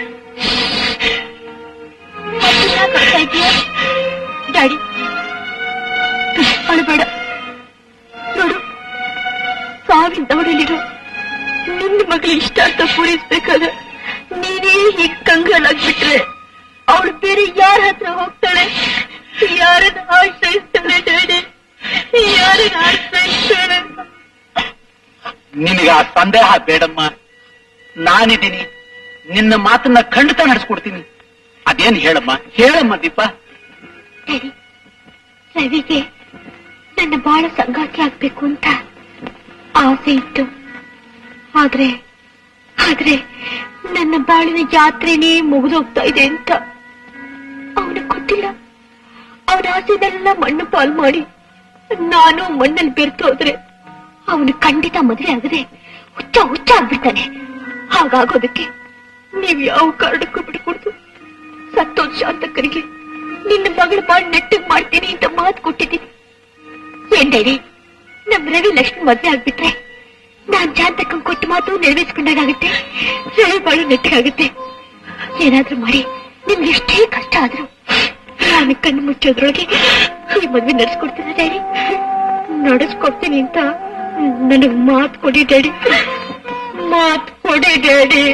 daddy ಅಳಬೇಡ ನೋಡು ಸಾವಿನ ದವಡಲಿರೋ ನಿನ್ನ ಮಗಳ ಇಷ್ಟ ಅಂತ ಪೂರೈಸ್ಬೇಕಾದ್ರೆ ನೀನೇ ಹೀಗೆ ಕಂಗಾಲಾಗ್ಬಿಟ್ರೆ ಅವಳು ಬೇರೆ ಯಾರ ಹತ್ರ ಹೋಗ್ತಾಳೆ ಯಾರನ್ನ ಆಶ್ರಯಿಸ್ತಾಳೆ ಡ್ಯಾಡಿ ಯಾರನ್ನ ಆಶ್ರಯಿಸ್ತಾಳೆ ನಿನಗೆ ಆ ಸಂದೇಹ ಬೇಡಮ್ಮ ನಾನಿದ್ದೀನಿ ನಿನ್ನ ಮಾತನ್ನ ಖಂಡಿತ ನಡೆಸ್ಕೊಡ್ತೀನಿ ಅದೇನ್ ಹೇಳಮ್ಮ ಹೇಳಮ್ಮ ದೀಪ ಡ್ಯಾಡಿ ರವಿಗೆ ನನ್ನ ಬಹಳ ಸಂಗಾತಿ ಆಗ್ಬೇಕು ಅಂತ ಆಸೆ ಇತ್ತು ಆದ್ರೆ ಆದ್ರೆ ನನ್ನ ಬಾಳಿನ ಜಾತ್ರೆನೇ ಮುಗಿದೋಗ್ತಾ ಇದೆ ಅಂತ ಅವನಿಗೆ ಗೊತ್ತಿಲ್ಲ ಅವನ ಆಸೆನೆಲ್ಲ ಮಣ್ಣು ಪಾಲ್ ಮಾಡಿ ನಾನು ಮಣ್ಣಲ್ಲಿ ಬೆರ್ತು ಹೋದ್ರೆ ಅವನು ಖಂಡಿತ ಮದುವೆ ಆಗದೆ ಹುಚ್ಚ ಹುಚ್ಚ ಆಗ್ಬಿಡ್ತಾನೆ ಹಾಗಾಗೋದಕ್ಕೆ ನೀವು ಯಾವ ಕಾರಣಕ್ಕೂ ಬಿಡ್ಕೊಡ್ದು ಸತ್ತೋದ್ ಶಾಂತಕರಿಗೆ ನಿನ್ನ ಮಗಳ ಬಾಳ್ ನೆಟ್ಟಗ್ ಮಾಡ್ತೀನಿ ಅಂತ ಮಾತು ಕೊಟ್ಟಿದ್ದೀನಿ ಏನ್ ಡೈರಿ ನಮ್ ರವಿ ಲಕ್ಷ್ಮಿ ಮದ್ವೆ ಆಗ್ಬಿಟ್ರೆ ನಾನ್ ಶಾಂತಕ್ಕಂ ಕೊಟ್ಟ ಮಾತು ನೆರವೇರಿಸ್ಕೊಂಡಾಗುತ್ತೆ ರವಿ ಬಾಳು ನೆಟ್ಟಗಾಗುತ್ತೆ ಏನಾದ್ರೂ ಮಾಡಿ ನಿಮ್ಗೆ ಎಷ್ಟೇ ಕಷ್ಟ ಆದ್ರೂ ನಾನು ಕಣ್ಣು ಮುಚ್ಚೋದ್ರೊಳಗೆ ಈ ಮದ್ವೆ ನಡೆಸ್ಕೊಡ್ತೀನಿ ಡ್ಯಾಡಿ ನಡೆಸ್ಕೊಡ್ತೀನಿ ಅಂತ ನನಗ್ ಮಾತು ಕೊಡಿ ಡ್ಯಾಡಿ ಮಾತು ಕೊಡಿ daddy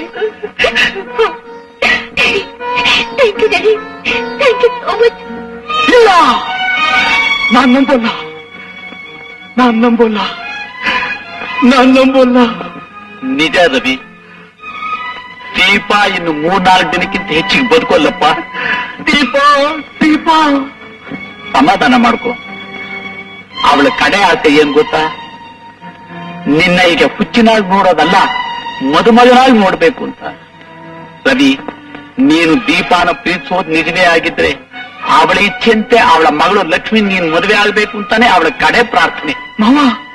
thank you daddy thank you so much ಇಲ್ಲ ನಾನ್ ನಂಬೋಲ್ಲ ನಾನ್ ನಂಬೋಲ್ಲ ನಾನ್ ನಂಬೋಲ್ಲ ನಿಜ ರವಿ ದೀಪ ಇನ್ನು ಮೂರ್ನಾಲ್ಕು ದಿನಕ್ಕಿಂತ ಹೆಚ್ಚಿಗೆ ಬದುಕೋಲ್ಲಪ್ಪ ದೀಪ ದೀಪ ಸಮಾಧಾನ ಮಾಡ್ಕೊ ಅವಳ ಕಡೆ ಆಸೆ ಏನ್ ಗೊತ್ತಾ ನಿನ್ನ ಈಗ ಹುಚ್ಚಿನಾಗಿ ನೋಡೋದಲ್ಲ ಮದುಮಗನಾಗಿ ನೋಡ್ಬೇಕು ಅಂತ ರವಿ ನೀನು ದೀಪಾನ ಪ್ರೀತಿಸೋದ್ ನಿಜವೇ ಆಗಿದ್ರೆ ಅವಳ ಇಚ್ಛೆಂತೆ ಅವಳ ಮಗಳು ಲಕ್ಷ್ಮಿ ನೀನು ಮದುವೆ ಆಗ್ಬೇಕು ಅಂತಾನೆ ಅವಳ ಕಡೆ ಪ್ರಾರ್ಥನೆ ಮಾವ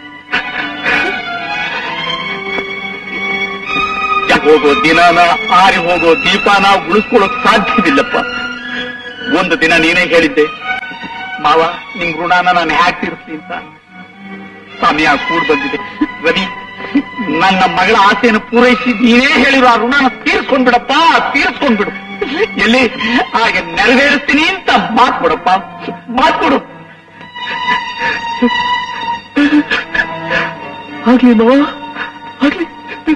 ಹೋಗೋ ದಿನಾನ ಆರಿ ಹೋಗೋ ದೀಪಾನ ಉಳಿಸ್ಕೊಳ್ಳೋಕ್ ಸಾಧ್ಯವಿಲ್ಲಪ್ಪ ಒಂದು ದಿನ ನೀನೇ ಹೇಳಿದ್ದೆ ಮಾವ ನಿಮ್ ಋಣಾನ ನಾನು ಹ್ಯಾಕ್ ತೀರಿಸ್ತೀನಿ ಅಂತ ಸಮಯ ಕೂಡ್ ಬಂದಿದೆ ರವಿ ನನ್ನ ಮಗಳ ಆಸೆಯನ್ನು ಪೂರೈಸಿ ನೀನೇ ಹೇಳಿರೋ ಆ ಋಣನ ತೀರ್ಸ್ಕೊಂಡ್ಬಿಡಪ್ಪ ತೀರ್ಸ್ಕೊಂಡ್ಬಿಡು ಎಲ್ಲಿ ಹಾಗೆ ನೆರವೇರಿಸ್ತೀನಿ ಅಂತ ಮಾತ್ ಕೊಡಪ್ಪ ಮಾತ್ ಕೊಡು ಆಗ್ಲಿ ಮಾವ ಆಗ್ಲಿ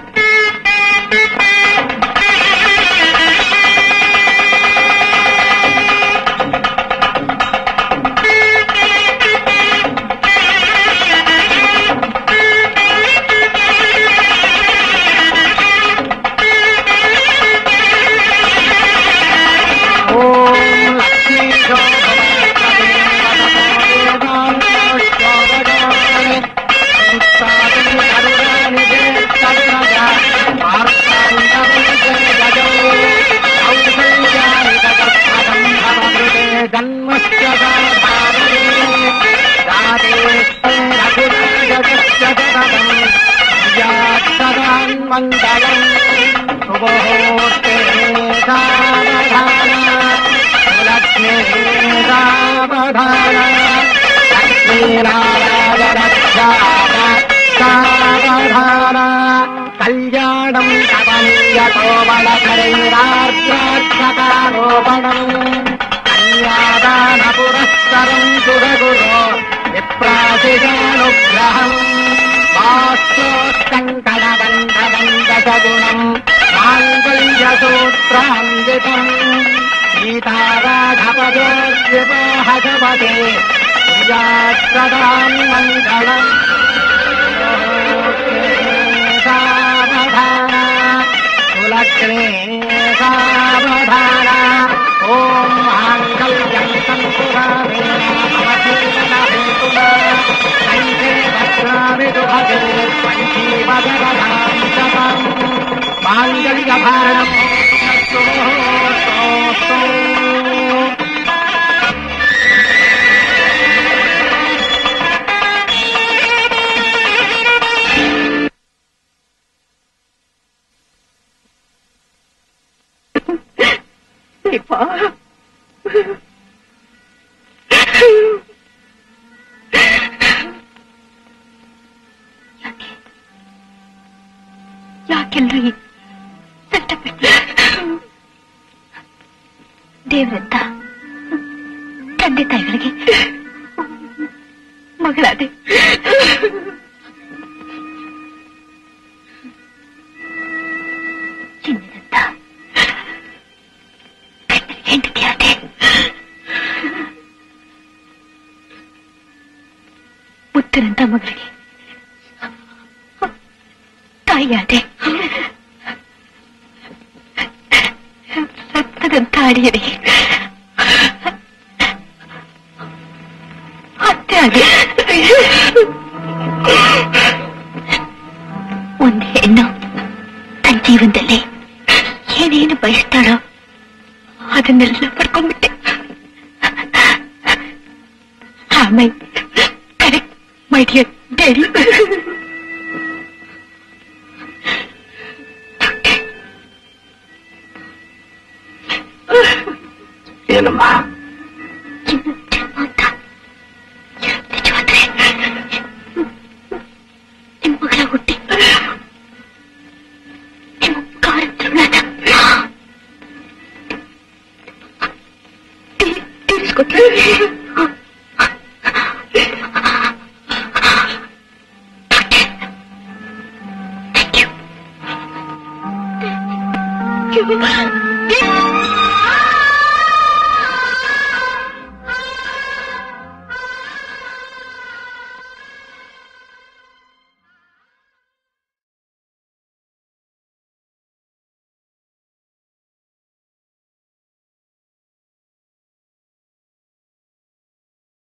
కళ్యాణం కవనీయతోబళకరైరార్ద్రాక్షకారోపణం కన్యాదాన పురస్సరం సురగురో విప్రాశిజానుగ్రహం వాస్తోత్కంకణబంధబంధసగుణం మాంగళ్యసూత్రాన్వితం సీతారాఘపదోద్వివాహసపదే ప్రియాత్సదాం మంగళం సావధాన కులగ్నే సావధాన ఓం మాంగళ్యం సంతురామేణ మమ జీవనహేతునా కంఠే భద్రామి దుభగే పంచీవదరధాం శతం మాంగళ్యభారణం ದೀಪಾ ಯಾಕೆ ಯಾಕೆಲ್ರಿ ಕಷ್ಟಪಟ್ಟು ದೇವರಂತ ತಂದೆ ತಾಯಿಗಳಿಗೆ ಮಗಳಾದೆ ಚಿನ್ನದಂತ ಹೆಂಡತಿಯಾದೆ ಮುತ್ತನಂತ ಮಗಳಿಗೆ ತಾಯಿಯಾದೆ ರಕ್ತದಂತ ಅಡಿಯರಿಗೆ ಅತ್ತೆ ಆದೆ ಒಂದು ಹೆಣ್ಣು ತನ್ನ ಜೀವನದಲ್ಲಿ ಏನೇನು ಬಯಸ್ತಾಳೋ ಅದನ್ನೆಲ್ಲ ಪಡ್ಕೊಂಡ್ಬಿಟ್ಟೆ ಆಮೇಲೆ ಕರೆಕ್ಟ್ ಮೈ ಡಿಯರ್ ಡ್ಯಾಡಿ ಏನಮ್ಮ ಇನ್ನು ಜನ್ಮ ಅಂತ ನಿಜವಾದ್ರೆ ನಿಮ್ಮ ಮಗಳ ಹುಟ್ಟಿ ನಿಮ್ಮ ಕಾರ ಋಣನ ತೀ- ತೀರಿಸ್ಕೊಟ್ರೆ Thank you. Thank you.